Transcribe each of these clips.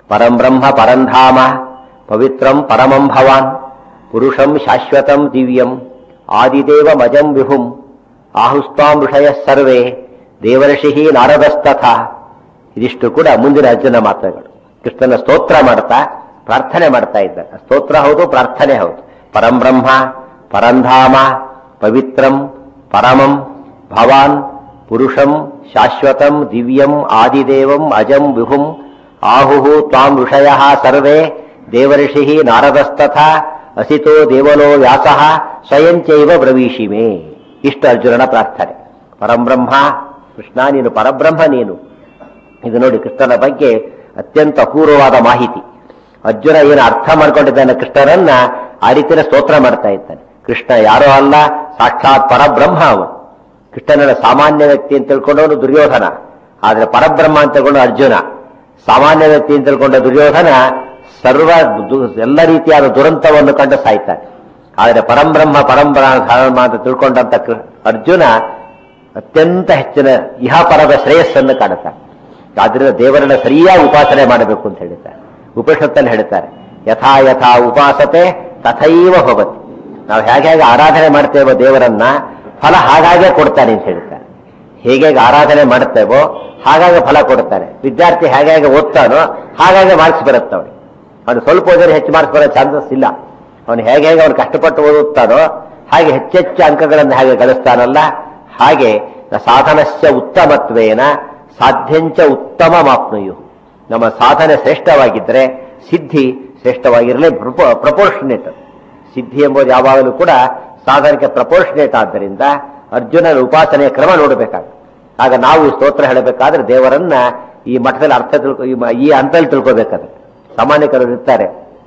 ಪರಂ ಬ್ರಹ್ಮ ಪರಂಧಾಮ ಪವಿತ್ರಂ ಪರಮಂ ಭವಾನ್ ಪುರುಷಂ ಶಾಶ್ವತಂ ದಿವ್ಯಂ ಆದಿದೇವಮಜಂ ವಿಭುಂ ಆಹುಸ್ತಾಂ ಋಷಯ ಸರ್ವೇ ದೇವರ್ಷಿ ನಾರದಸ್ತಥ ಇದಿಷ್ಟು ಕೂಡ ಮುಂದಿನ ಅರ್ಜುನ ಮಾತುಗಳು ಕೃಷ್ಣನ ಸ್ತೋತ್ರ ಮಾಡ್ತಾ ಪ್ರಾರ್ಥನೆ ಮಾಡ್ತಾ ಇದ್ದಾರೆ ಸ್ತೋತ್ರ ಹೌದು ಪ್ರಾರ್ಥನೆ ಹೌದು ಪರಂ ಬ್ರಹ್ಮ ಪರಂಧಾಮ ಪವಿತ್ರಂ ಪರಮಂ ಭವಾನ್ ಪುರುಷಂ ಶಾಶ್ವತಂ ದಿವ್ಯಂ ಆದಿದೇವಂ ಅಜಂ ವಿಭುಂ ಆಹುಹು ತ್ವಾಂ ಋಷಯ ಸರ್ವೇ ದೇವರ್ಷಿ ನಾರದಸ್ತಥ ಅಸಿತೋ ದೇವಲೋ ವ್ಯಾಸಃ ಸ್ವಯಂಚೈವ ಬ್ರವೀಷಿ ಮೇ ಇಷ್ಟು ಅರ್ಜುನನ ಪ್ರಾರ್ಥನೆ ಪರಂಬ್ರಹ್ಮ ಕೃಷ್ಣ ನೀನು ಪರಬ್ರಹ್ಮ ನೀನು ಇದು ನೋಡಿ ಕೃಷ್ಣನ ಬಗ್ಗೆ ಅತ್ಯಂತ ಅಪೂರ್ವವಾದ ಮಾಹಿತಿ ಅರ್ಜುನ ಏನು ಅರ್ಥ ಮಾಡ್ಕೊಂಡಿದ್ದಾನೆ ಕೃಷ್ಣನನ್ನ ಆ ರೀತಿಯ ಸ್ತೋತ್ರ ಮಾಡ್ತಾ ಇದ್ದಾನೆ ಕೃಷ್ಣ ಯಾರೋ ಅಲ್ಲ ಸಾಕ್ಷಾತ್ ಪರಬ್ರಹ್ಮ ಅವನು ಕೃಷ್ಣನ ಸಾಮಾನ್ಯ ವ್ಯಕ್ತಿ ಅಂತ ತಿಳ್ಕೊಂಡವನು ದುರ್ಯೋಧನ ಆದ್ರೆ ಪರಬ್ರಹ್ಮ ಅಂತ ತಿಳ್ಕೊಂಡು ಅರ್ಜುನ ಸಾಮಾನ್ಯ ವ್ಯಕ್ತಿ ಅಂತ ತಿಳ್ಕೊಂಡ ದುರ್ಯೋಧನ ಸರ್ವ ದು- ಎಲ್ಲ ರೀತಿಯಾದ ದುರಂತವನ್ನು ಕಂಡು ಸಾಯ್ತಾನೆ ಆದರೆ ಪರಂಬ್ರಹ್ಮ ಪರಂಬ್ರಹ್ಮ ಅಂತ ತಿಳ್ಕೊಂಡಂತ ಕೃ- ಅರ್ಜುನ ಅತ್ಯಂತ ಹೆಚ್ಚಿನ ಇಹಪರದ ಶ್ರೇಯಸ್ಸನ್ನು ಕಾಣುತ್ತಾನೆ ಆದ್ರಿಂದ ದೇವರನ್ನ ಸರಿಯಾಗಿ ಉಪಾಸನೆ ಮಾಡಬೇಕು ಅಂತ ಹೇಳಿದ್ದಾರೆ ಉಪನಿಷತ್ತಲ್ಲಿ ಹೇಳ್ತಾರೆ ಯಥಾ ಯಥಾ ಉಪಾಸತೆ ತಥೈವ ಹೋಗತಿ ನಾವು ಹೇಗೆ ಹೇಗೆ ಆರಾಧನೆ ಮಾಡ್ತೇವೋ ದೇವರನ್ನ ಫಲ ಹಾಗಾಗೆ ಕೊಡ್ತಾನೆ ಅಂತ ಹೇಳ್ತಾರೆ ಹೇಗೆ ಹೇಗೆ ಆರಾಧನೆ ಮಾಡುತ್ತೇವೋ ಹಾಗಾಗಿ ಫಲ ಕೊಡ್ತಾನೆ ವಿದ್ಯಾರ್ಥಿ ಹೇಗೆ ಹೇಗೆ ಓದ್ತಾನೋ ಹಾಗಾಗಿ ಮಾರ್ಕ್ಸ್ ಬರುತ್ತೆ ಅವನಿಗೆ ಅವನು ಸ್ವಲ್ಪ ಓದಿದ್ರೆ ಹೆಚ್ಚು ಮಾರ್ಕ್ಸ್ ಬರೋ ಚಾನ್ಸಸ್ ಇಲ್ಲ ಅವನು ಹೇಗೆ ಹೇಗೆ ಅವನು ಕಷ್ಟಪಟ್ಟು ಓದುತ್ತಾನೋ ಹಾಗೆ ಹೆಚ್ಚೆಚ್ಚು ಅಂಕಗಳನ್ನು ಹೇಗೆ ಗಳಿಸ್ತಾನಲ್ಲ ಹಾಗೆ ಸಾಧನಸ್ಯ ಉತ್ತಮತ್ವೇನ ಸಾಧ್ಯಂಚ ಉತ್ತಮ ಮಾಪ್ನುಯು ನಮ್ಮ ಸಾಧನೆ ಶ್ರೇಷ್ಠವಾಗಿದ್ದರೆ ಸಿದ್ಧಿ ಶ್ರೇಷ್ಠವಾಗಿರಲೇ ಪ್ರಪೋರ್ಷನೇಟ್ ಸಿದ್ಧಿ ಎಂಬುದು ಯಾವಾಗಲೂ ಕೂಡ ಸಾಧನಕ್ಕೆ ಪ್ರಪೋರ್ಷನೇಟ್ ಆದ್ದರಿಂದ ಅರ್ಜುನನ ಉಪಾಸನೆಯ ಕ್ರಮ ನೋಡಬೇಕಾಗುತ್ತೆ ಆಗ ನಾವು ಈ ಸ್ತೋತ್ರ ಹೇಳಬೇಕಾದ್ರೆ ದೇವರನ್ನ ಈ ಮಠದಲ್ಲಿ ಅರ್ಥ ತಿಳ್ಕೊ ಈ ಮ- ಈ ಹಂತದಲ್ಲಿ ತಿಳ್ಕೋಬೇಕಾದ್ರೆ ಸಾಮಾನ್ಯಕರು ಇರ್ತಾರೆ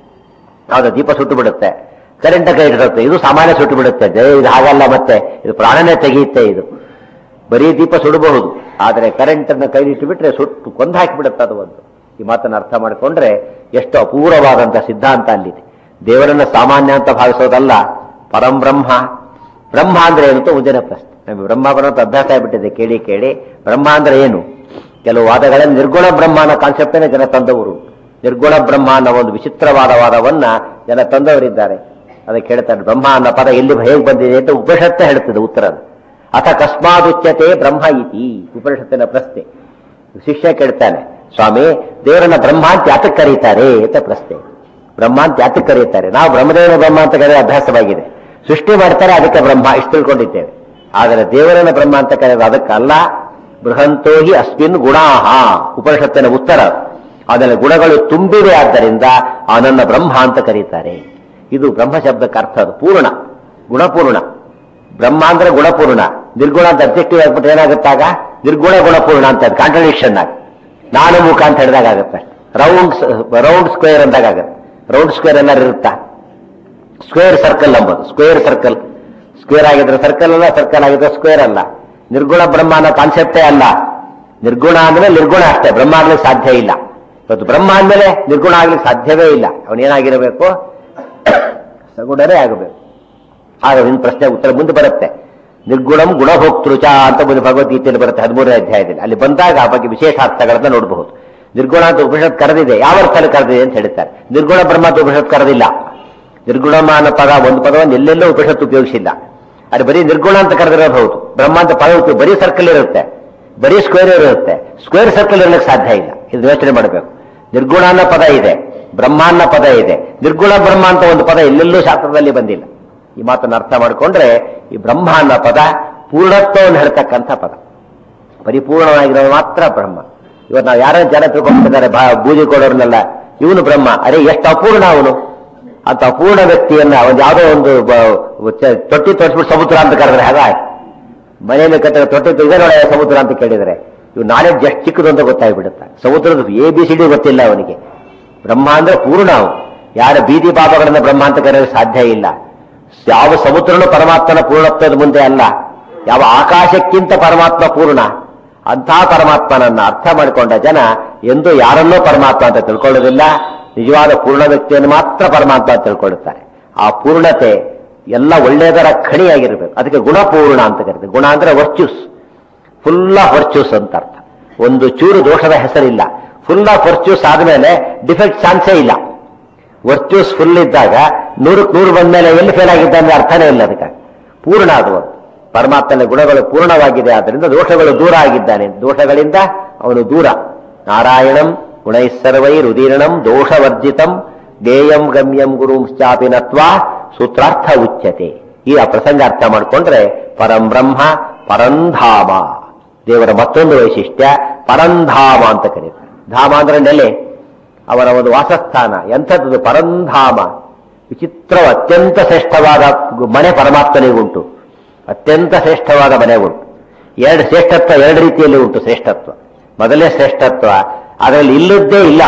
ಯಾವ್ದು ದೀಪ ಸುಟ್ಟು ಬಿಡುತ್ತೆ ಕರೆಂಟ್ ಕೈ ಇಡುತ್ತೆ ಇದು ಸಾಮಾನ್ಯ ಸುಟ್ಟು ಬಿಡುತ್ತೆ ಜಯ ಇದು ಹಾಗಲ್ಲ ಮತ್ತೆ ಇದು ಪ್ರಾಣನೇ ತೆಗೆಯುತ್ತೆ ಇದು ಬರೀ ದೀಪ ಸುಡಬಹುದು ಆದರೆ ಕರೆಂಟ್ ಅನ್ನು ಕೈಲಿಟ್ಟು ಬಿಟ್ರೆ ಸುಟ್ಟು ಕೊಂದು ಹಾಕಿಬಿಡುತ್ತೆ ಅದು ಒಂದು ಈ ಮಾತನ್ನು ಅರ್ಥ ಮಾಡಿಕೊಂಡ್ರೆ ಎಷ್ಟು ಅಪೂರ್ವವಾದಂತಹ ಸಿದ್ಧಾಂತ ಅಲ್ಲಿದೆ ದೇವರನ್ನ ಸಾಮಾನ್ಯ ಅಂತ ಭಾವಿಸೋದಲ್ಲ ಪರಂಬ್ರಹ್ಮ ಬ್ರಹ್ಮ ಅಂದ್ರೆ ಏನು ಅಂತ ಮುಂದಿನ ಪ್ರಶ್ನೆ ನಮಗೆ ಬ್ರಹ್ಮ ಬರೋಂಥ ಅಭ್ಯಾಸ ಆಗ್ಬಿಟ್ಟಿದೆ ಕೇಳಿ ಕೇಳಿ ಬ್ರಹ್ಮ ಅಂದ್ರೆ ಏನು ಕೆಲವು ವಾದಗಳನ್ನು ನಿರ್ಗುಣ ಬ್ರಹ್ಮ ಅನ್ನೋ ಕಾನ್ಸೆಪ್ಟನ್ನೇ ಜನ ತಂದವರು ನಿರ್ಗುಣ ಬ್ರಹ್ಮ ಅನ್ನೋ ಒಂದು ವಿಚಿತ್ರವಾದ ವಾದವನ್ನ ಜನ ತಂದವರಿದ್ದಾರೆ ಅದಕ್ಕೆ ಹೇಳ್ತಾರೆ ಬ್ರಹ್ಮ ಅನ್ನೋ ಪದ ಎಲ್ಲಿ ಹೇಗೆ ಬಂದಿದೆ ಅಂತ ಉಪನಿಷತ್ತೇ ಹೇಳ್ತದೆ ಉತ್ತರ ಅಥ ಕಸ್ಮಾದುಚ್ಯತೆ ಬ್ರಹ್ಮ ಇತಿ ಉಪನಿಷತ್ತಿನ ಪ್ರಶ್ನೆ ಶಿಷ್ಯ ಕೇಳ್ತಾನೆ ಸ್ವಾಮಿ ದೇವರನ್ನ ಬ್ರಹ್ಮ ಅಂತ ಯಾತಕ್ಕೆ ಕರೀತಾರೆ ಅಂತ ಪ್ರಶ್ನೆ ಬ್ರಹ್ಮ ಅಂತ ಯಾತಕ್ಕೆ ಕರೀತಾರೆ ನಾವು ಬ್ರಹ್ಮದೇವನ ಬ್ರಹ್ಮ ಅಂತ ಕರೆಯೋ ಅಭ್ಯಾಸವಾಗಿದೆ ಸೃಷ್ಟಿ ಮಾಡ್ತಾರೆ ಅದಕ್ಕೆ ಬ್ರಹ್ಮ ಇಷ್ಟು ತಿಳ್ಕೊಂಡಿದ್ದೇವೆ ಆದರೆ ದೇವರನ್ನ ಬ್ರಹ್ಮ ಅಂತ ಕರೆಯೋದು ಅದಕ್ಕಲ್ಲ ಬೃಹಂತೋ ಹಿ ಅಸ್ಮಿನ್ ಗುಣಾಹ ಉಪನಿಷತ್ತಿನ ಉತ್ತರ ಅದರ ಗುಣಗಳು ತುಂಬಿವೆ ಆದ್ದರಿಂದ ಅವನನ್ನ ಬ್ರಹ್ಮ ಅಂತ ಕರೀತಾರೆ ಇದು ಬ್ರಹ್ಮ ಶಬ್ದಕ್ಕೆ ಅರ್ಥ ಅದು ಪೂರ್ಣ ಗುಣಪೂರ್ಣ ಬ್ರಹ್ಮ ಅಂದ್ರೆ ಗುಣಪೂರ್ಣ ನಿರ್ಗುಣ ಅಂತ ಅಬ್ಜೆಕ್ಟಿವ್ ಆಗ್ಬಿಟ್ರೆ ಏನಾಗುತ್ತಾಗ ನಿರ್ಗುಣ ಗುಣಪೂರ್ಣ ಅಂತ ಕಾಂಟ್ರಡಿಕ್ಷನ್ ಆಗ ನಾನು ಮುಖ ಅಂತ ಹೇಳಿದಾಗ ಆಗುತ್ತೆ ರೌಂಡ್ ರೌಂಡ್ ಸ್ಕ್ವೇರ್ ಅಂದಾಗ ಆಗುತ್ತೆ ರೌಂಡ್ ಸ್ಕ್ವೇರ್ ಏನಾರು ಇರುತ್ತಾ ಸ್ಕ್ವೇರ್ ಸರ್ಕಲ್ ಅಂಬೋದು ಸ್ಕ್ವೇರ್ ಸರ್ಕಲ್ ಸ್ಕ್ವೇರ್ ಆಗಿದ್ರೆ ಸರ್ಕಲ್ ಅಲ್ಲ ಸರ್ಕಲ್ ಆಗಿದ್ರೆ ಸ್ಕ್ವೇರ್ ಅಲ್ಲ ನಿರ್ಗುಣ ಬ್ರಹ್ಮ ಅನ್ನೋ ಕಾನ್ಸೆಪ್ಟೇ ಅಲ್ಲ ನಿರ್ಗುಣ ಅಂದ್ರೆ ನಿರ್ಗುಣ ಅಷ್ಟೇ ಬ್ರಹ್ಮ ಆಗ್ಲಿಕ್ಕೆ ಸಾಧ್ಯ ಇಲ್ಲ ಇವತ್ತು ಬ್ರಹ್ಮ ಅಂದ್ಮೇಲೆ ನಿರ್ಗುಣ ಆಗ್ಲಿಕ್ಕೆ ಸಾಧ್ಯವೇ ಇಲ್ಲ ಅವನೇನಾಗಿರಬೇಕು ಸಗುಣರೇ ಆಗಬೇಕು ಆಗ ನಿನ್ನ ಪ್ರಶ್ನೆ ಉತ್ತರ ಮುಂದೆ ಬರುತ್ತೆ ನಿರ್ಗುಣಂ ಗುಣಭೋಕ್ತೃಚ ಅಂತ ಮುಂದೆ ಭಗವದ್ಗೀತೆಯಲ್ಲಿ ಬರುತ್ತೆ ಹದಿಮೂರನೇ ಅಧ್ಯಾಯದಲ್ಲಿ ಅಲ್ಲಿ ಬಂದಾಗ ಆ ಬಗ್ಗೆ ವಿಶೇಷ ಅರ್ಥಗಳನ್ನ ನೋಡಬಹುದು ನಿರ್ಗುಣ ಅಂತ ಉಪನಿಷತ್ ಕರೆದಿದೆ ಯಾವ ಅರ್ಥದಲ್ಲಿ ಕರೆದಿದೆ ಅಂತ ಹೇಳ್ತಾರೆ ನಿರ್ಗುಣ ಬ್ರಹ್ಮ ಅಂತ ಉಪನಿಷತ್ ಕರೆದಿಲ್ಲ ನಿರ್ಗುಣಮ ಅನ್ನೋ ಪದ ಒಂದು ಪದವನ್ನು ಎಲ್ಲೆಲ್ಲೋ ಉಪನಿಷತ್ ಉಪಯೋಗಿಸಿಲ್ಲ ಅದು ಬರೀ ನಿರ್ಗುಣ ಅಂತ ಕರೆದಿರೋದು ಹೌದು ಬ್ರಹ್ಮ ಅಂತ ಪದ ಉಪಯೋಗ ಬರೀ ಸರ್ಕಲ್ ಇರುತ್ತೆ ಬರೀ ಸ್ಕ್ವೇರ್ ಇರುತ್ತೆ ಸ್ಕ್ವೇರ್ ಸರ್ಕಲ್ ಇರಲಿಕ್ಕೆ ಸಾಧ್ಯ ಇಲ್ಲ ಇದು ಯೋಚನೆ ಮಾಡಬೇಕು ನಿರ್ಗುಣ ಅನ್ನೋ ಪದ ಇದೆ ಬ್ರಹ್ಮ ಅನ್ನೋ ಪದ ಇದೆ ನಿರ್ಗುಣ ಬ್ರಹ್ಮ ಅಂತ ಒಂದು ಪದ ಎಲ್ಲೆಲ್ಲೂ ಶಾಸ್ತ್ರದಲ್ಲಿ ಬಂದಿಲ್ಲ ಈ ಮಾತನ್ನು ಅರ್ಥ ಮಾಡಿಕೊಂಡ್ರೆ ಈ ಬ್ರಹ್ಮ ಅನ್ನೋ ಪದ ಪೂರ್ಣತ್ವವನ್ನು ಹೇಳ್ತಕ್ಕಂಥ ಪದ ಪರಿಪೂರ್ಣವಾಗಿರೋದು ಮಾತ್ರ ಬ್ರಹ್ಮ ಇವತ್ತು ನಾವು ಯಾರೋ ಜನ ತಿಳ್ಕೊಂಡ್ಬಿಟ್ಟಿದ್ದಾರೆ ಬಾ ಬೂದಿ ಕೊಡೋರ್ನೆಲ್ಲ ಇವನು ಬ್ರಹ್ಮ ಅರೆ ಎಷ್ಟು ಅಪೂರ್ಣ ಅವನು ಅಂತ ಅಪೂರ್ಣ ವ್ಯಕ್ತಿಯನ್ನ ಒಂದು ಯಾವುದೋ ಒಂದು ಬ- ಚ- ತೊಟ್ಟಿ ತೋರಿಸ್ಬಿಟ್ಟು ಸಮುದ್ರ ಅಂತ ಕರೆದ್ರೆ ಹಾಗ ಮನೆಯಲ್ಲಿ ಕಟ್ಟಿದ ತೊಟ್ಟಿ ತೆಗೆದೊಳಗೆ ಸಮುದ್ರ ಅಂತ ಕೇಳಿದರೆ ಇವು ನಾಲೆಡ್ಜ್ ಎಷ್ಟು ಚಿಕ್ಕದು ಅಂತ ಗೊತ್ತಾಗ್ಬಿಡುತ್ತೆ ಸಮುದ್ರದ ಎ ಬಿ ಸಿ ಡಿ ಗೊತ್ತಿಲ್ಲ ಅವನಿಗೆ ಬ್ರಹ್ಮ ಅಂದ್ರೆ ಪೂರ್ಣ ಅವನು ಯಾರ ಬೀದಿ ಪಾಪಗಳನ್ನ ಬ್ರಹ್ಮ ಅಂತ ಕರೆಯಲು ಸಾಧ್ಯ ಇಲ್ಲ ಯಾವ ಸಮುದ್ರನು ಪರಮಾತ್ಮನ ಪೂರ್ಣತ್ವದ ಮುಂದೆ ಅಲ್ಲ ಯಾವ ಆಕಾಶಕ್ಕಿಂತ ಪರಮಾತ್ಮ ಪೂರ್ಣ ಅಂಥ ಪರಮಾತ್ಮನನ್ನ ಅರ್ಥ ಮಾಡಿಕೊಂಡ ಜನ ಎಂದು ಯಾರನ್ನೋ ಪರಮಾತ್ಮ ಅಂತ ತಿಳ್ಕೊಳ್ಳೋದಿಲ್ಲ ನಿಜವಾದ ಪೂರ್ಣ ವ್ಯಕ್ತಿಯನ್ನು ಮಾತ್ರ ಪರಮಾತ್ಮ ಅಂತ ತಿಳ್ಕೊಳ್ಳುತ್ತಾರೆ ಆ ಪೂರ್ಣತೆ ಎಲ್ಲ ಒಳ್ಳೆಯದರ ಖಣಿಯಾಗಿರ್ಬೇಕು ಅದಕ್ಕೆ ಗುಣಪೂರ್ಣ ಅಂತ ಕರೀತಾರೆ ಗುಣ ಅಂದ್ರೆ ವರ್ಚ್ಯೂಸ್ ಫುಲ್ ಆಫ್ ವರ್ಚ್ಯೂಸ್ ಅಂತ ಅರ್ಥ ಒಂದು ಚೂರು ದೋಷದ ಹೆಸರಿಲ್ಲ ಫುಲ್ ಆಫ್ ವರ್ಚ್ಯೂಸ್ ಆದ್ಮೇಲೆ ಡಿಫೆಕ್ಟ್ ಚಾನ್ಸೇ ಇಲ್ಲ ವರ್ಚ್ಯೂಸ್ ಫುಲ್ ಇದ್ದಾಗ ನೂರಕ್ಕೆ ನೂರು ಬಂದ್ಮೇಲೆ ಎಲ್ಲಿ ಫೇಲ್ ಆಗಿದ್ದ ಅಂದ್ರೆ ಅರ್ಥನೇ ಇಲ್ಲ ಅದಕ್ಕೆ ಪೂರ್ಣ ಅದು ಪರಮಾತ್ಮನ ಗುಣಗಳು ಪೂರ್ಣವಾಗಿದೆ ಆದ್ದರಿಂದ ದೋಷಗಳು ದೂರ ಆಗಿದ್ದಾನೆ ದೋಷಗಳಿಂದ ಅವನು ದೂರ ನಾರಾಯಣಂ ಗುಣೈಸ್ಸರ್ವೈ ರುದೀರ್ಣಂ ದೋಷವರ್ಜಿತಂ ಜ್ಞೇಯಂ ಗಮ್ಯಂ ಗುರುಂಶ್ಚಾಪಿ ನತ್ವಾ ಸೂತ್ರಾರ್ಥ ಉಚ್ಯತೆ ಈ ಆ ಪ್ರಸಂಗ ಅರ್ಥ ಮಾಡಿಕೊಂಡ್ರೆ ಪರಂ ಬ್ರಹ್ಮ ಪರಂಧಾಮ ದೇವರ ಮತ್ತೊಂದು ವೈಶಿಷ್ಟ್ಯ ಪರಂಧಾಮ ಅಂತ ಕರೀತಾರೆ ಧಾಮ ಅಂದ್ರೆ ನೆಲೆ ಅವರ ಒಂದು ವಾಸಸ್ಥಾನ ಎಂಥದ್ದು ಪರಂಧಾಮ ವಿಚಿತ್ರ ಅತ್ಯಂತ ಶ್ರೇಷ್ಠವಾದ ಮನೆ ಪರಮಾತ್ಮನಿಗುಂಟು ಅತ್ಯಂತ ಶ್ರೇಷ್ಠವಾದ ಮನೆ ಉಂಟು ಎರಡು ಶ್ರೇಷ್ಠತ್ವ ಎರಡು ರೀತಿಯಲ್ಲಿ ಉಂಟು ಶ್ರೇಷ್ಠತ್ವ ಮೊದಲೇ ಶ್ರೇಷ್ಠತ್ವ ಅದರಲ್ಲಿ ಇಲ್ಲದ್ದೇ ಇಲ್ಲ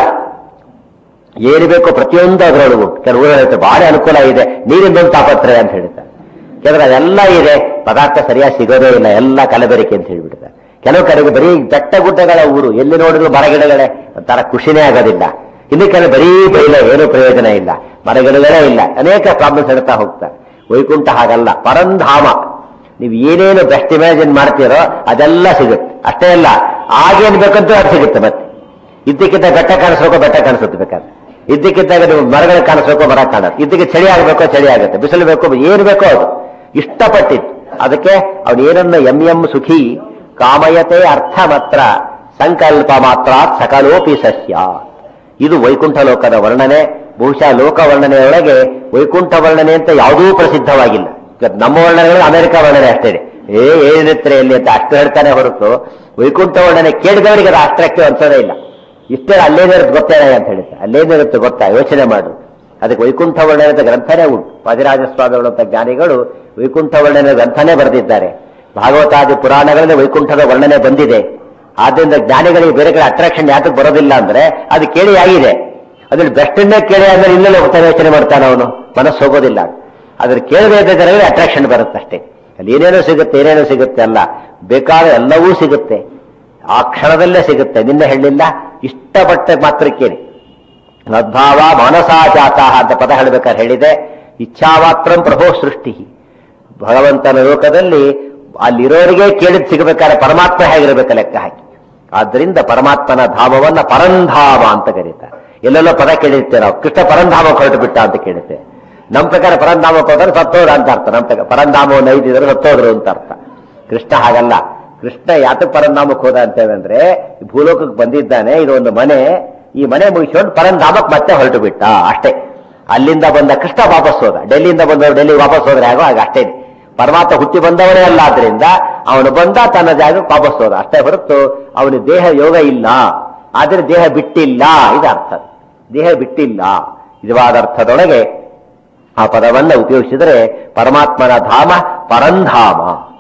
ಏನು ಬೇಕೋ ಪ್ರತಿಯೊಂದು ಅದರೊಳಗೆ ಉಂಟು ಕೆಲವು ಹೇಳ್ತಾರೆ ಬಹಳ ಅನುಕೂಲ ಇದೆ ನೀರಿಂದೊಂದು ತಾಪತ್ರಯ ಅಂತ ಹೇಳ್ತಾರೆ ಕೆಲವರು ಅದೆಲ್ಲ ಇದೆ ಪದಾರ್ಥ ಸರಿಯಾಗಿ ಸಿಗೋದೇ ಇಲ್ಲ ಎಲ್ಲ ಕಲಬೆರಕೆ ಅಂತ ಹೇಳ್ಬಿಡ್ತಾರೆ ಕೆಲವು ಕಡೆಗೆ ಬರೀ ಬೆಟ್ಟ ಗುಡ್ಡಗಳ ಊರು ಎಲ್ಲಿ ನೋಡಿದ್ರು ಮರಗಿಡಗಳೇ ಒಂಥರ ಖುಷಿನೇ ಆಗೋದಿಲ್ಲ ಇನ್ನು ಕೆಲವು ಬರೀ ಬೈಲೆ ಏನೂ ಪ್ರಯೋಜನ ಇಲ್ಲ ಮರಗಿಡಗಳೇ ಇಲ್ಲ ಅನೇಕ ಪ್ರಾಬ್ಲಮ್ಸ್ ಹೇಳ್ತಾ ಹೋಗ್ತಾರೆ ವೈಕುಂಠ ಹಾಗಲ್ಲ ಪರಂಧಾಮ ನೀವು ಏನೇನು ಬೆಸ್ಟ್ ಇಮ್ಯಾಜಿನ್ ಮಾಡ್ತೀರೋ ಅದೆಲ್ಲ ಸಿಗುತ್ತೆ ಅಷ್ಟೇ ಅಲ್ಲ ಆಗೇನ್ ಬೇಕಂತ ಅದು ಸಿಗುತ್ತೆ ಮತ್ತೆ ಇದ್ದಕ್ಕಿದ್ದ ಬೆಟ್ಟ ಕಾಣಿಸ್ಬೇಕೋ ಬೆಟ್ಟ ಕಾಣಿಸುತ್ತೆ ಬೇಕಾದ್ರೆ ಇದ್ದಕ್ಕಿದ್ದಾಗ ನೀವು ಮರಗಳು ಕಾಣಿಸ್ಬೇಕೋ ಮರ ಕಾಣುತ್ತೆ ಇದಕ್ಕೆ ಚಳಿ ಆಗಬೇಕೋ ಚಳಿ ಆಗುತ್ತೆ ಬಿಸಿಲು ಬೇಕೋ ಏನು ಬೇಕೋ ಅದು ಇಷ್ಟಪಟ್ಟಿತ್ತು ಅದಕ್ಕೆ ಅವನು ಏನನ್ನ ಎಂ ಎಂ ಸುಖಿ ಕಾಮಯತೆ ಅರ್ಥ ಮಾತ್ರ ಸಂಕಲ್ಪ ಮಾತ್ರ ಸಕಲೋಪಿ ಸಸ್ಯ ಇದು ವೈಕುಂಠ ಲೋಕದ ವರ್ಣನೆ ಬಹುಶಃ ಲೋಕ ವರ್ಣನೆಯೊಳಗೆ ವೈಕುಂಠ ವರ್ಣನೆ ಅಂತ ಯಾವುದೂ ಪ್ರಸಿದ್ಧವಾಗಿಲ್ಲ ಇವತ್ತು ನಮ್ಮ ವರ್ಣನೆಗಳು ಅಮೆರಿಕ ವರ್ಣನೆ ಅಷ್ಟೇ ಏ ಏನಿರ್ತಾರೆ ಎಲ್ಲಿ ಅಂತ ಅಷ್ಟು ಹೇಳ್ತಾನೆ ಹೊರತು ವೈಕುಂಠ ವರ್ಣನೆ ಕೇಳಿದವರಿಗೆ ಅದು ಅಷ್ಟ್ರಾಕ್ಟಿವ್ ಅನ್ಸೋದೇ ಇಲ್ಲ ಇಷ್ಟೇ ಅಲ್ಲೇನಿರುತ್ತೆ ಗೊತ್ತೇನೆ ಅಂತ ಹೇಳ್ತಾರೆ ಅಲ್ಲೇನಿರುತ್ತೆ ಗೊತ್ತಾ ಯೋಚನೆ ಮಾಡು ಅದಕ್ಕೆ ವೈಕುಂಠ ವರ್ಣನೆ ಅಂತ ಗ್ರಂಥನೇ ಉಂಟು ವಾದಿರಾಜ ಸ್ವಾಮಿಗಳಂತ ಜ್ಞಾನಿಗಳು ವೈಕುಂಠ ವರ್ಣನೆ ಗ್ರಂಥನೇ ಬರೆದಿದ್ದಾರೆ ಭಾಗವತಾದಿ ಪುರಾಣಗಳಲ್ಲಿ ವೈಕುಂಠದ ವರ್ಣನೆ ಬಂದಿದೆ ಆದ್ರಿಂದ ಜ್ಞಾನಿಗಳಿಗೆ ಬೇರೆ ಕಡೆ ಅಟ್ರಾಕ್ಷನ್ ಯಾತಕ್ಕೆ ಬರೋದಿಲ್ಲ ಅಂದ್ರೆ ಅದು ಕೇಳಿ ಆಗಿದೆ ಅದ್ರಲ್ಲಿ ಬೆಸ್ಟನ್ನೇ ಕೇಳಿ ಅಂದ್ರೆ ಇಲ್ಲೇ ಹೋಗ್ತಾನೆ ಯೋಚನೆ ಮಾಡ್ತಾನೆ ಅವನು ಮನಸ್ಸು ಹೋಗೋದಿಲ್ಲ ಅದ್ರ ಕೇಳದೇ ಇದ್ದ ಜನಗಳಿಗೆ ಅಟ್ರಾಕ್ಷನ್ ಬರುತ್ತೆ ಅಷ್ಟೇ ಅಲ್ಲಿ ಏನೇನೋ ಸಿಗುತ್ತೆ ಏನೇನೋ ಸಿಗುತ್ತೆ ಅಲ್ಲ ಬೇಕಾದ ಎಲ್ಲವೂ ಸಿಗುತ್ತೆ ಆ ಕ್ಷಣದಲ್ಲೇ ಸಿಗುತ್ತೆ ನಿನ್ನೆ ಹೇಳಿಲ್ಲ ಇಷ್ಟಪಟ್ಟ ಮಾತ್ರಕ್ಕೇನೆ ಮದ್ಭಾವ ಮಾನಸಾಜಾತ ಅಂತ ಪದ ಹೇಳಬೇಕಾದ್ರೆ ಹೇಳಿದೆ ಇಚ್ಛಾ ಮಾತ್ರಂ ಪ್ರಭೋ ಸೃಷ್ಟಿ ಭಗವಂತನ ಲೋಕದಲ್ಲಿ ಅಲ್ಲಿರೋರಿಗೆ ಕೇಳಿದ್ ಸಿಗಬೇಕಾದ್ರೆ ಪರಮಾತ್ಮ ಹೇಗಿರಬೇಕು ಲೆಕ್ಕ ಹಾಕಿ ಆದ್ರಿಂದ ಪರಮಾತ್ಮನ ಧಾಮವನ್ನ ಪರಂಧಾಮ ಅಂತ ಕರೀತಾರೆ ಎಲ್ಲೆಲ್ಲೋ ಪದ ಕೇಳಿರ್ತೇವೆ ನಾವು ಕೃಷ್ಣ ಪರಂಧಾಮ ಹೊರಟು ಬಿಟ್ಟ ಅಂತ ಕೇಳುತ್ತೆ ನಮ್ಮ ಪ್ರಕಾರ ಪರಂಧಾಮಕ್ಕೆ ಹೋದ್ರೆ ಸತ್ತೋದ್ರ ಅಂತ ಅರ್ಥ ನಮ್ಮ ಪ್ರಕಾರ ಪರಂಧಾಮವನ್ನು ಐದಿದ್ರೆ ಸತ್ತೋದ್ರು ಅಂತ ಅರ್ಥ ಕೃಷ್ಣ ಹಾಗಲ್ಲ ಕೃಷ್ಣ ಯಾತಕ್ಕೆ ಪರಂಧಾಮಕ್ಕೆ ಹೋದ ಅಂತೇವೆ ಅಂದ್ರೆ ಈ ಭೂಲೋಕಕ್ಕೆ ಬಂದಿದ್ದಾನೆ ಇದು ಒಂದು ಮನೆ ಈ ಮನೆ ಮುಗಿಸ್ಕೊಂಡು ಪರಂಧಾಮಕ್ಕೆ ಮತ್ತೆ ಹೊರಟು ಬಿಟ್ಟ ಅಷ್ಟೇ ಅಲ್ಲಿಂದ ಬಂದ ಕೃಷ್ಣ ವಾಪಸ್ ಹೋದ ಡೆಲ್ಲಿಯಿಂದ ಬಂದವರು ಡೆಲ್ಲಿ ವಾಪಸ್ ಹೋದ್ರೆ ಆಗೋ ಆಗ ಅಷ್ಟೇ ಪರಮಾತ್ಮ ಹುಟ್ಟಿ ಬಂದವನೇ ಅಲ್ಲ ಆದ್ರಿಂದ ಅವನು ಬಂದ ತನ್ನ ಜಾಗಕ್ಕೆ ವಾಪಸ್ ಹೋದ ಅಷ್ಟೇ ಹೊರತು ಅವನ ದೇಹ ಯೋಗ ಇಲ್ಲ ಆದ್ರೆ ದೇಹ ಬಿಟ್ಟಿಲ್ಲ ಇದು ಅರ್ಥ ದೇಹ ಬಿಟ್ಟಿಲ್ಲ ನಿಜವಾದ ಅರ್ಥದೊಳಗೆ ಆ ಪದವನ್ನ ಉಪಯೋಗಿಸಿದರೆ ಪರಮಾತ್ಮನ ಧಾಮ ಪರಂಧಾಮ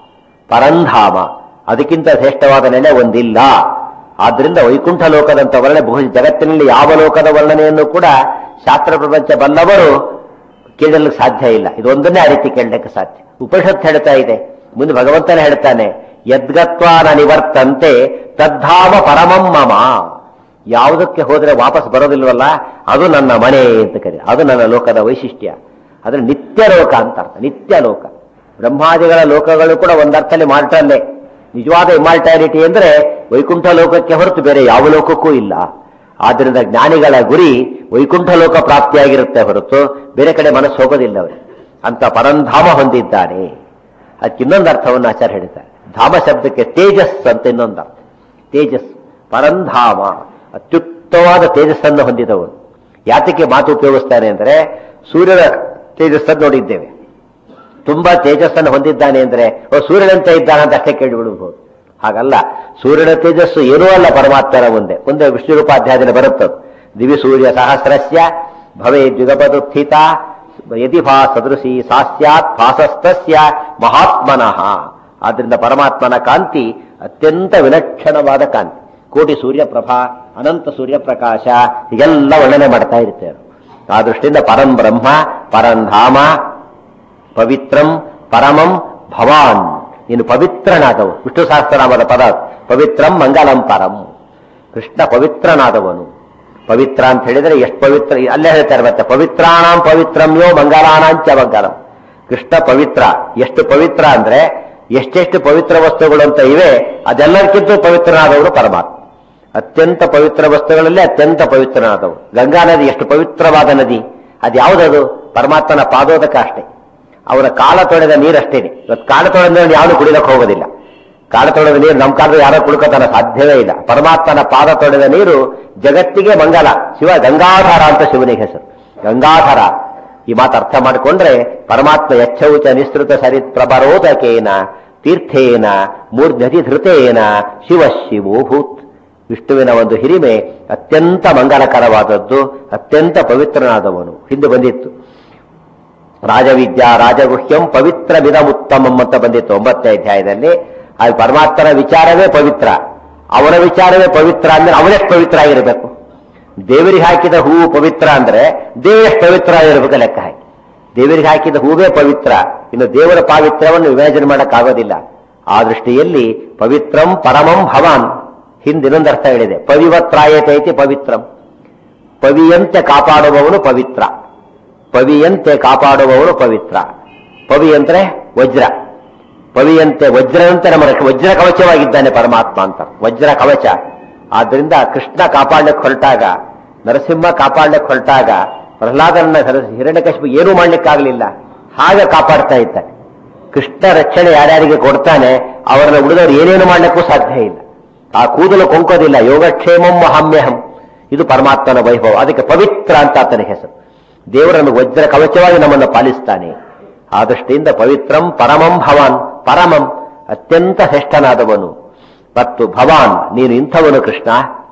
ಪರಂಧಾಮ ಅದಕ್ಕಿಂತ ಶ್ರೇಷ್ಠವಾದ ನೆಲೆ ಒಂದಿಲ್ಲ ಆದ್ರಿಂದ ವೈಕುಂಠ ಲೋಕದಂತ ವರ್ಣನೆ ಬಹು ಜಗತ್ತಿನಲ್ಲಿ ಯಾವ ಲೋಕದ ವರ್ಣನೆಯನ್ನು ಕೂಡ ಶಾಸ್ತ್ರ ಪ್ರಪಂಚ ಬಲ್ಲವರು ಕೇಳಲಿಕ್ಕೆ ಸಾಧ್ಯ ಇಲ್ಲ ಇದೊಂದನ್ನೇ ಆ ರೀತಿ ಕೇಳಲಿಕ್ಕೆ ಸಾಧ್ಯ ಉಪನಿಷತ್ ಹೇಳ್ತಾ ಇದೆ ಮುಂದೆ ಭಗವಂತನೇ ಹೇಳ್ತಾನೆ ಯದ್ಗತ್ವಾನ ನಿವರ್ತಂತೆ ತದ್ಧಾಮ ಪರಮಂ ಮಮ ಯಾವುದಕ್ಕೆ ಹೋದ್ರೆ ವಾಪಸ್ ಬರೋದಿಲ್ವಲ್ಲ ಅದು ನನ್ನ ಮನೆ ಅಂತ ಕರಿ ಅದು ನನ್ನ ಲೋಕದ ವೈಶಿಷ್ಟ್ಯ ಅದ್ರ ನಿತ್ಯ ಲೋಕ ಅಂತ ಅರ್ಥ ನಿತ್ಯ ಲೋಕ ಬ್ರಹ್ಮಾದಿಗಳ ಲೋಕಗಳು ಕೂಡ ಒಂದರ್ಥದಲ್ಲಿ ಮಾಲ್ಟಲ್ಲೇ ನಿಜವಾದ ಇಮಾಲ್ಟಾಲಿಟಿ ಅಂದ್ರೆ ವೈಕುಂಠ ಲೋಕಕ್ಕೆ ಹೊರತು ಬೇರೆ ಯಾವ ಲೋಕಕ್ಕೂ ಇಲ್ಲ ಆದ್ರಿಂದ ಜ್ಞಾನಿಗಳ ಗುರಿ ವೈಕುಂಠ ಲೋಕ ಪ್ರಾಪ್ತಿಯಾಗಿರುತ್ತೆ ಹೊರತು ಬೇರೆ ಕಡೆ ಮನಸ್ಸು ಹೋಗೋದಿಲ್ಲ ಅವರು ಅಂತ ಪರಂಧಾಮ ಹೊಂದಿದ್ದಾನೆ ಅದಕ್ಕೆ ಇನ್ನೊಂದು ಅರ್ಥವನ್ನು ಆಚಾರ್ಯ ಹೇಳ್ತಾರೆ ಧಾಮ ಶಬ್ದಕ್ಕೆ ತೇಜಸ್ ಅಂತ ಇನ್ನೊಂದು ಅರ್ಥ ತೇಜಸ್ ಪರಂಧಾಮ ಅತ್ಯುತ್ತಮವಾದ ತೇಜಸ್ಸನ್ನು ಹೊಂದಿದವನು ಯಾತಕ್ಕೆ ಮಾತು ಉಪಯೋಗಿಸ್ತಾನೆ ಅಂದ್ರೆ ಸೂರ್ಯನ ತೇಜಸ್ಸನ್ನು ನೋಡಿದ್ದೇವೆ ತುಂಬಾ ತೇಜಸ್ಸನ್ನು ಹೊಂದಿದ್ದಾನೆ ಅಂದ್ರೆ ಓ ಸೂರ್ಯನಂತೆ ಇದ್ದಾನೆ ಅಂತ ಅಷ್ಟೇ ಕೇಳಿಬಿಡಬಹುದು ಹಾಗಲ್ಲ ಸೂರ್ಯನ ತೇಜಸ್ಸು ಏನೂ ಅಲ್ಲ ಪರಮಾತ್ಮನ ಮುಂದೆ ಮುಂದೆ ವಿಷ್ಣು ರೂಪಾಧ್ಯಾಯದಲ್ಲಿ ಬರುತ್ತದು ದಿವಿ ಸೂರ್ಯ ಸಹಸ್ರಸ್ಯ ಭವೇ ದ್ವಿಗಪದುತ್ಥಿತ ಯದಿ ಭಾ ಸದೃಶಿ ಸಾಸ್ಯಾತ್ ಭಾಸಸ್ತಸ್ಯ ಮಹಾತ್ಮನಃ ಆದ್ರಿಂದ ಪರಮಾತ್ಮನ ಕಾಂತಿ ಅತ್ಯಂತ ವಿಲಕ್ಷಣವಾದ ಕಾಂತಿ ಕೋಟಿ ಸೂರ್ಯಪ್ರಭಾ ಅನಂತ ಸೂರ್ಯಪ್ರಕಾಶ ಹೀಗೆಲ್ಲ ವರ್ಣನೆ ಮಾಡ್ತಾ ಇರ್ತೇವೆ ಆ ದೃಷ್ಟಿಯಿಂದ ಪರಂ ಬ್ರಹ್ಮ ಪರಂಧಾಮ ಪವಿತ್ರಂ ಪರಮಂ ಭವಾನ್ ನೀನು ಪವಿತ್ರನಾದವು ವಿಷ್ಣು ಸಹಸ್ರನಾಮದ ಪದ ಪವಿತ್ರಂ ಮಂಗಲಂ ಪರಂ ಕೃಷ್ಣ ಪವಿತ್ರನಾದವನು ಪವಿತ್ರ ಅಂತ ಹೇಳಿದ್ರೆ ಎಷ್ಟು ಪವಿತ್ರ ಅಲ್ಲೇ ಹೇಳ್ತಾರೆ ಮತ್ತೆ ಪವಿತ್ರಾಣಾಂ ಪವಿತ್ರಂ ಯೋ ಮಂಗಲಾನಾಂಚ ಮಂಗಲಂ ಕೃಷ್ಣ ಪವಿತ್ರ ಎಷ್ಟು ಪವಿತ್ರ ಅಂದ್ರೆ ಎಷ್ಟೆಷ್ಟು ಪವಿತ್ರ ವಸ್ತುಗಳು ಅಂತ ಇವೆ ಅದೆಲ್ಲದಕ್ಕಿಂತ ಪವಿತ್ರನಾದವರು ಪರಮಾತ್ಮ ಅತ್ಯಂತ ಪವಿತ್ರ ವಸ್ತುಗಳಲ್ಲಿ ಅತ್ಯಂತ ಪವಿತ್ರನಾದವು ಗಂಗಾ ನದಿ ಎಷ್ಟು ಪವಿತ್ರವಾದ ನದಿ ಅದು ಯಾವುದದು ಪರಮಾತ್ಮನ ಪಾದೋದಕ ಅಷ್ಟೇ ಅವರ ಕಾಲ ತೊಳೆದ ನೀರಷ್ಟೇನೆ ಇವತ್ತು ಕಾಲ ತೊಳೆದ ನೀರು ಯಾರು ಕುಡಿಲಕ್ಕೆ ಹೋಗೋದಿಲ್ಲ ಕಾಲ ತೊಳೆದ ನೀರು ನಮ್ಮ ಕಾಲದಲ್ಲಿ ಯಾರೋ ಕುಡ್ಕೋತಾರ ಸಾಧ್ಯವೇ ಇಲ್ಲ ಪರಮಾತ್ಮನ ಪಾದ ತೊಳೆದ ನೀರು ಜಗತ್ತಿಗೆ ಮಂಗಲ ಶಿವ ಗಂಗಾಧಾರ ಅಂತ ಶಿವನಿಗೆ ಹೆಸರು ಗಂಗಾಧಾರ ಈ ಮಾತು ಅರ್ಥ ಮಾಡಿಕೊಂಡ್ರೆ ಪರಮಾತ್ಮ ಯಚ್ಚೌಚ ನಿಸೃತ ಸರಿತ್ ಪ್ರಬರೋದಕೇನ ತೀರ್ಥೇನ ಮೂರ್ಧತಿ ಧೃತೇನ ಶಿವ ಶಿವೋಭೂತ್ ವಿಷ್ಣುವಿನ ಒಂದು ಹಿರಿಮೆ ಅತ್ಯಂತ ಮಂಗಲಕರವಾದದ್ದು ಅತ್ಯಂತ ಪವಿತ್ರನಾದವನು ಹಿಂದೆ ಬಂದಿತ್ತು ರಾಜವಿದ್ಯಾ ರಾಜಗುಹ್ಯಂ ಪವಿತ್ರ ಉತ್ತಮಂ ಅಂತ ಬಂದಿತ್ತು ಒಂಬತ್ತನೇ ಅಧ್ಯಾಯದಲ್ಲಿ ಅದು ಪರಮಾತ್ಮನ ವಿಚಾರವೇ ಪವಿತ್ರ ಅವನ ವಿಚಾರವೇ ಪವಿತ್ರ ಅಂದ್ರೆ ಅವನೆಷ್ಟು ಪವಿತ್ರ ಆಗಿರಬೇಕು ದೇವರಿಗೆ ಹಾಕಿದ ಹೂವು ಪವಿತ್ರ ಅಂದ್ರೆ ದೇವರೆಷ್ಟು ಪವಿತ್ರ ಆಗಿರ್ಬೇಕು ಲೆಕ್ಕ ಹಾಕಿ ದೇವರಿಗೆ ಹಾಕಿದ ಹೂವೇ ಪವಿತ್ರ ಇನ್ನು ದೇವರ ಪಾವಿತ್ರ್ಯವನ್ನು ವಿವೇಚನೆ ಮಾಡೋಕ್ಕಾಗೋದಿಲ್ಲ ಆ ದೃಷ್ಟಿಯಲ್ಲಿ ಪವಿತ್ರಂ ಪರಮಂ ಭವಾನ್ ಹಿಂದಿನೊಂದು ಅರ್ಥ ಹೇಳಿದೆ ಪವಿವತ್ರಾಯತೈತಿ ಪವಿತ್ರಂ ಪವಿಯಂತೆ ಕಾಪಾಡುವವನು ಪವಿತ್ರ ಪವಿಯಂತೆ ಕಾಪಾಡುವವನು ಪವಿತ್ರ ಪವಿ ಅಂದ್ರೆ ವಜ್ರ ಪವಿಯಂತೆ ವಜ್ರದಂತೆ ನಮ್ಮ ರಕ್ಷ- ವಜ್ರ ಕವಚವಾಗಿದ್ದಾನೆ ಪರಮಾತ್ಮ ಅಂತ ವಜ್ರ ಕವಚ ಆದ್ರಿಂದ ಕೃಷ್ಣ ಕಾಪಾಡಲಿಕ್ಕೆ ಹೊರಟಾಗ ನರಸಿಂಹ ಕಾಪಾಡಲಿಕ್ಕೆ ಹೊರಟಾಗ ಪ್ರಹ್ಲಾದನ ಹಿರಣ್ಯಕಶಿಪು ಏನೂ ಮಾಡ್ಲಿಕ್ಕಾಗಲಿಲ್ಲ ಹಾಗೆ ಕಾಪಾಡ್ತಾ ಇದ್ದಾನೆ ಕೃಷ್ಣ ರಕ್ಷಣೆ ಯಾರ್ಯಾರಿಗೆ ಕೊಡ್ತಾನೆ ಅವರನ್ನ ಉಳಿದವರು ಏನೇನು ಮಾಡ್ಲಿಕ್ಕೂ ಸಾಧ್ಯ ಇಲ್ಲ ಆ ಕೂದಲು ಕೊಂಕೋದಿಲ್ಲ ಯೋಗಕ್ಷೇಮಂ ಮಹಾಮ್ಯಹಂ ಇದು ಪರಮಾತ್ಮನ ವೈಭವ ಅದಕ್ಕೆ ಪವಿತ್ರ ಅಂತ ಆತನ ಹೆಸರು ದೇವರನ್ನು ವಜ್ರ ಕವಚವಾಗಿ ನಮ್ಮನ್ನು ಪಾಲಿಸ್ತಾನೆ ಆ ದೃಷ್ಟಿಯಿಂದ ಪವಿತ್ರಂ ಪರಮಂ ಭವಾನ್ ಪರಮಂ ಅತ್ಯಂತ ಶ್ರೇಷ್ಠನಾದವನು ಮತ್ತು ಭವಾನ್ ನೀನು ಇಂಥವನು ಕೃಷ್ಣ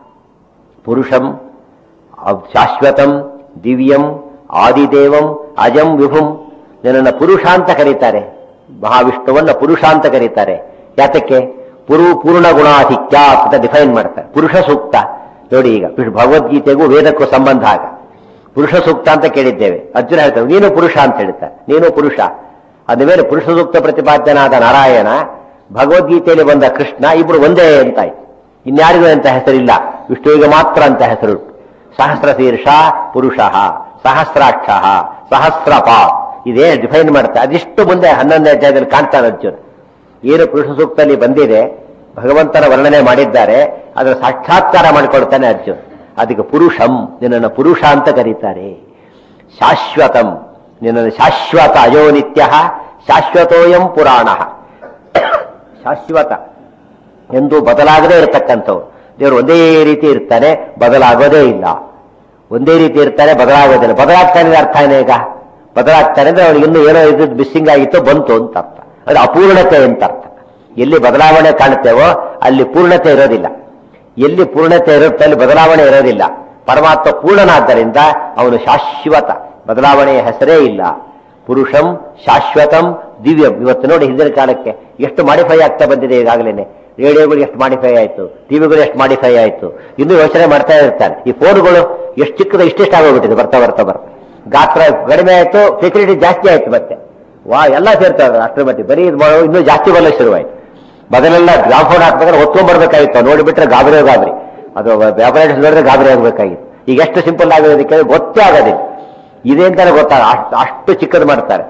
ಪುರುಷಂ ಅವ್- ಶಾಶ್ವತಂ ದಿವ್ಯಂ ಆದಿದೇವಂ ಅಜಂ ವಿಭುಂ ನಿನ್ನನ್ನು ಪುರುಷ ಅಂತ ಕರೀತಾರೆ ಮಹಾವಿಷ್ಣುವನ್ನ ಪುರುಷ ಅಂತ ಕರೀತಾರೆ ಯಾತಕ್ಕೆ ಪುರು ಪೂರ್ಣ ಗುಣಾಧಿಕ್ಯ ಅಂತ ಡಿಫೈನ್ ಮಾಡ್ತಾರೆ ಪುರುಷ ಸೂಕ್ತ ನೋಡಿ ಈಗ ವಿಷ್ಣು- ಭಗವದ್ಗೀತೆಗೂ ವೇದಕ್ಕೂ ಸಂಬಂಧ ಆಗ ಪುರುಷ ಸೂಕ್ತ ಅಂತ ಕೇಳಿದ್ದೇವೆ ಅರ್ಜುನ ಹೇಳ್ತಾರೆ ನೀನು ಪುರುಷ ಅಂತ ಹೇಳ್ತಾರೆ ನೀನು ಪುರುಷ ಅದ ಮೇಲೆ ಪುರುಷ ಸೂಕ್ತ ಪ್ರತಿಪಾದ್ಯನಾದ ನಾರಾಯಣ ಭಗವದ್ಗೀತೆಯಲ್ಲಿ ಬಂದ ಕೃಷ್ಣ ಇಬ್ರು ಒಂದೇ ಅಂತಾಯ್ತು ಇನ್ಯಾರಿಗೂ ಅಂತ ಹೆಸರಿಲ್ಲ ವಿಷ್ಣುವಿಗೆ ಮಾತ್ರ ಅಂತ ಹೆಸರು ಸಹಸ್ರ ಶೀರ್ಷ ಪುರುಷ ಸಹಸ್ರಾಕ್ಷ ಸಹಸ್ರಪ ಇದೇ ಡಿಫೈನ್ ಮಾಡ್ತಾರೆ ಅದಿಷ್ಟು ಮುಂದೆ ಹನ್ನೊಂದನೇ ಅಧ್ಯಾಯದಲ್ಲಿ ಕಾಣ್ತಾನೆ ಅರ್ಜುನ ಏನು ಪುರುಷ ಸೂಕ್ತದಲ್ಲಿ ಬಂದಿದೆ ಭಗವಂತನ ವರ್ಣನೆ ಮಾಡಿದ್ದಾರೆ ಅದರ ಸಾಕ್ಷಾತ್ಕಾರ ಮಾಡಿಕೊಳ್ತಾನೆ ಅರ್ಜುನ್ ಅದಕ್ಕೆ ಪುರುಷಂ ನಿನ್ನನ್ನು ಪುರುಷ ಅಂತ ಕರೀತಾರೆ ಶಾಶ್ವತಂ ನಿನ್ನನ್ನು ಶಾಶ್ವತ ಅಯೋ ನಿತ್ಯ ಶಾಶ್ವತೋಯಂ ಪುರಾಣ ಶಾಶ್ವತ ಎಂದು ಬದಲಾಗದೇ ಇರತಕ್ಕಂಥವ್ರು ದೇವರು ಒಂದೇ ರೀತಿ ಇರ್ತಾನೆ ಬದಲಾಗೋದೇ ಇಲ್ಲ ಒಂದೇ ರೀತಿ ಇರ್ತಾನೆ ಬದಲಾಗೋದಿಲ್ಲ ಬದಲಾಗ್ತಾನೆ ಅಂದ್ರೆ ಅರ್ಥ ಏನೇ ಈಗ ಬದಲಾಗ್ತಾನೆ ಅಂದ್ರೆ ಅವ್ರಿಗೆ ಇನ್ನೂ ಏನೋ ಇದು ಮಿಸ್ಸಿಂಗ್ ಆಗಿತ್ತು ಬಂತು ಅಂತ ಅರ್ಥ ಅದು ಅಪೂರ್ಣತೆ ಅಂತ ಅರ್ಥ ಎಲ್ಲಿ ಬದಲಾವಣೆ ಕಾಣುತ್ತೇವೋ ಅಲ್ಲಿ ಪೂರ್ಣತೆ ಇರೋದಿಲ್ಲ ಎಲ್ಲಿ ಪೂರ್ಣತೆ ಇರುತ್ತೆ ಅಲ್ಲಿ ಬದಲಾವಣೆ ಇರೋದಿಲ್ಲ ಪರಮಾತ್ಮ ಪೂರ್ಣನಾದ್ದರಿಂದ ಅವನು ಶಾಶ್ವತ ಬದಲಾವಣೆಯ ಹೆಸರೇ ಇಲ್ಲ ಪುರುಷಂ ಶಾಶ್ವತಂ ದಿವ್ಯಂ ಇವತ್ತು ನೋಡಿ ಹಿಂದಿನ ಕಾಲಕ್ಕೆ ಎಷ್ಟು ಮಾಡಿಫೈ ಆಗ್ತಾ ಬಂದಿದೆ ಈಗಾಗಲೇ ರೇಡಿಯೋಗಳು ಎಷ್ಟು ಮಾಡಿಫೈ ಆಯ್ತು ಟಿವಿಗಳು ಎಷ್ಟು ಮಾಡಿಫೈ ಆಯ್ತು ಇನ್ನೂ ಯೋಚನೆ ಮಾಡ್ತಾ ಇರ್ತಾರೆ ಈ ಫೋನ್ಗಳು ಎಷ್ಟು ಚಿಕ್ಕದ ಇಷ್ಟಿಷ್ಟ ಆಗೋಗ್ಬಿಟ್ಟಿದೆ ಬರ್ತಾ ಬರ್ತಾ ಬರ್ತಾ ಗಾತ್ರ ಕಡಿಮೆ ಆಯ್ತು ಫೆಸಿಲಿಟಿ ಜಾಸ್ತಿ ಆಯ್ತು ಮತ್ತೆ ವಾ ಎಲ್ಲ ಸೇರ್ತಾರೆ ಅಷ್ಟರ ಮಟ್ಟಿಗೆ ಬರೀ ಇದು ಮಾಡೋ ಇನ್ನೂ ಜಾಸ್ತಿ ಬರಲಿಕ್ಕೆ ಶುರುವಾಯ್ತು ಮೊದಲೆಲ್ಲ ಗ್ರಾಫೋನ್ ಹಾಕ್ಬೇಕಾದ್ರೆ ಹೊತ್ಕೊಂಡ್ಬರ್ಬೇಕಾಗಿತ್ತು ನೋಡಿಬಿಟ್ರೆ ಗಾಬರಿ ಗಾಬರಿ ಅದು ವ್ಯಾಪಾರ ನೋಡಿದ್ರೆ ಗಾಬರಿ ಆಗಬೇಕಾಗಿತ್ತು ಈಗ ಎಷ್ಟು ಸಿಂಪಲ್ ಆಗಿರೋದಕ್ಕೆ ಗೊತ್ತೇ ಆಗೋದಿಲ್ಲ ಇದೆ ಅಂತಾನೆ ಗೊತ್ತಾಗ ಅಷ್ಟು ಅಷ್ಟು ಚಿಕ್ಕದು ಮಾಡ್ತಾರೆ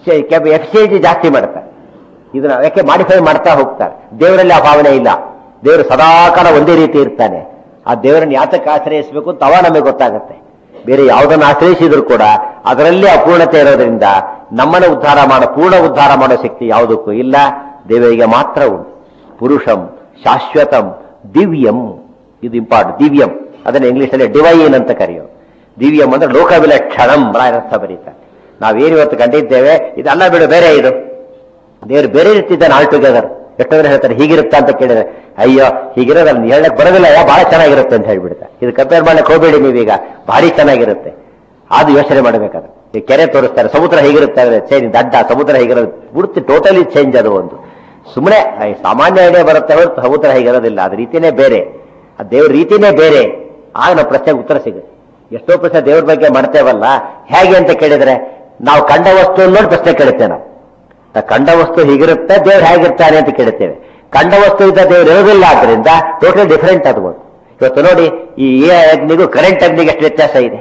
ಎಫ್ ಸಿ ಜಿ ಜಾಸ್ತಿ ಮಾಡ್ತಾರೆ ಇದನ್ನ ಯಾಕೆ ಮಾಡಿಫೈ ಮಾಡ್ತಾ ಹೋಗ್ತಾರೆ ದೇವರಲ್ಲಿ ಆ ಭಾವನೆ ಇಲ್ಲ ದೇವರು ಸದಾಕಾಲ ಒಂದೇ ರೀತಿ ಇರ್ತಾನೆ ಆ ದೇವರನ್ನು ಯಾತಕ್ಕೆ ಆಶ್ರಯಿಸಬೇಕು ಅಂತ ಅವ ನಮಗೆ ಗೊತ್ತಾಗುತ್ತೆ ಬೇರೆ ಯಾವುದನ್ನು ಆಶ್ರಯಿಸಿದ್ರು ಕೂಡ ಅದರಲ್ಲಿ ಅಪೂರ್ಣತೆ ಇರೋದ್ರಿಂದ ನಮ್ಮನ್ನು ಉದ್ಧಾರ ಮಾಡೋ ಪೂರ್ಣ ಉದ್ಧಾರ ಮಾಡೋ ಶಕ್ತಿ ಯಾವುದಕ್ಕೂ ಇಲ್ಲ ದೇವರಿಗೆ ಮಾತ್ರ ಉಂಟು ಪುರುಷಂ ಶಾಶ್ವತಂ ದಿವ್ಯಂ ಇದು ಇಂಪಾರ್ಟೆಂಟ್ ದಿವ್ಯಂ ಅದನ್ನ ಇಂಗ್ಲಿಷಲ್ಲಿ ಡಿವೈನ್ ಅಂತ ಕರೆಯೋ ದಿವ್ಯಂ ಅಂದ್ರೆ ಲೋಕವಿಲಕ್ಷಣಂ ಅರ್ಥ ಬರೀತಾರೆ ನಾವೇನು ಇವತ್ತು ಕಂಡಿದ್ದೇವೆ ಇದೆಲ್ಲ ಬಿಡು ಬೇರೆ ಇದು ದೇವರು ಬೇರೆ ಇರ್ತಿದ್ದಾನೆ ಆಲ್ ಟುಗೆದರ್ ಎಷ್ಟೊಂದ್ರೆ ಹೇಳ್ತಾರೆ ಹೀಗಿರುತ್ತಾ ಅಂತ ಕೇಳಿದ್ರೆ ಅಯ್ಯೋ ಹೀಗಿರೋದಲ್ಲ ನೀ ಹೇಳಕ್ ಬರೋದಿಲ್ಲ ಯಾ ಬಹಳ ಚೆನ್ನಾಗಿರುತ್ತೆ ಅಂತ ಹೇಳ್ಬಿಡ್ತಾರೆ ಇದು ಕಂಪೇರ್ ಮಾಡಕ್ ಹೋಗ್ಬೇಡಿ ನೀವೀಗ ಭಾರಿ ಚೆನ್ನಾಗಿರುತ್ತೆ ಅದು ಯೋಚನೆ ಮಾಡಬೇಕಾದ್ರೆ ಈ ಕೆರೆ ತೋರಿಸ್ತಾರೆ ಸಮುದ್ರ ಹೇಗಿರುತ್ತೆ ಅಂದ್ರೆ ಚೇಂಜ್ ದಡ್ಡ ಸಮುದ್ರ ಹೇಗಿರೋದು ಪೂರ್ತಿ ಟೋಟಲಿ ಚೇಂಜ್ ಅದು ಒಂದು ಸುಮ್ಮನೆ ಸಾಮಾನ್ಯ ಐಡಿಯಾ ಬರುತ್ತೆ ಹೊರತು ಸಮುದ್ರ ಹೇಗಿರೋದಿಲ್ಲ ಅದ ರೀತಿನೇ ಬೇರೆ ಆ ದೇವ್ರ ರೀತಿನೇ ಬೇರೆ ಆಗ ನಾವು ಪ್ರಶ್ನೆಗೆ ಉತ್ತರ ಸಿಗುತ್ತೆ ಎಷ್ಟೋ ಪ್ರಶ್ನೆ ದೇವ್ರ ಬಗ್ಗೆ ಮಾಡ್ತೇವಲ್ಲ ಹೇಗೆ ಅಂತ ಕೇಳಿದ್ರೆ ನಾವು ಕಂಡ ವಸ್ತು ನೋಡಿ ಪ್ರಶ್ನೆ ಕೇಳುತ್ತೇವೆ ನಾವು ನಾವು ಕಂಡ ವಸ್ತು ಹೀಗಿರುತ್ತೆ ದೇವ್ರು ಹೇಗಿರ್ತಾನೆ ಅಂತ ಕೇಳುತ್ತೇವೆ ಕಂಡ ವಸ್ತು ಇದ್ದ ದೇವ್ರು ಇರೋದಿಲ್ಲ ಆದ್ರಿಂದ ಟೋಟಲ್ ಡಿಫರೆಂಟ್ ಅದು ಒಂದು. ಇವತ್ತು ನೋಡಿ ಈ ಎ ಅಗ್ನಿಗೂ ಕರೆಂಟ್ ಅಗ್ನಿಗೆ ಎಷ್ಟು ವ್ಯತ್ಯಾಸ ಇದೆ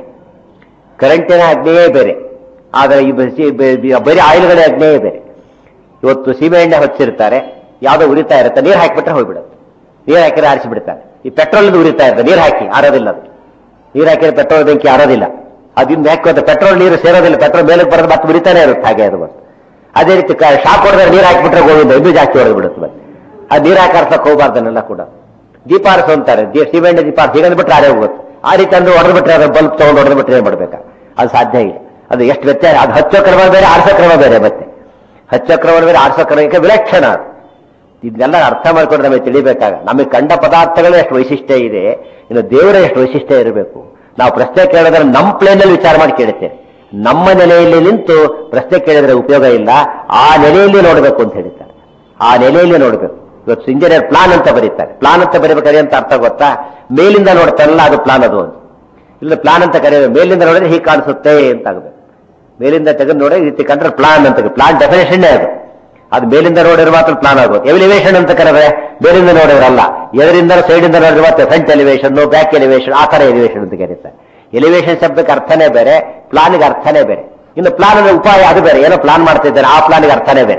ಕರೆಂಟಿನ ಅಗ್ನಿಯೇ ಬೇರೆ ಆದರೆ ಈ ಬಸಿ- ಬೆ- ಬೆ- ಬರೀ ಆಯಿಲ್ಗಳ ಅಗ್ನಿಯೇ ಬೇರೆ ಇವತ್ತು ಸೀಮೆ ಎಣ್ಣೆ ಹೊಚ್ಚಿರ್ತಾರೆ ಯಾವುದೋ ಉರಿತಾ ಇರುತ್ತೆ ನೀರು ಹಾಕಿಬಿಟ್ರೆ ಹೋಗ್ಬಿಡುತ್ತೆ ನೀರು ಹಾಕಿದ್ರೆ ಆರಿಸಿ ಬಿಡ್ತಾರೆ ಈ ಪೆಟ್ರೋಲ್ ಉರಿತಾ ಇರ್ತದೆ ನೀರು ಹಾಕಿ ಆರೋದಿಲ್ಲ ಅದು ನೀರು ಹಾಕಿದ್ರೆ ಪೆಟ್ರೋಲ್ ಬೆಂಕಿ ಆರೋದಿಲ್ಲ ಅದಿಂದ ಹಾಕೋದು ಪೆಟ್ರೋಲ್ ನೀರು ಸೇರೋದಿಲ್ಲ ಪೆಟ್ರೋಲ್ ಮೇಲೆ ಬರೋದು ಮತ್ತೆ ಉರಿತಾನೆ ಇರುತ್ತೆ ಹಾಗೆ ಅದು ಮತ್ತೆ ಅದೇ ರೀತಿ ಕ- ಶಾಕ್ ಹೊಡೆದ್ರೆ ನೀರು ಹಾಕಿಬಿಟ್ರೆ ಗೋವಿಂದ ಇನ್ನೂ ಜಾಸ್ತಿ ಹೊಡೆದು ಬಿಡುತ್ತೆ ಮತ್ತೆ ಆ ನೀರು ಹಾಕಾರ್ಸಕ್ ಹೋಗ್ಬಾರ್ದನ್ನೆಲ್ಲ ಕೂಡ ದೀಪ ಆರಿಸು ಅಂತಾರೆ ದಿ- ಸಿಮೆಂಟ್ ದೀಪ ಸಿಗಂದ್ ಬಿಟ್ರೆ ಆರೇ ಹೋಗುತ್ತೆ ಆ ರೀತಿ ಅಂದ್ರೆ ಹೊಡೆದು ಬಿಟ್ರೆ ಅದು ಬಲ್ಬ್ ತಗೊಂಡು ಹೊಡೆದು ಬಿಟ್ರೆ ಏನ್ ಮಾಡ್ಬೇಕಾ ಅದು ಸಾಧ್ಯ ಇಲ್ಲ ಅದು ಎಷ್ಟು ವ್ಯತ್ಯಾಸ ಅದು ಹಚ್ಚೋ ಕ್ರಮ ಬೇರೆ ಆರಿಸೋ ಕ್ರಮ ಬೇರೆ ಮತ್ತೆ ಹಚ್ಚೋ ಕ್ರಮ ಬೇರೆ ಆರಿಸೋ ಕ್ರಮಕ್ಕೆ ವಿಲಕ್ಷಣ ಅದು ಇದನ್ನೆಲ್ಲ ಅರ್ಥ ಮಾಡ್ಕೊಂಡು ನಮಗೆ ತಿಳಿಬೇಕಾಗ ನಮಗೆ ಕಂಡ ಪದಾರ್ಥಗಳೇ ಎಷ್ಟು ವೈಶಿಷ್ಟ್ಯ ಇದೆ ಇನ್ನು ದೇವರ ಎಷ್ಟು ವೈಶಿಷ್ಟ್ಯ ಇರಬೇಕು ನಾವು ಪ್ರಶ್ನೆ ಕೇಳಿದ್ರೆ ನಮ್ಮ ಪ್ಲೇನಲ್ಲಿ ವಿಚಾರ ಮಾಡಿ ಕೇಳುತ್ತೇವೆ ನಮ್ಮ ನೆಲೆಯಲ್ಲಿ ನಿಂತು ಪ್ರಶ್ನೆ ಕೇಳಿದ್ರೆ ಉಪಯೋಗ ಇಲ್ಲ ಆ ನೆಲೆಯಲ್ಲಿ ನೋಡಬೇಕು ಅಂತ ಹೇಳ್ತಾರೆ ಆ ನೆಲೆಯಲ್ಲಿ ನೋಡಬೇಕು ಇವತ್ತು ಇಂಜಿನಿಯರ್ ಪ್ಲಾನ್ ಅಂತ ಬರೀತಾರೆ ಪ್ಲಾನ್ ಅಂತ ಬರೀಬೇಕಾದ್ರೆ ಅಂತ ಅರ್ಥ ಗೊತ್ತಾ ಮೇಲಿಂದ ನೋಡ್ತಾರಲ್ಲ ಅದು ಪ್ಲಾನ್ ಅದು ಅಂತ ಇಲ್ಲ ಪ್ಲಾನ್ ಅಂತ ಕರೆಯೋದು ಮೇಲಿಂದ ನೋಡಿದ್ರೆ ಹೀಗೆ ಕಾಣಿಸುತ್ತೆ ಅಂತ ಆಗಬೇಕು ಮೇಲಿಂದ ತೆಗೆದು ನೋಡಿ ಈ ರೀತಿ ಕಂಡ್ರೆ ಪ್ಲಾನ್ ಅಂತ ಪ್ಲಾನ್ ಡೆಫಿನೇಷನ್ನೇ ಅದು ಅದು ಮೇಲಿಂದ ನೋಡಿದ್ರೆ ಮಾತ್ರ ಪ್ಲಾನ್ ಆಗೋದು ಎಲಿವೇಶನ್ ಅಂತ ಕರೆದ್ರೆ ಮೇಲಿಂದ ನೋಡಿದ್ರಲ್ಲ ಎದರಿಂದ ಸೈಡಿಂದ ನೋಡಿದ್ರೆ ಮತ್ತೆ ಫ್ರಂಟ್ ಎಲಿವೇಶನ್ ಬ್ಯಾಕ್ ಎಲಿವೇಶನ್ ಆ ತರ ಎಲಿವೇಶನ್ ಅಂತ ಕರೀತಾರೆ ಎಲಿವೇಶನ್ ಶಬ್ದಕ್ಕೆ ಅರ್ಥನೇ ಬೇರೆ ಪ್ಲಾನ್ಗೆ ಅರ್ಥನೇ ಬೇರೆ ಇನ್ನು ಪ್ಲಾನ್ ಉಪಾಯ ಅದು ಬೇರೆ ಏನೋ ಪ್ಲಾನ್ ಮಾಡ್ತಿದ್ದಾರೆ ಆ ಪ್ಲಾನ್ಗೆ ಅರ್ಥನೇ ಬೇರೆ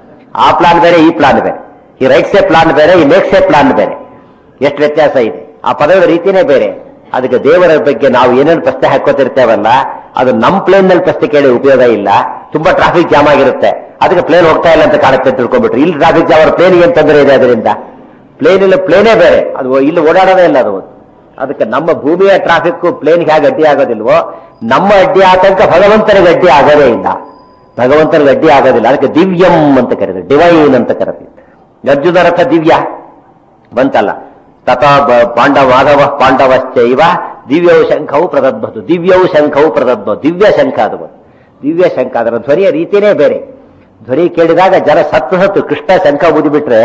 ಆ ಪ್ಲಾನ್ ಬೇರೆ ಈ ಪ್ಲಾನ್ ಬೇರೆ ಈ ರೈಟ್ಸ್ ಎ ಪ್ಲಾನ್ ಬೇರೆ ಈ ಮೇಕ್ಸ್ ಎ ಪ್ಲಾನ್ ಬೇರೆ ಎಷ್ಟು ವ್ಯತ್ಯಾಸ ಇದೆ ಆ ಪದದ ರೀತಿನೇ ಬೇರೆ ಅದಕ್ಕೆ ದೇವರ ಬಗ್ಗೆ ನಾವು ಏನೇನು ಪ್ರಶ್ನೆ ಹಾಕೋತಿರ್ತೇವಲ್ಲ ಅದು ನಮ್ಮ ಪ್ಲೇನ್ ನಲ್ಲಿ ಪ್ರಶ್ನೆ ಕೇಳಿ ಉಪಯೋಗ ಇಲ್ಲ ತುಂಬಾ ಟ್ರಾಫಿಕ್ ಜಾಮ್ ಆಗಿರುತ್ತೆ ಅದಕ್ಕೆ ಪ್ಲೇನ್ ಹೋಗ್ತಾ ಇಲ್ಲ ಅಂತ ಕಾಣುತ್ತೆ ಅಂತ ತಿಳ್ಕೊಂಡ್ಬಿಟ್ರೆ ಇಲ್ಲಿ ಟ್ರಾಫಿಕ್ ಜಾಮ್ ಪ್ಲೇನ್ ಏನ್ ತೊಂದರೆ ಇದೆ ಅದರಿಂದ ಪ್ಲೇನ್ ಇಲ್ಲ ಪ್ಲೇನೇ ಬೇರೆ ಅದು ಇಲ್ಲಿ ಓಡಾಡೋದೇ ಇಲ್ಲ ಅದು ಅದಕ್ಕೆ ನಮ್ಮ ಭೂಮಿಯ ಟ್ರಾಫಿಕ್ ಪ್ಲೇನ್ಗೆ ಹೇಗೆ ಅಡ್ಡಿ ಆಗೋದಿಲ್ವೋ ನಮ್ಮ ಅಡ್ಡಿ ಆತಂಕ ಭಗವಂತನಿಗೆ ಅಡ್ಡಿ ಆಗೋದೇ ಇಲ್ಲ ಭಗವಂತನಿಗೆ ಅಡ್ಡಿ ಆಗೋದಿಲ್ಲ ಅದಕ್ಕೆ ದಿವ್ಯಂ ಅಂತ ಕರೀತಾರೆ ಡಿವೈನ್ ಅಂತ ಕರೀತೀವಿ ಅರ್ಜುನ ರಥ ದಿವ್ಯ ಬಂತಲ್ಲ ತಥಾ ಬ- ಪಾಂಡವ ಮಾಧವ ಪಾಂಡವಶ್ಚೈವ ದಿವ್ಯೌ ಶಂಖವು ಪ್ರದದ್ಭತು ದಿವ್ಯೌ ಶಂಖವು ಪ್ರದದ್ಭತು ದಿವ್ಯ ಶಂಖ ಅದು ಬಂತು. ದಿವ್ಯ ಶಂಖ ಅದರ ಧ್ವನಿಯ ರೀತಿನೇ ಬೇರೆ ಧ್ವನಿ ಕೇಳಿದಾಗ ಜನ ಸತ್ತು ಸತ್ತು ಕೃಷ್ಣ ಶಂಖ ಊದಿಬಿಟ್ರೆ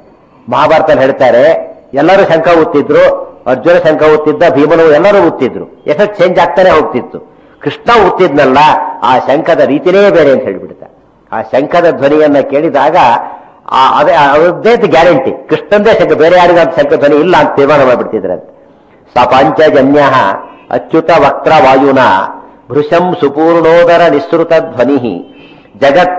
ಮಹಾಭಾರತ ಹೇಳ್ತಾರೆ ಎಲ್ಲರೂ ಶಂಖ ಊತ್ತಿದ್ರು ಅರ್ಜುನ ಶಂಖ ಊತ್ತಿದ್ದ ಭೀಮನು ಎಲ್ಲರೂ ಊತ್ತಿದ್ರು ಎಫೆಕ್ಟ್ ಚೇಂಜ್ ಆಗ್ತಾನೆ ಹೋಗ್ತಿತ್ತು ಕೃಷ್ಣ ಊತ್ತಿದ್ನಲ್ಲ ಆ ಶಂಖದ ರೀತಿನೇ ಬೇರೆ ಅಂತ ಹೇಳ್ಬಿಡ್ತಾರೆ ಆ ಶಂಖದ ಧ್ವನಿಯನ್ನ ಕೇಳಿದಾಗ ಆ ಅದೇ ಅವರದ್ದೇ ಗ್ಯಾರಂಟಿ ಕೃಷ್ಣಂದೇ ಶಂಖ ಬೇರೆ ಯಾರಿಗೂ ಅಂತ ಶಂಖ ಧ್ವನಿ ಇಲ್ಲ ಅಂತ ತೀರ್ಮಾನ ಮಾಡಿಬಿಡ್ತಿದ್ರಂತೆ ಸ ಪಂಚಜನ್ಯ ಅಚ್ಯುತ ವಕ್ರ ವಾಯುನ ಭೃಶಂ ಸುಪೂರ್ಣೋದರ ನಿಸ್ಸೃತ ಧ್ವನಿ ಜಗತ್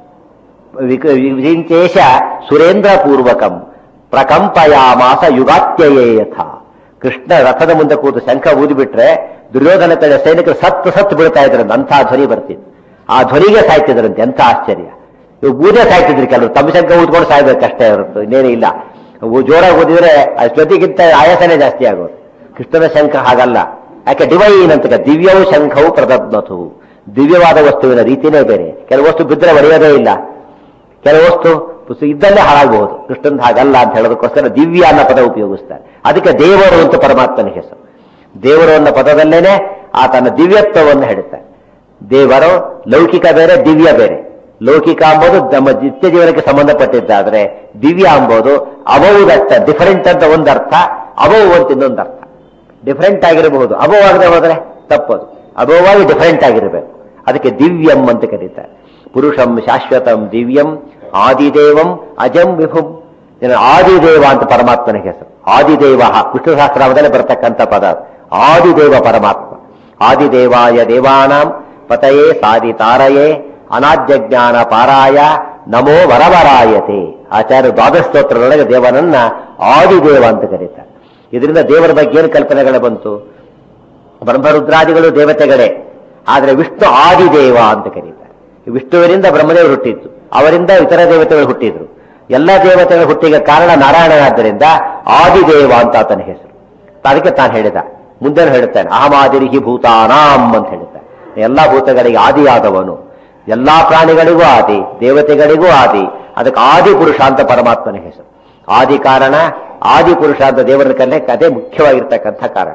ವಿಕ- ವಿರಿಂಚೇಶ ಸುರೇಂದ್ರ ಪೂರ್ವಕಂ ಪ್ರಕಂಪಯಾಮಾಸ ಯುಗಾತ್ಯಯೇ ಯಥ ಕೃಷ್ಣ ರಥದ ಮುಂದೆ ಕೂತು ಶಂಖ ಊದಿಬಿಟ್ರೆ ದುರ್ಯೋಧನ ಕಡೆ ಸೈನಿಕರು ಸತ್ತು ಸತ್ತು ಬೀಳ್ತಾ ಇದ್ರಂತೆ ಅಂಥ ಧ್ವನಿ ಬರ್ತಿತ್ತು ಆ ಧ್ವನಿಗೆ ಸಾಯ್ತಿದ್ರಂತೆ ಎಂಥ ಆಶ್ಚರ್ಯ ಇವು ಊದೇ ಸಾಯ್ತಿದ್ರು ಕೆಲವರು ತಮ್ಮ ಶಂಖ ಊದ್ಕೊಂಡು ಸಾಯ್ಬೇಕಷ್ಟೇ ಹೊರತು ಇನ್ನೇನು ಇಲ್ಲ ಅವು ಜೋರಾಗಿ ಓದಿದ್ರೆ ಅಷ್ಟೊತ್ತಿಗಿಂತ ಆಯಾಸನೇ ಜಾಸ್ತಿ ಆಗೋದು ಕೃಷ್ಣನ ಶಂಖ ಹಾಗಲ್ಲ ಯಾಕೆ ಡಿವೈನ್ ಅಂತ ಕ- ದಿವ್ಯವು ಶಂಖವು ಪ್ರದತ್ಮತು ದಿವ್ಯವಾದ ವಸ್ತುವಿನ ರೀತಿನೇ ಬೇರೆ ಕೆಲವು ವಸ್ತು ಬಿದ್ದರೆ ಒಡೆಯೋದೇ ಇಲ್ಲ ಕೆಲವು ವಸ್ತು ಪುಸ್ತಕ ಇದ್ದಲ್ಲೇ ಹಾಳಾಗಬಹುದು ಕೃಷ್ಣನ್ ಹಾಗಲ್ಲ ಅಂತ ಹೇಳೋದಕ್ಕೋಸ್ಕರ ದಿವ್ಯ ಅನ್ನೋ ಪದ ಉಪಯೋಗಿಸ್ತಾರೆ ಅದಕ್ಕೆ ದೇವರು ಅಂತ ಪರಮಾತ್ಮನ ಹೆಸರು ದೇವರು ಅನ್ನೋ ಪದದಲ್ಲೇನೆ ಆತನ ದಿವ್ಯತ್ವವನ್ನು ಹೇಳುತ್ತಾರೆ ದೇವರು ಲೌಕಿಕ ಬೇರೆ ದಿವ್ಯ ಬೇರೆ ಲೌಕಿಕ ಅಂಬೋದು ನಮ್ಮ ನಿತ್ಯ ಜೀವನಕ್ಕೆ ಸಂಬಂಧಪಟ್ಟಿದ್ದಾದ್ರೆ ದಿವ್ಯ ಅಂಬೋದು ಅಬಹುದರ್ಥ ಡಿಫರೆಂಟ್ ಅಂತ ಒಂದರ್ಥ ಅಬಹು ಅಂತ ಇನ್ನೊಂದು ಅರ್ಥ ಡಿಫರೆಂಟ್ ಆಗಿರಬಹುದು ಅಭವ ಆಗದೆ ಹೋದ್ರೆ ತಪ್ಪದು ಅಭವವಾಗಿ ಡಿಫರೆಂಟ್ ಆಗಿರಬೇಕು ಅದಕ್ಕೆ ದಿವ್ಯಂ ಅಂತ ಕರೀತಾರೆ ಪುರುಷಂ ಶಾಶ್ವತಂ ದಿವ್ಯಂ ಆದಿದೇವಂ ಅಜಂ ವಿಭುಂ ಇನ್ನು ಆದಿದೇವ ಅಂತ ಪರಮಾತ್ಮನಿಗೆ ಹೆಸರು ಆದಿದೇವ ವಿಷ್ಣು ಸಹಸ್ರಾಮದಲ್ಲಿ ಬರ್ತಕ್ಕಂಥ ಪದ ಅದು. ಆದಿದೇವ ಪರಮಾತ್ಮ ಆದಿದೇವಾಯ ದೇವಾನಾಂ ಪತಯೇ ಸಾದಿತಾರಯೇ ಅನಾದ್ಯ ಜ್ಞಾನ ಪಾರಾಯ ನಮೋ ವರವರಾಯತೆ ಆಚಾರ್ಯ ದ್ವಾದಶ ಸ್ತೋತ್ರದೊಳಗೆ ದೇವನನ್ನ ಆದಿದೇವ ಅಂತ ಕರೀತಾರೆ ಇದರಿಂದ ದೇವರ ಬಗ್ಗೆ ಏನು ಕಲ್ಪನೆಗಳು ಬಂತು ಬ್ರಹ್ಮರುದ್ರಾದಿಗಳು ದೇವತೆಗಳೇ ಆದರೆ ವಿಷ್ಣು ಆದಿದೇವ ಅಂತ ಕರೀತಾರೆ ವಿಷ್ಣುವಿನಿಂದ ಬ್ರಹ್ಮದೇವರು ಹುಟ್ಟಿದ್ದು ಅವರಿಂದ ಇತರ ದೇವತೆಗಳು ಹುಟ್ಟಿದ್ರು ಎಲ್ಲ ದೇವತೆಗಳ ಹುಟ್ಟಿಗೆ ಕಾರಣ ನಾರಾಯಣನಾದ್ದರಿಂದ ಆದಿದೇವ ಅಂತ ಆತನ ಹೆಸರು ಅದಕ್ಕೆ ತಾನು ಹೇಳಿದ ಮುಂದೆ ಹೇಳ್ತಾನೆ ಅಹಮಾದಿರಿಹಿ ಭೂತಾನಾಂ ಅಂತ ಹೇಳ್ತಾನೆ ಎಲ್ಲಾ ಭೂತಗಳಿಗೆ ಆದಿಯಾದವನು ಎಲ್ಲಾ ಪ್ರಾಣಿಗಳಿಗೂ ಆದಿ ದೇವತೆಗಳಿಗೂ ಆದಿ ಅದಕ್ಕೆ ಆದಿ ಪುರುಷ ಅಂತ ಪರಮಾತ್ಮನ ಹೆಸರು ಆದಿ ಕಾರಣ ಆದಿ ಪುರುಷ ಅಂತ ದೇವರ ಕಲಿಯಕ್ಕೆ ಅದೇ ಮುಖ್ಯವಾಗಿರ್ತಕ್ಕಂಥ ಕಾರಣ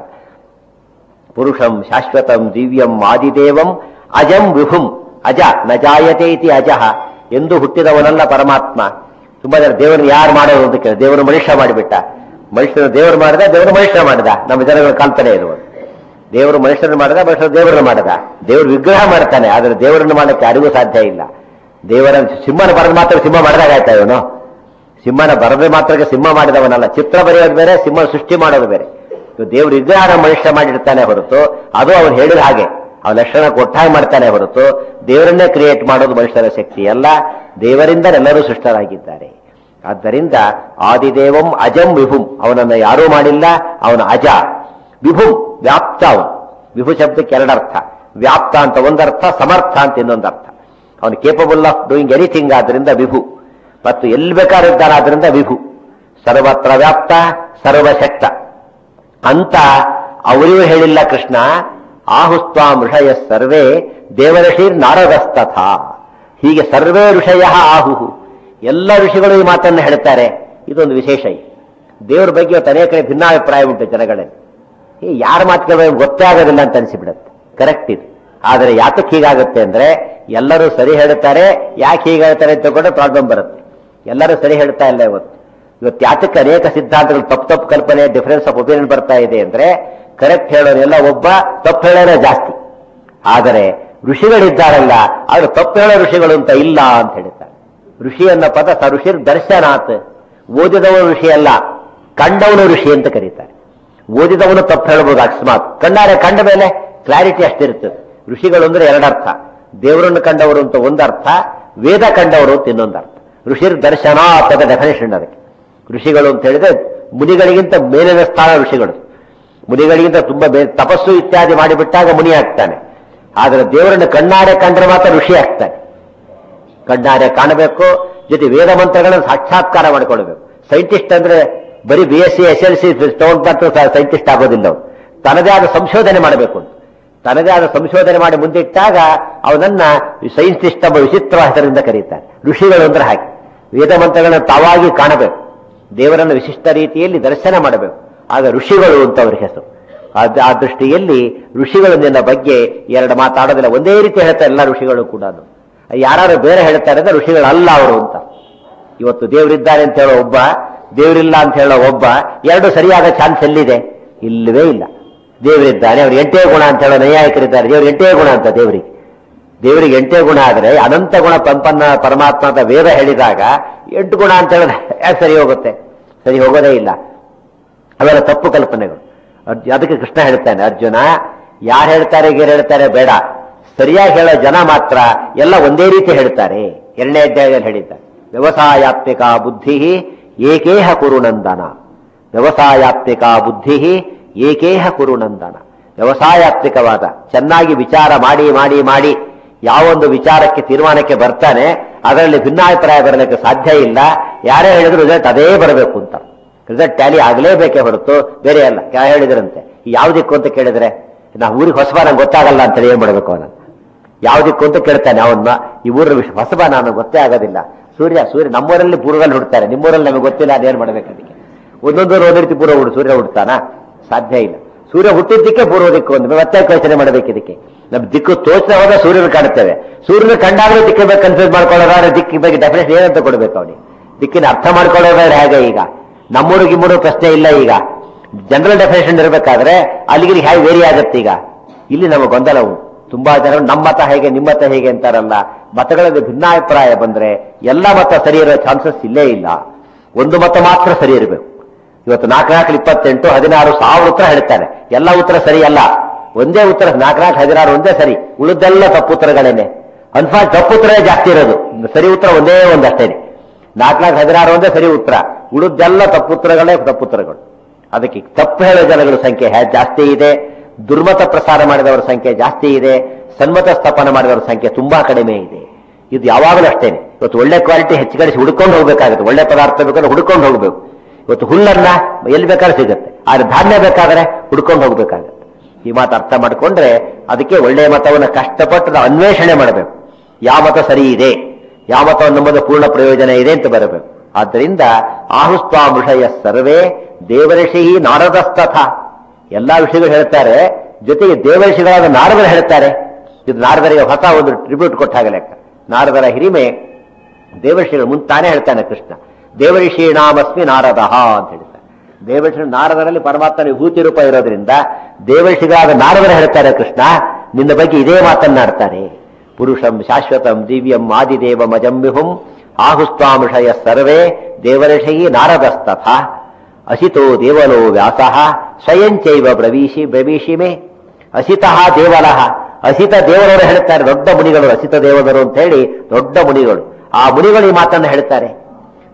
ಪುರುಷಂ ಶಾಶ್ವತಂ ದಿವ್ಯಂ ಆದಿದೇವಂ ಅಜಂ ವಿಭುಂ ಅಜ ನ ಜಾಯತೆ ಇತಿ ಅಜಃ ಎಂದು ಹುಟ್ಟಿದವನಲ್ಲ ಪರಮಾತ್ಮ ತುಂಬಾ ಜನ ದೇವರನ್ನ ಯಾರು ಮಾಡೋದು ಅಂತ ಕೇಳಿ ದೇವರು ಮನುಷ್ಯ ಮಾಡಿಬಿಟ್ಟ ಮನುಷ್ಯನ ದೇವರು ಮಾಡಿದ ದೇವರು ಮನುಷ್ಯ ಮಾಡಿದ ನಮ್ಮ ಜನಗಳ ಕಲ್ಪನೆ ಇರುವುದು ದೇವರು ಮನುಷ್ಯರನ್ನು ಮಾಡಿದ ಮನುಷ್ಯರು ದೇವರನ್ನು ಮಾಡಿದ ದೇವರು ವಿಗ್ರಹ ಮಾಡ್ತಾನೆ ಆದ್ರೆ ದೇವರನ್ನು ಮಾಡಕ್ಕೆ ಯಾರಿಗೂ ಸಾಧ್ಯ ಇಲ್ಲ ದೇವರ ಸಿಂಹನ ಬರೆದ ಮಾತ್ರ ಸಿಂಹ ಮಾಡಿದಾಗಾಯ್ತಾ ಇವನು ಸಿಂಹನ ಬರದೆ ಮಾತ್ರಕ್ಕೆ ಸಿಂಹ ಮಾಡಿದವನಲ್ಲ ಚಿತ್ರ ಬರೆಯೋದು ಬೇರೆ ಸಿಂಹ ಸೃಷ್ಟಿ ಮಾಡೋದು ಬೇರೆ ಇವು ದೇವ್ರ ವಿಗ್ರಹನ ಮನುಷ್ಯ ಮಾಡಿರ್ತಾನೆ ಹೊರತು ಅದು ಅವನು ಹೇಳಿದ ಹಾಗೆ ಅವನ ಲಕ್ಷಣ ಕೊಟ್ಟಾಗ ಮಾಡ್ತಾನೆ ಹೊರತು ದೇವರನ್ನೇ ಕ್ರಿಯೇಟ್ ಮಾಡೋದು ಮನುಷ್ಯರ ಶಕ್ತಿ ಅಲ್ಲ ದೇವರಿಂದ ಎಲ್ಲರೂ ಸೃಷ್ಟರಾಗಿದ್ದಾರೆ ಆದ್ದರಿಂದ ಆದಿದೇವಂ ಅಜಂ ವಿಭುಂ ಅವನನ್ನ ಯಾರೂ ಮಾಡಿಲ್ಲ ಅವನ ಅಜ ವಿಭುಂ ವ್ಯಾಪ್ತ ಅವನು ವಿಭು ಶಬ್ದಕ್ಕೆ ಎರಡರ್ಥ ವ್ಯಾಪ್ತ ಅಂತ ಒಂದರ್ಥ ಸಮರ್ಥ ಅಂತ ಇನ್ನೊಂದರ್ಥ ಅವನು ಕೇಪಬಲ್ ಆಫ್ ಡೂಯಿಂಗ್ ಎನಿಥಿಂಗ್ ಆದ್ರಿಂದ ವಿಭು ಮತ್ತು ಎಲ್ಲಿ ಬೇಕಾರಿದ್ದಾನೆ ಆದ್ರಿಂದ ವಿಭು ಸರ್ವತ್ರ ವ್ಯಾಪ್ತ ಸರ್ವಶಕ್ತ ಅಂತ ಅವರಿಗೂ ಹೇಳಿಲ್ಲ ಕೃಷ್ಣ ಆಹುಸ್ವಾಂ ಋಷಯ ಸರ್ವೇ ದೇವಋಷಿರ್ ನಾರದಸ್ತಥ ಹೀಗೆ ಸರ್ವೇ ಋಷಯ ಆಹುಹು ಎಲ್ಲ ಋಷಿಗಳು ಈ ಮಾತನ್ನು ಹೇಳ್ತಾರೆ ಇದೊಂದು ವಿಶೇಷ ಇದೆ. ದೇವರ ಬಗ್ಗೆ ಇವತ್ತು ಅನೇಕ ಕಡೆ ಭಿನ್ನಾಭಿಪ್ರಾಯ ಉಂಟು ಜನಗಳಲ್ಲಿ ಈ ಯಾರ ಮಾತು ಕೇಳಿದ್ರೆ ಗೊತ್ತೇ ಆಗೋದಿಲ್ಲ ಅಂತ ಅನಿಸಿಬಿಡುತ್ತೆ ಕರೆಕ್ಟ್ ಇದು ಆದರೆ ಯಾತಕ್ಕೆ ಹೀಗಾಗುತ್ತೆ ಅಂದ್ರೆ ಎಲ್ಲರೂ ಸರಿ ಹೇಳ್ತಾರೆ ಯಾಕೆ ಹೀಗೆ ಹೇಳ್ತಾರೆ ಅಂತ ತಗೊಂಡ್ರೆ ಪ್ರಾಬ್ಲಮ್ ಬರುತ್ತೆ ಎಲ್ಲರೂ ಸರಿ ಹೇಳ್ತಾ ಇಲ್ಲ ಇವತ್ತು ಇವತ್ತು ಯಾತಕ್ಕೆ ಅನೇಕ ಸಿದ್ಧಾಂತಗಳು ತಪ್ಪು ತಪ್ಪು ಕಲ್ಪನೆ ಡಿಫರೆನ್ಸ್ ಆಫ್ ಒಪಿನಿಯನ್ ಬರ್ತಾ ಇದೆ ಅಂದ್ರೆ ಕರೆಕ್ಟ್ ಹೇಳೋರೆಲ್ಲ ಒಬ್ಬ ತಪ್ಪು ಹೇಳೋರೇ ಜಾಸ್ತಿ ಆದರೆ ಋಷಿಗಳಿದ್ದಾರಲ್ಲ ಆದ್ರೆ ತಪ್ಪು ಹೇಳೋ ಋಷಿಗಳು ಅಂತ ಇಲ್ಲ ಅಂತ ಹೇಳ್ತಾರೆ ಋಷಿ ಅನ್ನೋ ಪದ ಸ ಋಷಿರ್ ದರ್ಶನಾತ್ ಓದಿದವನು ಋಷಿ ಅಲ್ಲ ಕಂಡವನು ಋಷಿ ಅಂತ ಕರೀತಾರೆ ಓದಿದವನು ತಪ್ಪು ಹೇಳ್ಬೋದು ಅಕಸ್ಮಾತ್ ಕಂಡಾರೆ ಕಂಡ ಮೇಲೆ ಕ್ಲಾರಿಟಿ ಅಷ್ಟಿರ್ತದೆ ಋಷಿಗಳು ಅಂದ್ರೆ ಎರಡರ್ಥ ದೇವರನ್ನು ಕಂಡವರು ಅಂತ ಒಂದರ್ಥ ವೇದ ಕಂಡವರು ಅಂತ ಇನ್ನೊಂದರ್ಥ ಋಷಿರ್ ದರ್ಶನ ಪದ ಡೆಫಿನೇಷನ್ ಅದಕ್ಕೆ ಋಷಿಗಳು ಅಂತ ಹೇಳಿದ್ರೆ ಮುನಿಗಳಿಗಿಂತ ಮೇಲಿನ ಸ್ಥಾನ ಋಷಿಗಳು ಮುನಿಗಳಿಗಿಂತ ತುಂಬಾ ಬೇರೆ ತಪಸ್ಸು ಇತ್ಯಾದಿ ಮಾಡಿಬಿಟ್ಟಾಗ ಮುನಿ ಆಗ್ತಾನೆ ಆದರೆ ದೇವರನ್ನು ಕಣ್ಣಾರೆ ಕಂಡ್ರೆ ಮಾತ್ರ ಋಷಿ ಆಗ್ತಾನೆ ಕಣ್ಣಾರೆ ಕಾಣಬೇಕು ಜೊತೆ ವೇದ ಮಂತ್ರಗಳನ್ನು ಸಾಕ್ಷಾತ್ಕಾರ ಮಾಡಿಕೊಳ್ಬೇಕು ಸೈಂಟಿಸ್ಟ್ ಅಂದ್ರೆ ಬರೀ B S C S L C ತಗೊಂಡ್ಬಟ್ಟು ಸೈಂಟಿಸ್ಟ್ ಆಗೋದಿಲ್ಲ ಅವ್ನು ತನ್ನದೇ ಆದ ಸಂಶೋಧನೆ ಮಾಡಬೇಕು ಅಂತ ತನ್ನದೇ ಆದ ಸಂಶೋಧನೆ ಮಾಡಿ ಮುಂದಿಟ್ಟಾಗ ಅವನನ್ನ ಸೈಂಟಿಸ್ಟ್ ಎಂಬ ವಿಚಿತ್ರ ಹೆಸರಿಂದ ಕರೀತಾರೆ ಋಷಿಗಳು ಅಂದ್ರೆ ಹಾಗೆ ವೇದ ಮಂತ್ರಗಳನ್ನು ತಾವಾಗಿ ಕಾಣಬೇಕು ದೇವರನ್ನು ವಿಶಿಷ್ಟ ರೀತಿಯಲ್ಲಿ ದರ್ಶನ ಮಾಡಬೇಕು ಆಗ ಋಷಿಗಳು ಅಂತ ಅವ್ರ ಹೆಸರು ಅದ್- ಆ ದೃಷ್ಟಿಯಲ್ಲಿ ಋಷಿಗಳು ನಿನ್ನ ಬಗ್ಗೆ ಎರಡು ಮಾತಾಡೋದಿಲ್ಲ ಒಂದೇ ರೀತಿ ಹೇಳ್ತಾರೆ ಎಲ್ಲ ಋಷಿಗಳು ಕೂಡ ಯಾರು ಬೇರೆ ಹೇಳ್ತಾರೆ ಅಂದ್ರೆ ಋಷಿಗಳಲ್ಲ ಅವರು ಅಂತ ಇವತ್ತು ದೇವರಿದ್ದಾರೆ ಅಂತ ಹೇಳೋ ಒಬ್ಬ ದೇವರಿಲ್ಲ ಅಂತ ಹೇಳೋ ಒಬ್ಬ ಎರಡು ಸರಿಯಾದ ಚಾನ್ಸ್ ಎಲ್ಲಿದೆ ಇಲ್ಲವೇ ಇಲ್ಲ ದೇವರಿದ್ದಾನೆ ಅವ್ರು ಎಂಟೇ ಗುಣ ಅಂತ ಹೇಳೋ ನೈಯಾಯಿಕರಿದ್ದಾರೆ ದೇವ್ರು ಎಂಟೇ ಗುಣ ಅಂತ ದೇವರಿಗೆ ದೇವರಿಗೆ ಎಂಟೇ ಗುಣ ಆದರೆ ಅನಂತ ಗುಣ ಸಂಪನ್ನ ಪರಮಾತ್ಮ ಅಂತ ವೇದ ಹೇಳಿದಾಗ ಎಂಟು ಗುಣ ಅಂತ ಹೇಳಿದ್ರೆ ಯಾಕೆ ಸರಿ ಹೋಗುತ್ತೆ ಸರಿ ಹೋಗೋದೇ ಇಲ್ಲ ಅವೆಲ್ಲ ತಪ್ಪು ಕಲ್ಪನೆಗಳು ಅರ್ಜು- ಅದಕ್ಕೆ ಕೃಷ್ಣ ಹೇಳ್ತಾನೆ ಅರ್ಜುನ ಯಾರು ಹೇಳ್ತಾರೆ ಗೇರು ಹೇಳ್ತಾರೆ ಬೇಡ ಸರಿಯಾಗಿ ಹೇಳೋ ಜನ ಮಾತ್ರ ಎಲ್ಲ ಒಂದೇ ರೀತಿ ಹೇಳ್ತಾರೆ ಎರಡನೇ ಅಧ್ಯಾಯದಲ್ಲಿ ಹೇಳಿದ್ದಾರೆ ವ್ಯವಸಾಯಾತ್ಮಿಕ ಬುದ್ಧಿ ಏಕೇಹ ಕುರುನಂದನ ವ್ಯವಸಾಯಾತ್ಮಿಕ ಬುದ್ಧಿ ಏಕೇಹ ಕುರುನಂದನ ವ್ಯವಸಾಯಾತ್ಮಿಕವಾದ ಚೆನ್ನಾಗಿ ವಿಚಾರ ಮಾಡಿ ಮಾಡಿ ಮಾಡಿ ಯಾವೊಂದು ವಿಚಾರಕ್ಕೆ ತೀರ್ಮಾನಕ್ಕೆ ಬರ್ತಾನೆ ಅದರಲ್ಲಿ ಭಿನ್ನಾಭಿಪ್ರಾಯ ಬರಲಿಕ್ಕೆ ಸಾಧ್ಯ ಇಲ್ಲ ಯಾರೇ ಹೇಳಿದ್ರು ರಿಸಲ್ಟ್ ಅದೇ ಬರಬೇಕು ಅಂತ ರಿಸಲ್ಟ್ ಟ್ಯಾಲಿ ಆಗಲೇಬೇಕೇ ಹೊರತು ಬೇರೆ ಅಲ್ಲ ಯಾರು ಹೇಳಿದ್ರಂತೆ ಯಾವುದಕ್ಕೂ ಅಂತ ಕೇಳಿದ್ರೆ ನಾ ಊರಿಗೆ ಹೊಸಬ ನಂಗೆ ಗೊತ್ತಾಗಲ್ಲ ಅಂತೇಳಿ ಏನ್ ಮಾಡ್ಬೇಕು ಅವನ ಯಾವುದಕ್ಕೂ ಅಂತ ಕೇಳ್ತಾನೆ ಅವನ್ನ ಈ ಊರ ವಿಷಯ ಹೊಸಬ ನಾನು ಗೊತ್ತೇ ಆಗೋದಿಲ್ಲ ಸೂರ್ಯ ಸೂರ್ಯ ನಮ್ಮೂರಲ್ಲಿ ಪೂರ್ವದಲ್ಲಿ ಹುಡ್ತಾರೆ ನಿಮ್ಮೂರಲ್ಲಿ ನಮಗೆ ಗೊತ್ತಿಲ್ಲ ಅದೇನ್ ಮಾಡ್ಬೇಕು ಅದಕ್ಕೆ ಒಂದೊಂದು ಒಂದ್ ರೀತಿ ಪೂರ್ವ ಹುಡು ಸೂರ್ಯ ಹುಡ್ತಾನ ಸಾಧ್ಯ ಇಲ್ಲ ಸೂರ್ಯ ಹುಟ್ಟಿದ್ದಕ್ಕೆ ಪೂರ್ವ ದಿಕ್ಕು ಒಂದು ಮತ್ತೆ ಯೋಚನೆ ಮಾಡಬೇಕು ಇದಕ್ಕೆ ನಮ್ ದಿಕ್ಕು ತೋಚನೆ ಹೋದ ಸೂರ್ಯನ ಕಾಣುತ್ತೇವೆ ಸೂರ್ಯನ ಕಂಡಾಗಲೂ ದಿಕ್ಕಿನ ಬಗ್ಗೆ ಕನ್ಫ್ಯೂಸ್ ಮಾಡ್ಕೊಳ್ಳೋದಾದ್ರೆ ದಿಕ್ಕಿ ಬಗ್ಗೆ ಡೆಫಿನೇಷನ್ ಏನಂತ ಕೊಡ್ಬೇಕು ಅವನಿಗೆ ದಿಕ್ಕಿನ ಅರ್ಥ ಮಾಡ್ಕೊಳ್ಳೋದಾದ್ರೆ ಹೇಗೆ ಈಗ ನಮ್ಮೂರು ಗಿಮ್ಮೂರು ಪ್ರಶ್ನೆ ಇಲ್ಲ ಈಗ ಜನರಲ್ ಡೆಫಿನೇಷನ್ ಇರಬೇಕಾದ್ರೆ ಅಲ್ಲಿಗೆ ಹೇಗೆ ವೇರಿ ಆಗುತ್ತೆ ಈಗ ಇಲ್ಲಿ ನಮ್ಮ ಗೊಂದಲ ಉಂಟು ತುಂಬಾ ಜನ ನಮ್ಮ ಮತ ಹೇಗೆ ನಿಮ್ಮ ಮತ ಹೇಗೆ ಅಂತಾರಲ್ಲ ಮತಗಳಲ್ಲಿ ಭಿನ್ನಾಭಿಪ್ರಾಯ ಬಂದ್ರೆ ಎಲ್ಲ ಮತ ಸರಿ ಇರೋ ಚಾನ್ಸಸ್ ಇಲ್ಲೇ ಇಲ್ಲ ಒಂದು ಮತ ಮಾತ್ರ ಸರಿ ಇರಬೇಕು ಇವತ್ತು ನಾಲ್ಕು ನಾಲ್ಕು ಇಪ್ಪತ್ತೆಂಟು ಹದಿನಾರು ಸಾವಿರ ಉತ್ತರ ಹೇಳ್ತಾರೆ ಎಲ್ಲ ಉತ್ತರ ಸರಿ ಅಲ್ಲ ಒಂದೇ ಉತ್ತರ ನಾಲ್ಕು ನಾಲ್ಕು ಹದಿನಾರು ಒಂದೇ ಸರಿ ಉಳಿದೆಲ್ಲ ತಪ್ಪು ಉತ್ತರಗಳೇನೆ ಅನ್ಫಾಲ್ ತಪ್ಪು ಉತ್ತರವೇ ಜಾಸ್ತಿ ಇರೋದು ಸರಿ ಉತ್ತರ ಒಂದೇ ಒಂದಷ್ಟೇನೆ ನಾಲ್ಕು ನಾಲ್ಕು ಹದಿನಾರು ಒಂದೇ ಸರಿ ಉತ್ತರ ಉಳಿದೆಲ್ಲ ತಪ್ಪು ಉತ್ತರಗಳೇ ತಪ್ಪು ಉತ್ತರಗಳು ಅದಕ್ಕೆ ತಪ್ಪು ಹೇಳೋ ಜನಗಳ ಸಂಖ್ಯೆ ಹ್ಯಾ- ಜಾಸ್ತಿ ಇದೆ ದುರ್ಮತ ಪ್ರಸಾರ ಮಾಡಿದವರ ಸಂಖ್ಯೆ ಜಾಸ್ತಿ ಇದೆ ಸನ್ಮತ ಸ್ಥಾಪನೆ ಮಾಡಿದವರ ಸಂಖ್ಯೆ ತುಂಬಾ ಕಡಿಮೆ ಇದೆ ಇದು ಯಾವಾಗಲೂ ಅಷ್ಟೇನೆ ಇವತ್ತು ಒಳ್ಳೆ ಕ್ವಾಲಿಟಿ ಹೆಚ್ಚುಗಡಿಸಿ ಹುಡ್ಕೊಂಡು ಹೋಗ್ಬೇಕಾಗುತ್ತೆ ಒಳ್ಳೆ ಪದಾರ್ಥ ಬೇಕಾದ್ರೆ ಹುಡ್ಕೊಂಡು ಹೋಗ್ಬೇಕು ಇವತ್ತು ಹುಲ್ಲನ್ನ ಎಲ್ಲಿ ಬೇಕಾದ್ರೆ ಸಿಗುತ್ತೆ ಆದ್ರೆ ಧಾನ್ಯ ಬೇಕಾದ್ರೆ ಹುಡ್ಕೊಂಡು ಹೋಗ್ಬೇಕಾಗತ್ತೆ ಈ ಮಾತು ಅರ್ಥ ಮಾಡ್ಕೊಂಡ್ರೆ ಅದಕ್ಕೆ ಒಳ್ಳೆಯ ಮತವನ್ನು ಕಷ್ಟಪಟ್ಟು ನಾವು ಅನ್ವೇಷಣೆ ಮಾಡಬೇಕು ಯಾವ ಮತ ಸರಿ ಇದೆ ಯಾವ ಮತವನ್ನು ನಂಬುದು ಪೂರ್ಣ ಪ್ರಯೋಜನ ಇದೆ ಅಂತ ಬರಬೇಕು ಆದ್ದರಿಂದ ಆಹುಸ್ವಾಂ ಋಷಯ ಸರ್ವೇ ದೇವಋಷಿ ನಾರದಸ್ತಥ ಎಲ್ಲಾ ವಿಷಯಗಳು ಹೇಳ್ತಾರೆ ಜೊತೆಗೆ ದೇವಋಷಿಗಳಾದ ನಾರದರು ಹೇಳ್ತಾರೆ ಇದು ನಾರದರಿಗೆ ಹೊಸ ಒಂದು ಟ್ರಿಬ್ಯೂಟ್ ಕೊಟ್ಟ ಹಾಗೆ ಲೆಕ್ಕ ನಾರದರ ಹಿರಿಮೆ ದೇವಋಷಿಗಳು ಮುಂತಾನೆ ಹೇಳ್ತಾನೆ ಕೃಷ್ಣ ದೇವಋಷಿ ನಾಮಸ್ಮಿ ನಾರದಃ ಅಂತ ಹೇಳ್ತಾರೆ ದೇವಋಷಿ ನಾರದರಲ್ಲಿ ಪರಮಾತ್ಮನ ವಿಭೂತಿ ರೂಪ ಇರೋದ್ರಿಂದ ದೇವಋಷಿಗಳಾದ ನಾರದರು ಹೇಳ್ತಾರೆ ಕೃಷ್ಣ ನಿನ್ನ ಬಗ್ಗೆ ಇದೇ ಮಾತನ್ನಾಡ್ತಾರೆ ಪುರುಷಂ ಶಾಶ್ವತಂ ದಿವ್ಯಂ ಆದಿದೇವ ಮಜಂ ವಿಹುಂ ಆಹುಸ್ವಾಮೃಷಯ ಸರ್ವೇ ದೇವಋಷಿ ನಾರದಸ್ತಥ ಅಸಿತೋ ದೇವಲೋ ವ್ಯಾಸಃ ಸ್ವಯಂಚೈವ ಬ್ರವೀಷಿ ಬ್ರವೀಷಿ ಮೇ ಅಸಿತಃ ದೇವಲಃ ಅಸಿತ ದೇವರವರು ಹೇಳ್ತಾರೆ ದೊಡ್ಡ ಮುನಿಗಳು ಅಸಿತ ದೇವದರು ಅಂತ ಹೇಳಿ ದೊಡ್ಡ ಮುನಿಗಳು ಆ ಮುನಿಗಳು ಈ ಮಾತನ್ನು ಹೇಳ್ತಾರೆ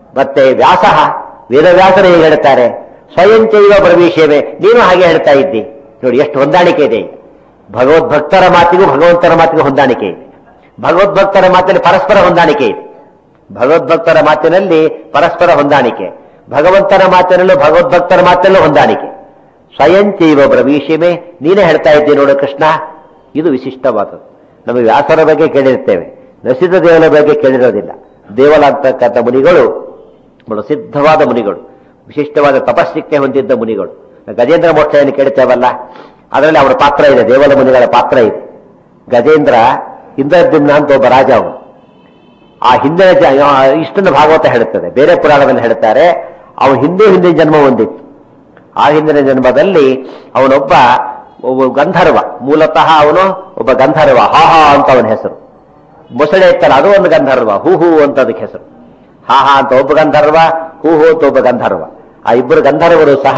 ಮತ್ತೆ ವ್ಯಾಸ ವೇದವ್ಯಾಸರು ಹೇಗೆ ಹೇಳ್ತಾರೆ ಸ್ವಯಂ ಚೈವ ಪ್ರವೇಶವೇ ನೀನು ಹಾಗೆ ಹೇಳ್ತಾ ಇದ್ದಿ ನೋಡಿ ಎಷ್ಟು ಹೊಂದಾಣಿಕೆ ಇದೆ ಈಗ. ಭಗವದ್ಭಕ್ತರ ಮಾತಿಗೂ ಭಗವಂತನ ಮಾತಿಗೂ ಹೊಂದಾಣಿಕೆ ಇದೆ ಭಗವದ್ಭಕ್ತರ ಮಾತಿನಲ್ಲಿ ಪರಸ್ಪರ ಹೊಂದಾಣಿಕೆ ಇದೆ ಭಗವದ್ಭಕ್ತರ ಮಾತಿನಲ್ಲಿ ಪರಸ್ಪರ ಹೊಂದಾಣಿಕೆ ಭಗವಂತನ ಮಾತಿನಲ್ಲೂ ಭಗವದ್ಭಕ್ತರ ಮಾತಿನಲ್ಲೂ ಹೊಂದಾಣಿಕೆ ಸ್ವಯಂ ಚೈವ ಪ್ರವೇಶಮೇ ನೀನೇ ಹೇಳ್ತಾ ಇದ್ದಿ ನೋಡು ಕೃಷ್ಣ ಇದು ವಿಶಿಷ್ಟವಾದದ್ದು ನಮಗೆ ವ್ಯಾಸರ ಬಗ್ಗೆ ಕೇಳಿರ್ತೇವೆ ನಸಿದ ದೇವನ ಬಗ್ಗೆ ಕೇಳಿರೋದಿಲ್ಲ ದೇವಲ ಅಂತಕ್ಕಂಥ ಮುನಿಗಳು ಬಹಳ ಸಿದ್ಧವಾದ ಮುನಿಗಳು ವಿಶಿಷ್ಟವಾದ ತಪಸ್ಸಿಕ್ಕೆ ಹೊಂದಿದ್ದ ಮುನಿಗಳು ಗಜೇಂದ್ರ ಮೋಕ್ಷವನ್ನು ಕೇಳ್ತೇವಲ್ಲ ಅದರಲ್ಲಿ ಅವರ ಪಾತ್ರ ಇದೆ ದೇವಲ ಮುನಿಗಳ ಪಾತ್ರ ಇದೆ ಗಜೇಂದ್ರ ಇಂದ್ರದ್ಯುಮ್ನ ಅಂತ ಒಬ್ಬ ರಾಜ ಅವನು ಆ ಹಿಂದಿನ ಜ- ಆ ಇಷ್ಟನ್ನು ಭಾಗವತ ಹೇಳುತ್ತದೆ ಬೇರೆ ಪುರಾಣದಲ್ಲಿ ಹೇಳ್ತಾರೆ ಅವನು ಹಿಂದೆ ಹಿಂದಿನ ಜನ್ಮ ಹೊಂದಿತ್ತು ಆ ಹಿಂದಿನ ಜನ್ಮದಲ್ಲಿ ಅವನೊಬ್ಬ ಒಬ್ಬ ಗಂಧರ್ವ ಮೂಲತಃ ಅವನು ಒಬ್ಬ ಗಂಧರ್ವ ಹಾ ಹಾ ಅಂತ ಅವನ ಹೆಸರು ಮೊಸಳೆ ಇತ್ತಲ್ಲ ಅದು ಒಂದು ಗಂಧರ್ವ ಹೂ ಹೂ ಅಂತ ಅದಕ್ಕೆ ಹೆಸರು ಹಾ ಹಾ ಅಂತ ಒಬ್ಬ ಗಂಧರ್ವ ಹೂ ಹೂ ಅಂತ ಒಬ್ಬ ಗಂಧರ್ವ ಆ ಇಬ್ಬರು ಗಂಧರ್ವರು ಸಹ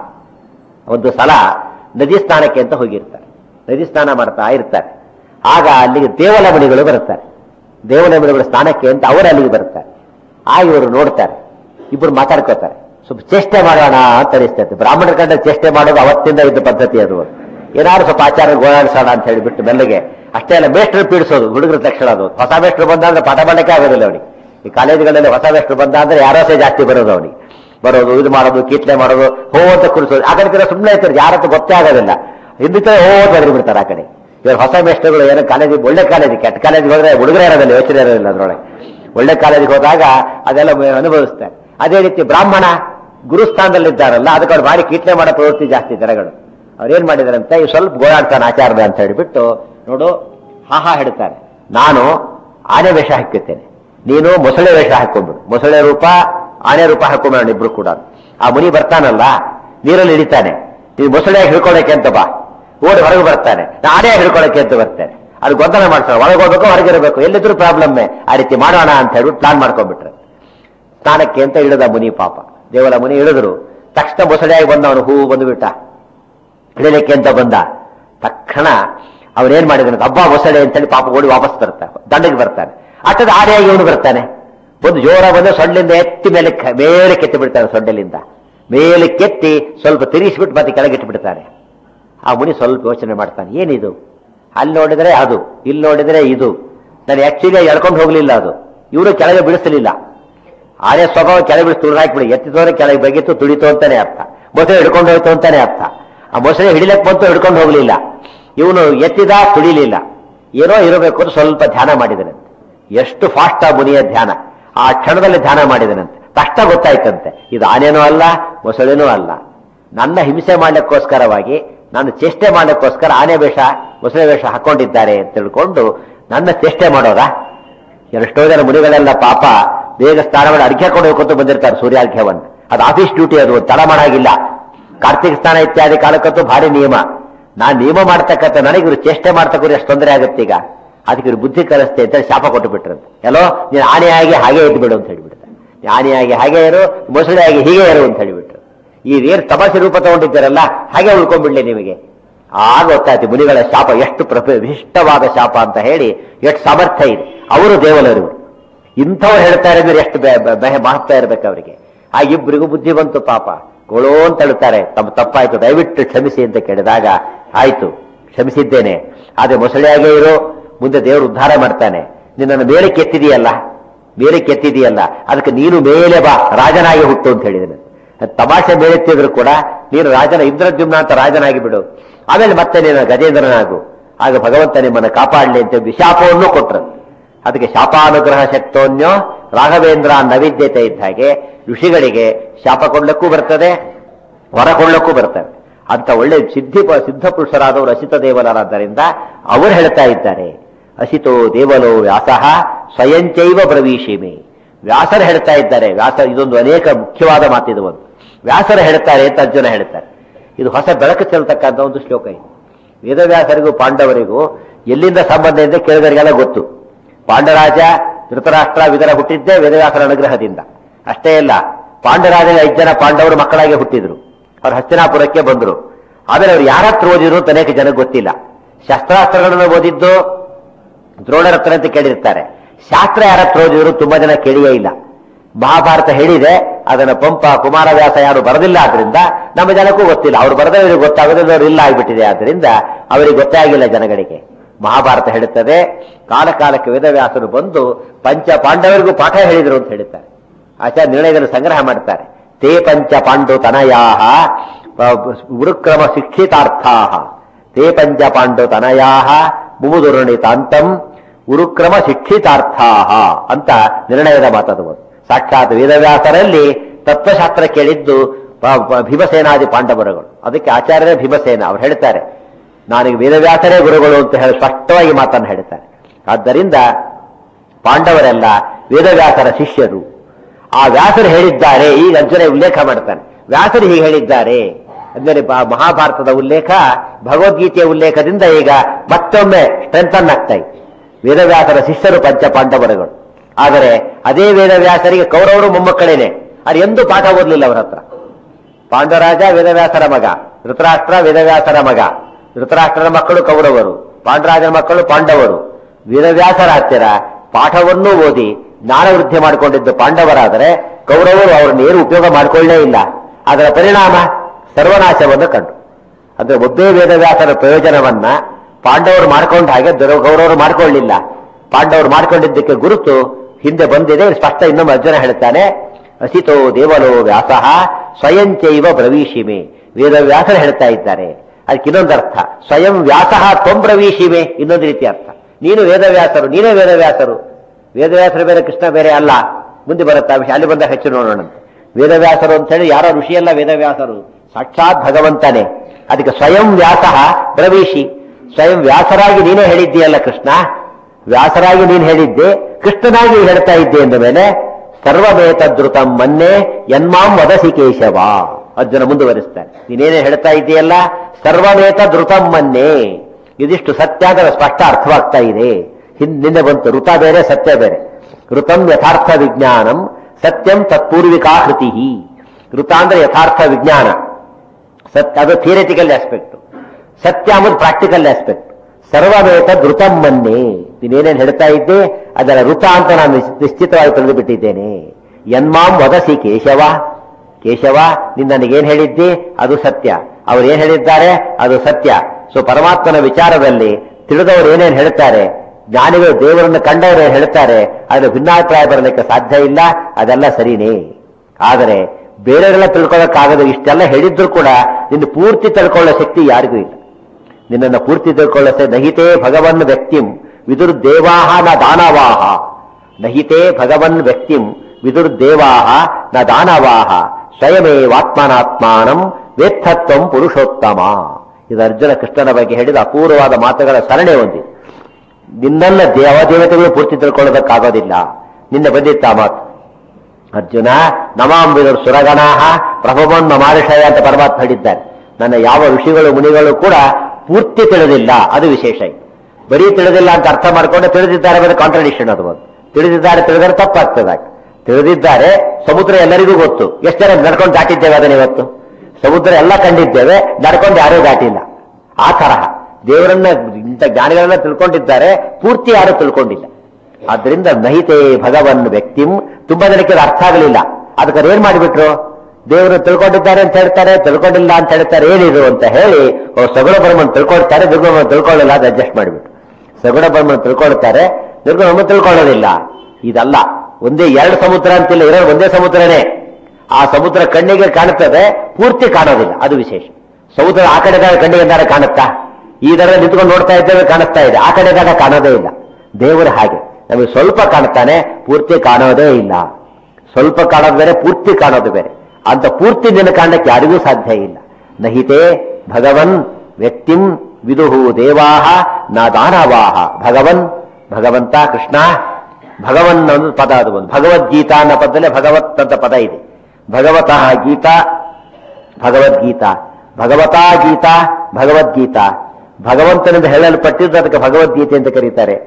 ಒಂದು ಸಲ ನದಿ ಸ್ನಾನಕ್ಕೆ ಅಂತ ಹೋಗಿರ್ತಾರೆ ನದಿ ಸ್ನಾನ ಮಾಡ್ತಾ ಇರ್ತಾರೆ ಆಗ ಅಲ್ಲಿಗೆ ದೇವಲ ಮಣಿಗಳು ಬರುತ್ತಾರೆ ದೇವಲ ಮಣಿಗಳು ಸ್ನಾನಕ್ಕೆ ಅಂತ ಅವರು ಅಲ್ಲಿಗೆ ಬರ್ತಾರೆ ಆಗ ಇವರು ನೋಡ್ತಾರೆ ಇಬ್ಬರು ಮಾತಾಡ್ಕೋತಾರೆ ಸ್ವಲ್ಪ ಚೇಷ್ಟೆ ಮಾಡೋಣ ಅಂತ ಅನಿಸ್ತೈತೆ ಬ್ರಾಹ್ಮಣರ ಕಂಡ ಚೇಷ್ಟೆ ಮಾಡೋದು ಅವತ್ತಿಂದ ಇದ್ದ ಪದ್ಧತಿ ಅದು ಏನಾದ್ರು ಸ್ವಲ್ಪ ಆಚಾರ ಗೋಳಾಡಿಸೋಣ ಅಂತ ಹೇಳಿಬಿಟ್ಟು ಮೆಲ್ಲಗೆ ಅಷ್ಟೇ ಅಲ್ಲ ಮೇಷ್ಟ್ರು ಪೀಡಿಸೋದು ಹುಡುಗರ ತಕ್ಷಣ ಅದು ಹೊಸ ಮೇಷ್ಟ್ರು ಬಂದ ಅಂದ್ರೆ ಪಾಠ ಮಾಡಲಿಕ್ಕೆ ಆಗೋದಿಲ್ಲ ಅವನಿಗೆ ಈ ಕಾಲೇಜುಗಳಲ್ಲಿ ಹೊಸ ಮೇಷ್ಟ್ರು ಬಂದ ಅಂದ್ರೆ ಯಾರೋಸೇ ಜಾಸ್ತಿ ಬರೋದು ಅವನಿಗೆ ಬರೋದು ಇದು ಮಾಡೋದು ಕೀಟ್ಲೆ ಮಾಡೋದು ಹೋ ಅಂತ ಕುಡಿಸೋದು ಆ ಕಡೆ ಸುಮ್ಮನೆ ಇರ್ತಾರೆ ಯಾರತ್ತು ಗೊತ್ತೇ ಆಗೋದಿಲ್ಲ ಹಿಂದಿತ ಹೋ ಅಂತ ಬರೆದು ಬಿಡ್ತಾರೆ ಆ ಕಡೆ ಇವಾಗ ಹೊಸ ಮೇಷ್ಟ್ರುಗಳು ಏನೋ ಕಾಲೇಜಿಗೆ ಒಳ್ಳೆ ಕಾಲೇಜಿಗೆ ಕೆಟ್ಟ ಕಾಲೇಜಿಗೆ ಹೋದ್ರೆ ಹುಡುಗರೇ ಇರೋದಿಲ್ಲ ಯೋಚನೆ ಇರೋದಿಲ್ಲ ಅದರೊಳಗೆ ಒಳ್ಳೆ ಕಾಲೇಜಿಗೆ ಹೋದಾಗ ಅದೆಲ್ಲ ಅನುಭವಿಸ್ತಾರೆ ಅದೇ ರೀತಿ ಬ್ರಾಹ್ಮಣ ಗುರುಸ್ಥಾನದಲ್ಲಿದ್ದಾರಲ್ಲ ಅದಕ್ಕೆ ಅವ್ರು ಭಾರಿ ಕೀಟ್ಲೆ ಮಾಡೋ ಪ್ರವೃತ್ತಿ ಜಾಸ್ತಿ ಜನಗಳು ಅವ್ರೇನ್ ಮಾಡಿದಾರಂತೆ ಇವ್ ಸ್ವಲ್ಪ ಗೋಳಾಡ್ತಾನೆ ಆಚಾರ್ಯ ಅಂತ ಹೇಳಿಬಿಟ್ಟು ನೋಡು ಹಾ ಹಾ ಹೇಳ್ತಾರೆ ನಾನು ಆನೆ ವೇಷ ಹಾಕುತ್ತೇನೆ ನೀನು ಮೊಸಳೆ ವೇಷ ಹಾಕೊಂಡ್ಬಿಡು ಮೊಸಳೆ ರೂಪ ಆನೆ ರೂಪ ಹಾಕೊಂಡ್ಬಿಡೋಣ ಇಬ್ರು ಕೂಡ ಆ ಮುನಿ ಬರ್ತಾನಲ್ಲ ನೀರಲ್ಲಿ ಇಳಿತಾನೆ ನೀನು ಮೊಸಳೆ ಹಿಡ್ಕೊಳ್ಳೋಕೆ ಅಂತ ಬಾ ಓಡಿ ಹೊರಗೆ ಬರ್ತಾನೆ ನಾ ಆನೆ ಹಿಡ್ಕೊಳ್ಳೋಕೆ ಅಂತ ಬರ್ತೇನೆ ಅದು ಗೊಂದಲ ಮಾಡ್ತಾನೆ ಒಳಗೆ ಹೋಗ್ಬೇಕು ಹೊರಗಿರಬೇಕು ಎಲ್ಲಿದ್ರು ಪ್ರಾಬ್ಲಮ್ಮೆ ಆ ರೀತಿ ಮಾಡೋಣ ಅಂತ ಹೇಳ್ಬಿಟ್ಟು ಪ್ಲಾನ್ ಮಾಡ್ಕೊಂಡ್ಬಿಟ್ರೆ ಸ್ನಾನಕ್ಕೆ ಅಂತ ಇಳಿದ ಮುನಿ ಪಾಪ ದೇವರ ಮುನಿ ಇಳಿದ್ರು ತಕ್ಷಣ ಮೊಸಳೆಯಾಗಿ ಬಂದ ಅವನು ಹೂ ಬಂದುಬಿಟ್ಟ ಇಳಿಲಿಕ್ಕೆ ಅಂತ ಬಂದ ತಕ್ಷಣ ಅವನೇನ್ ಮಾಡಿದಾನೆ ಹಬ್ಬ ಮೊಸಳೆ ಅಂತೇಳಿ ಪಾಪ ಓಡಿ ವಾಪಸ್ ಬರ್ತಾನೆ ದಂಡಗೆ ಬರ್ತಾನೆ ಅಟ್ಟದ ಆನೆಯಾಗಿ ಇವನು ಬರ್ತಾನೆ ಒಂದು ಜೋರ ಬಂದು ಸೊಳ್ಳಿಂದ ಎತ್ತಿ ಮೇಲೆ ಕ- ಮೇಲೆ ಕೆತ್ತಿ ಬಿಡ್ತಾನೆ ಸೊಡ್ಡಲಿಂದ ಮೇಲೆ ಕೆತ್ತಿ ಸ್ವಲ್ಪ ತಿರುಗಿಸ್ಬಿಟ್ಟು ಮತ್ತೆ ಕೆಳಗಿಟ್ಟು ಬಿಡ್ತಾನೆ ಆ ಮುನಿ ಸ್ವಲ್ಪ ಯೋಚನೆ ಮಾಡ್ತಾನೆ ಏನಿದು ಅಲ್ಲಿ ನೋಡಿದ್ರೆ ಅದು ಇಲ್ಲಿ ನೋಡಿದ್ರೆ ಇದು ನಾನು ಆಕ್ಚುಲಿ ಎಳ್ಕೊಂಡು ಹೋಗ್ಲಿಲ್ಲ ಅದು ಇವರು ಕೆಳಗೆ ಬಿಡಿಸಲಿಲ್ಲ ಆನೆ ಸ್ವಭಾವ ಕೆಳಗೆ ಬಿಡಿಸಿ ತುಳಿದು ಹಾಕಿಬಿಡಿ ಎತ್ತಿದವರೆ ಕೆಳಗೆ ಬಗ್ಗಿತ್ತು ತುಳಿತು ಅಂತಾನೆ ಅರ್ಥ ಮೊಸಳೆ ಹಿಡ್ಕೊಂಡು ಹೋಯ್ತು ಅಂತಾನೆ ಅರ್ಥ ಆ ಮೊಸಳೆ ಹಿಡಿಲಕ್ ಬಂತು ಹಿಡ್ಕೊಂಡು ಹೋಗ್ಲಿಲ್ಲ ಇವನು ಎತ್ತಿದ ತುಳಿಲಿಲ್ಲ ಏನೋ ಇರಬೇಕು ಅಂತ ಸ್ವಲ್ಪ ಧ್ಯಾನ ಮಾಡಿದನಂತೆ ಎಷ್ಟು ಫಾಸ್ಟ್ ಆ ಮುನಿಯ ಧ್ಯಾನ ಆ ಕ್ಷಣದಲ್ಲಿ ಧ್ಯಾನ ಮಾಡಿದನಂತೆ ತಕ್ಷಣ ಗೊತ್ತಾಯ್ತಂತೆ ಇದು ಆನೆನೂ ಅಲ್ಲ ಮೊಸಳೆನೂ ಅಲ್ಲ ನನ್ನ ಹಿಂಸೆ ಮಾಡ್ಲಿಕ್ಕೋಸ್ಕರವಾಗಿ ನಾನು ಚೇಷ್ಟೆ ಮಾಡ್ಲಿಕ್ಕೋಸ್ಕರ ಆನೆ ವೇಷ ಮೊಸಳೆ ವೇಷ ಹಾಕೊಂಡಿದ್ದಾರೆ ಅಂತ ತಿಳ್ಕೊಂಡು ನನ್ನ ಚೇಷ್ಟೆ ಮಾಡೋರಾ ಎಷ್ಟೋ ಜನ ಮುನಿಗಳೆಲ್ಲ ಪಾಪ ಬೇಗ ಸ್ನಾನ ಮಾಡಿ ಅರ್ಘ್ಯ ಕೊಡಬೇಕು ಅಂತ ಬಂದಿರ್ತಾರೆ ಸೂರ್ಯಾರ್ಘ್ಯವನ್ನು ಅದು ಆಫೀಸ್ ಡ್ಯೂಟಿ ಅದು ತಡ ಮಾಡಾಗಿಲ್ಲ ಕಾರ್ತಿಕ ಸ್ನಾನ ಇತ್ಯಾದಿ ಕಾಲಕ್ಕಂತೂ ಭಾರಿ ನಿಯಮ ನಾನ್ ನಿಯಮ ಮಾಡ್ತಕ್ಕಂಥ ನನಗೆ ಇವ್ರು ಚೇಷ್ಟೆ ಮಾಡ್ತಕ್ಕೂ ಎಷ್ಟು ತೊಂದರೆ ಆಗುತ್ತೆ ಈಗ ಅದಕ್ಕೆ ಇವ್ರು ಬುದ್ಧಿ ಕಲಿಸ್ತೆ ಅಂತ ಹೇಳಿ ಶಾಪ ಕೊಟ್ಟು ಬಿಟ್ರಂತೆ ಎಲ್ಲೋ ನೀನು ಆನೆಯಾಗಿ ಹಾಗೆ ಎದ್ದು ಬಿಡು ಅಂತ ಹೇಳಿಬಿಡ್ತಾರೆ ನೀನ್ ಆನೆಯಾಗಿ ಹಾಗೆ ಇರು ಮೊಸಳೆಯಾಗಿ ಹೀಗೆ ಇರು ಅಂತ ಹೇಳಿಬಿಟ್ರು ಈ ಏನ್ ತಮಾಷೆ ರೂಪ ತಗೊಂಡಿದ್ದಾರಲ್ಲ ಹಾಗೆ ಉಳ್ಕೊಂಡ್ಬಿಡ್ಲಿ ನಿಮಗೆ ಆಗ ಗೊತ್ತಾಯ್ತು ಮುನಿಗಳ ಶಾಪ ಎಷ್ಟು ಪ್ರಪ ವಿಶಿಷ್ಟವಾದ ಶಾಪ ಅಂತ ಹೇಳಿ ಎಷ್ಟು ಸಾಮರ್ಥ್ಯ ಇದೆ ಅವರು ದೇವಲರು ಇಂಥವ್ರು ಹೇಳ್ತಾರೆ ಅಂದ್ರೆ ಎಷ್ಟು ಬೆ- ಬೆ- ಬೆ- ಮಹತ್ವ ಇರ್ಬೇಕು ಅವರಿಗೆ ಆ ಇಬ್ಬರಿಗೂ ಬುದ್ಧಿ ಬಂತು ಪಾಪ ಗೋಳೋ ಅಂತ ಹೇಳ್ತಾರೆ ತಮ್ಮ ತಪ್ಪಾಯ್ತು ದಯವಿಟ್ಟು ಕ್ಷಮಿಸಿ ಅಂತ ಕೇಳಿದಾಗ ಆಯ್ತು ಕ್ಷಮಿಸಿದ್ದೇನೆ ಆದ್ರೆ ಮೊಸಳೆಯಾಗೇ ಇರೋ ಮುಂದೆ ದೇವರು ಉದ್ಧಾರ ಮಾಡ್ತಾನೆ ನಿನ್ನನ್ನು ಮೇಲೆ ಕೆತ್ತಿದೆಯಲ್ಲ ಮೇಲೆ ಕೆತ್ತಿದೆಯಲ್ಲ ಅದಕ್ಕೆ ನೀನು ಮೇಲೆ ಬಾ ರಾಜನಾಗಿ ಹುಟ್ಟು ಅಂತ ಹೇಳಿದನು ತಮಾಷೆ ಮೇಲೆತ್ತಿದ್ರು ಕೂಡ ನೀನು ರಾಜನ ಇಂದ್ರದ್ಯುಮ್ನ ಅಂತ ರಾಜನಾಗಿ ಬಿಡು ಆಮೇಲೆ ಮತ್ತೆ ನೀನು ಗಜೇಂದ್ರನಾಗು ಆಗ ಭಗವಂತ ನಿಮ್ಮನ್ನು ಕಾಪಾಡಲಿ ಅಂತ ವಿಶಾಪವನ್ನು ಕೊಟ್ರು ಅದಕ್ಕೆ ಶಾಪಾನುಗ್ರಹ ಶಕ್ತೋನ್ಯೋ ರಾಘವೇಂದ್ರ ನೈವೇದ್ಯತೆ ಇದ್ದ ಹಾಗೆ ಋಷಿಗಳಿಗೆ ಶಾಪ ಕೊಡ್ಲಿಕ್ಕೂ ಬರ್ತದೆ ವರ ಕೊಡ್ಲಿಕ್ಕೂ ಬರ್ತವೆ ಅಂತ ಒಳ್ಳೆ ಸಿದ್ಧಿ ಸಿದ್ಧ ಪುರುಷರಾದವರು ಅಸಿತ ದೇವರಾದ್ದರಿಂದ ಅವರು ಹೇಳ್ತಾ ಇದ್ದಾರೆ ಅಸಿತೋ ದೇವಲೋ ವ್ಯಾಸಃ ಸ್ವಯಂಚೈವ ಪ್ರವೀಶಿಮೆ ವ್ಯಾಸರು ಹೇಳ್ತಾ ಇದ್ದಾರೆ ವ್ಯಾಸ ಇದೊಂದು ಅನೇಕ ಮುಖ್ಯವಾದ ಮಾತಿದು ಒಂದು ವ್ಯಾಸರು ಹೇಳ್ತಾರೆ ಅಂತ ಅರ್ಜುನ ಹೇಳ್ತಾರೆ ಇದು ಹೊಸ ಬೆಳಕು ಚೆಲ್ತಕ್ಕಂಥ ಒಂದು ಶ್ಲೋಕ ಇದು ವೇದವ್ಯಾಸರಿಗೂ ಪಾಂಡವರಿಗೂ ಎಲ್ಲಿಂದ ಸಂಬಂಧ ಇದೆ ಕೇಳಿದವರಿಗೆಲ್ಲ ಗೊತ್ತು ಪಾಂಡರಾಜ ಧೃತರಾಷ್ಟ್ರ ವಿದರ ಹುಟ್ಟಿದ್ದೇ ವೇದವ್ಯಾಸರ ಅನುಗ್ರಹದಿಂದ ಅಷ್ಟೇ ಅಲ್ಲ ಪಾಂಡರಾಜ ಐದು ಜನ ಪಾಂಡವರು ಮಕ್ಕಳಾಗಿ ಹುಟ್ಟಿದ್ರು ಅವ್ರು ಹಸ್ತಿನಾಪುರಕ್ಕೆ ಬಂದರು ಆಮೇಲೆ ಅವ್ರು ಯಾರ ಹತ್ರ ಓದಿದ್ರು ಅಂತ ಅನೇಕ ಜನಕ್ಕೆ ಗೊತ್ತಿಲ್ಲ ಶಸ್ತ್ರಾಸ್ತ್ರಗಳನ್ನು ಓದಿದ್ದು ದ್ರೋಣರ ಹತ್ರ ಅಂತ ಕೇಳಿರ್ತಾರೆ ಶಾಸ್ತ್ರ ಯಾರ ಹತ್ರ ಓದಿದ್ರು ತುಂಬಾ ಜನ ಕೇಳಿಯೇ ಇಲ್ಲ ಮಹಾಭಾರತ ಹೇಳಿದೆ ಅದನ್ನ ಪಂಪ ಕುಮಾರವ್ಯಾಸ ಯಾರು ಬರದಿಲ್ಲ ಆದ್ರಿಂದ ನಮ್ಮ ಜನಕ್ಕೂ ಗೊತ್ತಿಲ್ಲ ಅವ್ರು ಬರದವರಿಗೆ ಗೊತ್ತಾಗೋದಿಲ್ಲ ಅವ್ರು ಇಲ್ಲ ಆಗ್ಬಿಟ್ಟಿದೆ ಆದ್ರಿಂದ ಅವರಿಗೆ ಗೊತ್ತೇ ಆಗಿಲ್ಲ ಜನಗಳಿಗೆ ಮಹಾಭಾರತ ಹೇಳುತ್ತದೆ ಕಾಲ ಕಾಲಕ್ಕೆ ವೇದವ್ಯಾಸರು ಬಂದು ಪಂಚ ಪಾಂಡವರಿಗೂ ಪಾಠ ಹೇಳಿದರು ಅಂತ ಹೇಳ್ತಾರೆ ಆಚಾರ್ಯ ನಿರ್ಣಯದಲ್ಲಿ ಸಂಗ್ರಹ ಮಾಡ್ತಾರೆ ತೇ ಪಂಚ ಪಾಂಡು ತನಯಾಹ ಉರುಕ್ರಮ ಶಿಕ್ಷಿತಾರ್ಥಾಹ ತೇ ಪಂಚ ಪಾಂಡು ತನಯಾಹ ಮುಮುದುರ್ಣಿತಾಂತಂ ಉರುಕ್ರಮ ಶಿಕ್ಷಿತಾರ್ಥಾಹ ಅಂತ ನಿರ್ಣಯದ ಮಾತದು ಒಂದು. ಸಾಕ್ಷಾತ್ ವೇದವ್ಯಾಸರಲ್ಲಿ ತತ್ವಶಾಸ್ತ್ರ ಕೇಳಿದ್ದು ಪ- ಪ- ಭೀಮಸೇನಾದಿ ಪಾಂಡವರುಗಳು ಅದಕ್ಕೆ ಆಚಾರ್ಯರೇ ಭೀಮಸೇನ ಅವ್ರು ಹೇಳ್ತಾರೆ ನನಗೆ ವೇದವ್ಯಾಸರೇ ಗುರುಗಳು ಅಂತ ಹೇಳಿ ಸ್ಪಷ್ಟವಾಗಿ ಮಾತನ್ನು ಹೇಳ್ತಾರೆ ಆದ್ದರಿಂದ ಪಾಂಡವರೆಲ್ಲ ವೇದವ್ಯಾಸರ ಶಿಷ್ಯರು ಆ ವ್ಯಾಸರು ಹೇಳಿದ್ದಾರೆ ಈಗ ಅರ್ಜುನ ಉಲ್ಲೇಖ ಮಾಡ್ತಾನೆ ವ್ಯಾಸರು ಹೀಗೆ ಹೇಳಿದ್ದಾರೆ ಅಂದರೆ ಬ- ಮಹಾಭಾರತದ ಉಲ್ಲೇಖ ಭಗವದ್ಗೀತೆಯ ಉಲ್ಲೇಖದಿಂದ ಈಗ ಮತ್ತೊಮ್ಮೆ ಸ್ಟ್ರೆಂಥನ್ ಆಗ್ತಾ ಇದೆ ವೇದವ್ಯಾಸರ ಶಿಷ್ಯರು ಪಂಚ ಪಾಂಡವರುಗಳು ಆದರೆ ಅದೇ ವೇದವ್ಯಾಸರಿಗೆ ಕೌರವರು ಮೊಮ್ಮಕ್ಕಳೇನೆ ಅದು ಎಂದೂ ಪಾಠ ಓದಲಿಲ್ಲ ಅವರ ಹತ್ರ ಪಾಂಡವರಾಜ ವೇದವ್ಯಾಸರ ಮಗ ಧೃತರಾಷ್ಟ್ರ ವೇದವ್ಯಾಸರ ಮಗ ಧೃತರಾಷ್ಟ್ರರ ಮಕ್ಕಳು ಕೌರವರು ಪಾಂಡರಾಜನ ಮಕ್ಕಳು ಪಾಂಡವರು ವೇದವ್ಯಾಸರ ಹತ್ತಿರ ಪಾಠವನ್ನೂ ಓದಿ ಜ್ಞಾನವೃದ್ಧಿ ಮಾಡಿಕೊಂಡಿದ್ದು ಪಾಂಡವರಾದರೆ ಕೌರವರು ಅವರನ್ನು ಏನು ಉಪಯೋಗ ಮಾಡಿಕೊಳ್ಳೇ ಇಲ್ಲ ಅದರ ಪರಿಣಾಮ ಸರ್ವನಾಶವನ್ನು ಕಂಡು ಅಂದ್ರೆ ಒಬ್ಬೇ ವೇದವ್ಯಾಸರ ಪ್ರಯೋಜನವನ್ನ ಪಾಂಡವರು ಮಾಡ್ಕೊಂಡ ಹಾಗೆ ದುರ- ಕೌರವರು ಮಾಡ್ಕೊಳ್ಳಿಲ್ಲ ಪಾಂಡವರು ಮಾಡ್ಕೊಂಡಿದ್ದಕ್ಕೆ ಗುರುತು ಹಿಂದೆ ಬಂದಿದೆ ಸ್ಪಷ್ಟ ಇನ್ನೊಮ್ಮೆ ಅರ್ಜುನ ಹೇಳ್ತಾನೆ ಅಸಿತೋ ದೇವಲೋ ವ್ಯಾಸಃ ಸ್ವಯಂಚೈವ ಬ್ರವೀಷಿಮೆ ವೇದವ್ಯಾಸರು ಹೇಳ್ತಾ ಇದ್ದಾರೆ ಅದಕ್ಕೆ ಇನ್ನೊಂದು ಅರ್ಥ ಸ್ವಯಂ ವ್ಯಾಸಃ ತ್ವಂ ಬ್ರವೀಷಿಮೆ ಇನ್ನೊಂದು ರೀತಿ ಅರ್ಥ ನೀನು ವೇದವ್ಯಾಸರು ನೀನೇ ವೇದವ್ಯಾಸರು ವೇದವ್ಯಾಸರು ಬೇರೆ ಕೃಷ್ಣ ಬೇರೆ ಅಲ್ಲ ಮುಂದೆ ಬರುತ್ತಾ ವಿಷಯ ಅಲ್ಲಿ ಬಂದ ಹೆಚ್ಚು ನೋಡೋಣ ವೇದವ್ಯಾಸರು ಅಂತ ಹೇಳಿ ಯಾರೋ ಋಷಿಯಲ್ಲ ವೇದವ್ಯಾಸರು ಸಾಕ್ಷಾತ್ ಭಗವಂತನೇ ಅದಕ್ಕೆ ಸ್ವಯಂ ವ್ಯಾಸಃ ಬ್ರವೀಷಿ ಸ್ವಯಂ ವ್ಯಾಸರಾಗಿ ನೀನೇ ಹೇಳಿದ್ದೀಯಲ್ಲ ಕೃಷ್ಣ ವ್ಯಾಸರಾಗಿ ನೀನು ಹೇಳಿದ್ದೆ ಕೃಷ್ಣನಾಗಿ ಹೇಳ್ತಾ ಇದ್ದೆ ಎಂದ ಮೇಲೆ ಸರ್ವಮೇತದ್ರುತಂ ಮನ್ನೆ ಯನ್ಮಾಂ ವದಸಿ ಕೇಶವ ಅರ್ಜುನ ಮುಂದುವರಿಸ್ತಾನೆ ನೀನೇನೇ ಹೇಳ್ತಾ ಇದ್ದೀಯಲ್ಲ ಸರ್ವಮೇತ ಧೃತಂ ಮನ್ನೆ ಇದಿಷ್ಟು ಸತ್ಯ ಅಂದ್ರೆ ಸ್ಪಷ್ಟ ಅರ್ಥವಾಗ್ತಾ ಇದೆ ಹಿಂದ್ ನಿನ್ನೆ ಬಂತು ಋತ ಬೇರೆ ಸತ್ಯ ಬೇರೆ ಋತಂ ಯಥಾರ್ಥ ವಿಜ್ಞಾನಂ ಸತ್ಯಂ ತತ್ಪೂರ್ವಿಕಾ ಕೃತಿ ಋತ ಅಂದ್ರೆ ಯಥಾರ್ಥ ವಿಜ್ಞಾನ ಸತ್ಯ ಅದು ಥಿಯರಿಟಿಕಲ್ ಆಸ್ಪೆಕ್ಟ್ ಸತ್ಯ ಅಂಬುದು ಪ್ರಾಕ್ಟಿಕಲ್ ಆಸ್ಪೆಕ್ಟ್ ಸರ್ವವೇತ ಧೃತಂ ಮನ್ನೆ ನೀನೇನೇನು ಹೇಳ್ತಾ ಇದ್ದೆ ಅದರ ಋತ ಅಂತ ನಾನು ನಿಶ್ಚ- ನಿಶ್ಚಿತವಾಗಿ ತಿಳಿದು ಬಿಟ್ಟಿದ್ದೇನೆ ಯನ್ಮಾಂ ವದಸಿ ಕೇಶವ ಕೇಶವ ನೀನ್ ನನಗೇನ್ ಹೇಳಿದ್ದೆ ಅದು ಸತ್ಯ ಅವ್ರು ಏನ್ ಹೇಳಿದ್ದಾರೆ ಅದು ಸತ್ಯ ಸೊ ಪರಮಾತ್ಮನ ವಿಚಾರದಲ್ಲಿ ತಿಳಿದವರು ಏನೇನು ಹೇಳ್ತಾರೆ ಜ್ಞಾನಿಗಳು ದೇವರನ್ನು ಕಂಡವರು ಏನ್ ಹೇಳ್ತಾರೆ ಅದು ಭಿನ್ನಾಭಿಪ್ರಾಯ ಬರಲಿಕ್ಕೆ ಸಾಧ್ಯ ಇಲ್ಲ ಅದೆಲ್ಲ ಸರಿನೇ ಆದರೆ ಬೇರೆಯವರೆಲ್ಲ ತಿಳ್ಕೊಳ್ಳೋಕ್ಕಾಗದು ಇಷ್ಟೆಲ್ಲ ಹೇಳಿದ್ರು ಕೂಡ ನಿನ್ನ ಪೂರ್ತಿ ತಿಳ್ಕೊಳ್ಳೋ ಶಕ್ತಿ ಯಾರಿಗೂ ಇಲ್ಲ ನಿನ್ನನ್ನು ಪೂರ್ತಿ ತಿಳ್ಕೊಳ್ಳೋ ಶಕ್ತಿ ನಹಿತೇ ಭಗವನ್ ವ್ಯಕ್ತಿಂ ವಿದುರ್ದೇವಾಹ ನ ದಾನವಾಹ ನಹಿತೇ ಭಗವನ್ ವ್ಯಕ್ತಿಂ ವಿದುರ್ದೇವಾಹ ನ ದಾನವಾಹ ಸ್ವಯಮೇವಾತ್ಮನಾತ್ಮಾನಂ ವೇತ್ತತ್ವಂ ಪುರುಷೋತ್ತಮ ಇದು ಅರ್ಜುನ ಕೃಷ್ಣನ ಬಗ್ಗೆ ಹೇಳಿದ ಅಪೂರ್ವವಾದ ಮಾತುಗಳ ಸರಣಿ ಹೊಂದಿದೆ ನಿನ್ನೆಲ್ಲ ದೇವದೇವತೆಗಳು ಪೂರ್ತಿ ತಿಳ್ಕೊಳ್ಳೋದಕ್ಕಾಗೋದಿಲ್ಲ ನಿನ್ನೆ ಬಂದಿತ್ತ ಆ ಮಾತು ಅರ್ಜುನ ನಮಾಂಬಿದರು ಸುರಗಣಾಹ ಪ್ರಭವನ್ ಮಮಾರಿಷಯ ಅಂತ ಪರಮಾತ್ಮ ಹೇಳಿದ್ದಾರೆ ನನ್ನ ಯಾವ ಋಷಿಗಳು ಮುನಿಗಳು ಕೂಡ ಪೂರ್ತಿ ತಿಳಿದಿಲ್ಲ ಅದು ವಿಶೇಷ ಇದು. ಬರೀ ತಿಳಿದಿಲ್ಲ ಅಂತ ಅರ್ಥ ಮಾಡ್ಕೊಂಡು ತಿಳಿದಿದ್ದಾರೆ ಮೇಲೆ ಕಾಂಟ್ರಡಿಕ್ಷನ್ ಅದು ಒಂದು ತಿಳಿದಿದ್ದಾರೆ ತಿಳಿದರೆ ತಪ್ಪಾಗ್ತದೆ ತಿಳಿದಿದ್ದಾರೆ ಸಮುದ್ರ ಎಲ್ಲರಿಗೂ ಗೊತ್ತು ಎಷ್ಟು ಜನ ನಡ್ಕೊಂಡು ದಾಟಿದ್ದೇವೆ ಅದನ್ನ ಇವತ್ತು ಸಮುದ್ರ ಎಲ್ಲ ಕಂಡಿದ್ದೇವೆ ನಡ್ಕೊಂಡು ಯಾರೂ ದಾಟಿಲ್ಲ ಆ ತರಹ ದೇವರನ್ನ ಇಂಥ ಜ್ಞಾನಿಗಳನ್ನ ತಿಳ್ಕೊಂಡಿದ್ದಾರೆ ಪೂರ್ತಿ ಯಾರು ತಿಳ್ಕೊಂಡಿಲ್ಲ ಆದ್ರಿಂದ ನಹಿತೆ ಭಗವನ್ ವ್ಯಕ್ತಿಂ ತುಂಬಾ ಜನಕ್ಕೆ ಅದು ಅರ್ಥ ಆಗಲಿಲ್ಲ ಅದಕ್ಕೆ ಅವ್ರು ಏನ್ ಮಾಡಿಬಿಟ್ರು ದೇವರು ತಿಳ್ಕೊಂಡಿದ್ದಾರೆ ಅಂತ ಹೇಳ್ತಾರೆ ತಿಳ್ಕೊಂಡಿಲ್ಲ ಅಂತ ಹೇಳ್ತಾರೆ ಏನಿದು ಅಂತ ಹೇಳಿ ಅವ್ರು ಸಗುಣ ಬ್ರಹ್ಮನ್ ತಿಳ್ಕೊಳ್ತಾರೆ ದುರ್ಗುಣ ತಿಳ್ಕೊಳ್ಳಿಲ್ಲ ಅದು ಅಡ್ಜಸ್ಟ್ ಮಾಡಿಬಿಟ್ರು ಸಗುಣ ಬ್ರಹ್ಮನ್ ತಿಳ್ಕೊಳ್ತಾರೆ ದುರ್ಗುಣ ತಿಳ್ಕೊಳ್ಳೋದಿಲ್ಲ ಇದಲ್ಲ ಒಂದೇ ಎರಡು ಸಮುದ್ರ ಅಂತಿಲ್ಲ ಇರೋದು ಒಂದೇ ಸಮುದ್ರನೇ ಆ ಸಮುದ್ರ ಕಣ್ಣಿಗೆ ಕಾಣುತ್ತದೆ ಪೂರ್ತಿ ಕಾಣೋದಿಲ್ಲ ಅದು ವಿಶೇಷ ಸಮುದ್ರ ಆ ಕಡೆ ಕಣ್ಣಿಗೆ ಎಂದಾರ ಕಾಣುತ್ತಾ ಈ ತರ ನಿಂತ್ಕೊಂಡು ನೋಡ್ತಾ ಇದ್ದೇವೆ ಕಾಣಿಸ್ತಾ ಇದೆ ಆ ಕಡೆದಾಗ ಕಾಣೋದೇ ಇಲ್ಲ ದೇವರು ಹಾಗೆ ನಮಗೆ ಸ್ವಲ್ಪ ಕಾಣ್ತಾನೆ ಪೂರ್ತಿ ಕಾಣೋದೇ ಇಲ್ಲ ಸ್ವಲ್ಪ ಕಾಣೋದು ಬೇರೆ ಪೂರ್ತಿ ಕಾಣೋದು ಬೇರೆ ಅಂತ ಪೂರ್ತಿ ನಿನ್ನ ಕಾಣಕ್ಕೆ ಯಾರಿಗೂ ಸಾಧ್ಯ ಇಲ್ಲ ನಹಿತೆ ಭಗವನ್ ವ್ಯಕ್ತಿಂ ವಿದುಹು ದೇವಾಹ ನ ದಾನವಾಹ ಭಗವನ್ ಭಗವಂತ ಕೃಷ್ಣ ಭಗವನ್ ಅನ್ನೋ ಪದ ಅದು ಒಂದು ಭಗವದ್ಗೀತಾ ಅನ್ನೋ ಪದದಲ್ಲೇ ಭಗವತ್ ಅಂತ ಪದ ಇದೆ ಭಗವತಃ ಗೀತಾ ಭಗವದ್ಗೀತಾ ಭಗವತಾ ಗೀತಾ ಭಗವದ್ಗೀತಾ ಭಗವಂತನಿಂದ ಹೇಳಲ್ಪಟ್ಟಿದ್ದು ಅದಕ್ಕೆ ಭಗವದ್ಗೀತೆ ಅಂತ ಕರೀತಾರೆ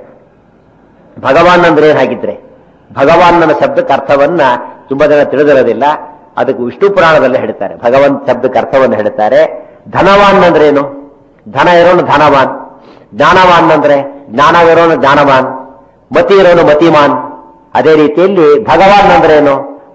ಭಗವಾನ್ ಅಂದ್ರೆ ಏನಾಗಿದ್ರೆ ಭಗವಾನ್ ನನ್ನ ಶಬ್ದಕ್ಕೆ ಅರ್ಥವನ್ನ ತುಂಬಾ ಜನ ತಿಳಿದಿರೋದಿಲ್ಲ ಅದಕ್ಕೆ ವಿಷ್ಣು ಪುರಾಣದಲ್ಲಿ ಹೇಳ್ತಾರೆ ಭಗವಂತ ಶಬ್ದಕ್ಕೆ ಅರ್ಥವನ್ನು ಹೇಳ್ತಾರೆ ಧನವಾನ್ ಅಂದ್ರೆ ಏನು ಧನ ಇರೋನು ಧನವಾನ್ ಜ್ಞಾನವಾನ್ ಅಂದ್ರೆ ಜ್ಞಾನವಿರೋನು ಜ್ಞಾನವಾನ್ ಮತಿ ಇರೋನು ಮತಿಮಾನ್ ಅದೇ ರೀತಿಯಲ್ಲಿ ಭಗವಾನ್ ಅಂದ್ರೆ ಏನು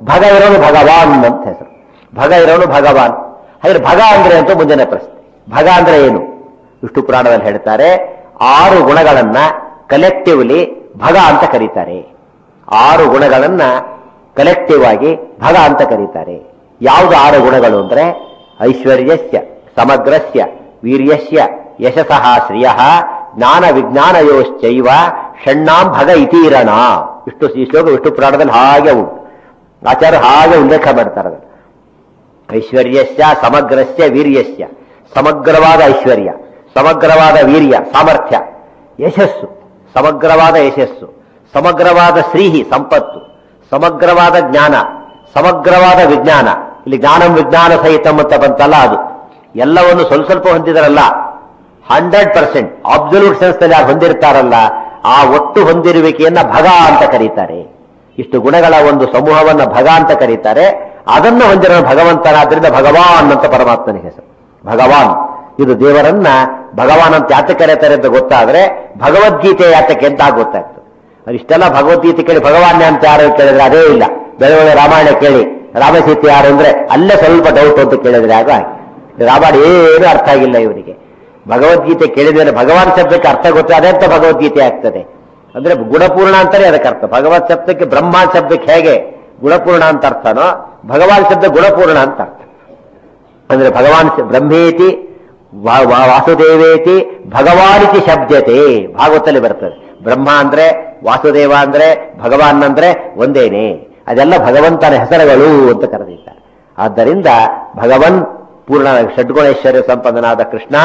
ಭಗ ಇರೋನು ಭಗವಾನ್ ಅಂತ ಹೆಸರು ಭಗ ಇರೋನು ಭಗವಾನ್ ಹಾಗೆ ಭಗ ಅಂದ್ರೆ ಅಂತ ಮುಂದಿನ ಪ್ರಶ್ನೆ ಭಗ ಅಂದ್ರೆ ಏನು ವಿಷ್ಣು ಪುರಾಣದಲ್ಲಿ ಹೇಳ್ತಾರೆ ಆರು ಗುಣಗಳನ್ನ ಕಲೆಕ್ಟಿವ್ಲಿ ಭಗ ಅಂತ ಕರೀತಾರೆ ಆರು ಗುಣಗಳನ್ನ ಕಲೆಕ್ಟಿವ್ ಆಗಿ ಭಗ ಅಂತ ಕರೀತಾರೆ ಯಾವುದು ಆರು ಗುಣಗಳು ಅಂದ್ರೆ ಐಶ್ವರ್ಯಸ್ಯ ಸಮಗ್ರಸ್ಯ ವೀರ್ಯಸ್ಯ ಯಶಸಃ ಶ್ರಿಯ ಜ್ಞಾನ ವಿಜ್ಞಾನಯೋಶ್ಚೈವ ಷಣ್ಣಾಂ ಭಗ ಇತೀರಣ ಇಷ್ಟು ಈ ಶ್ಲೋಕ ವಿಷ್ಣು ಪುರಾಣದಲ್ಲಿ ಹಾಗೆ ಉಂಟು ಆಚಾರ್ಯ ಹಾಗೆ ಉಲ್ಲೇಖ ಮಾಡ್ತಾರೆ ಅದನ್ನು. ಐಶ್ವರ್ಯಸ್ಯ ಸಮಗ್ರಸ್ಯ ವೀರ್ಯಸ್ಯ ಸಮಗ್ರವಾದ ಐಶ್ವರ್ಯ ಸಮಗ್ರವಾದ ವೀರ್ಯ ಸಾಮರ್ಥ್ಯ ಯಶಸ್ಸು ಸಮಗ್ರವಾದ ಯಶಸ್ಸು ಸಮಗ್ರವಾದ ಶ್ರೀಹಿ ಸಂಪತ್ತು ಸಮಗ್ರವಾದ ಜ್ಞಾನ ಸಮಗ್ರವಾದ ವಿಜ್ಞಾನ ಇಲ್ಲಿ ಜ್ಞಾನಂ ವಿಜ್ಞಾನ ಸಹಿತಂ ಅಂತ ಬಂತಲ್ಲ ಅದು ಎಲ್ಲವನ್ನು ಸ್ವಲ್ಪ ಸ್ವಲ್ಪ ಹೊಂದಿದರಲ್ಲ ಹಂಡ್ರೆಡ್ ಪರ್ಸೆಂಟ್ ಅಬ್ಸಲ್ಯೂಟ್ ಸೆನ್ಸ್ನಲ್ಲಿ ಯಾರು ಹೊಂದಿರ್ತಾರಲ್ಲ ಆ ಒಟ್ಟು ಹೊಂದಿರುವಿಕೆಯನ್ನ ಭಗ ಅಂತ ಕರೀತಾರೆ ಇಷ್ಟು ಗುಣಗಳ ಒಂದು ಸಮೂಹವನ್ನ ಭಗ ಅಂತ ಕರೀತಾರೆ ಅದನ್ನು ಹೊಂದಿರೋ ಭಗವಂತನಾದ್ರಿಂದ ಭಗವಾನ್ ಅಂತ ಪರಮಾತ್ಮನಿಗೆ ಹೆಸರು ಭಗವಾನ್ ಇದು ದೇವರನ್ನ ಭಗವಾನ್ ಅಂತ ಯಾತಕ್ಕೆ ಕರೀತಾರೆ ಅಂತ ಗೊತ್ತಾದ್ರೆ ಭಗವದ್ಗೀತೆ ಯಾತಕ್ಕೆ ಅಂತ ಗೊತ್ತಾಗ್ತದೆ ಅದು ಇಷ್ಟೆಲ್ಲ ಭಗವದ್ಗೀತೆ ಕೇಳಿ ಭಗವಾನ್ ಅಂತ ಯಾರು ಕೇಳಿದ್ರೆ ಅದೇ ಇಲ್ಲ ಬೆಳವಣಿಗೆ ರಾಮಾಯಣ ಕೇಳಿ ರಾಮಸೀತೆ ಯಾರು ಅಂದ್ರೆ ಅಲ್ಲೇ ಸ್ವಲ್ಪ ಡೌಟ್ ಅಂತ ಕೇಳಿದ್ರೆ ಆಗ ಹಾಗೆ. ರಾಮಾಯಣ ಏನು ಅರ್ಥ ಆಗಿಲ್ಲ ಇವರಿಗೆ ಭಗವದ್ಗೀತೆ ಕೇಳಿದ್ರೆ ಭಗವಾನ್ ಶಬ್ದಕ್ಕೆ ಅರ್ಥ ಗೊತ್ತಿದೆ ಅದೇ ಅಂತ ಭಗವದ್ಗೀತೆ ಆಗ್ತದೆ ಅಂದ್ರೆ ಗುಣಪೂರ್ಣ ಅಂತಾನೆ ಅದಕ್ಕೆ ಅರ್ಥ ಭಗವತ್ ಶಬ್ದಕ್ಕೆ ಬ್ರಹ್ಮ ಶಬ್ದಕ್ಕೆ ಹೇಗೆ ಗುಣಪೂರ್ಣ ಅಂತ ಅರ್ಥನೋ ಭಗವಾನ್ ಶಬ್ದ ಗುಣಪೂರ್ಣ ಅಂತ ಅರ್ಥ ಅಂದ್ರೆ ಭಗವಾನ್ ಶ- ಬ್ರಹ್ಮೇತಿ ವಾ- ವಾ- ವಾಸುದೇವೇತಿ ಭಗವಾನಿತಿ ಶಬ್ದತೆ ಭಾಗವತಲ್ಲಿ ಬರ್ತದೆ ಬ್ರಹ್ಮ ಅಂದ್ರೆ ವಾಸುದೇವ ಅಂದ್ರೆ ಭಗವಾನ್ ಅಂದ್ರೆ ಒಂದೇನೆ ಅದೆಲ್ಲ ಭಗವಂತನ ಹೆಸರುಗಳು ಅಂತ ಕರೆದಿದ್ದಾರೆ ಆದ್ದರಿಂದ ಭಗವನ್ ಪೂರ್ಣ ಷಡ್ಗುಣೇಶ್ವರ್ಯ ಸಂಪನ್ನನಾದ ಕೃಷ್ಣ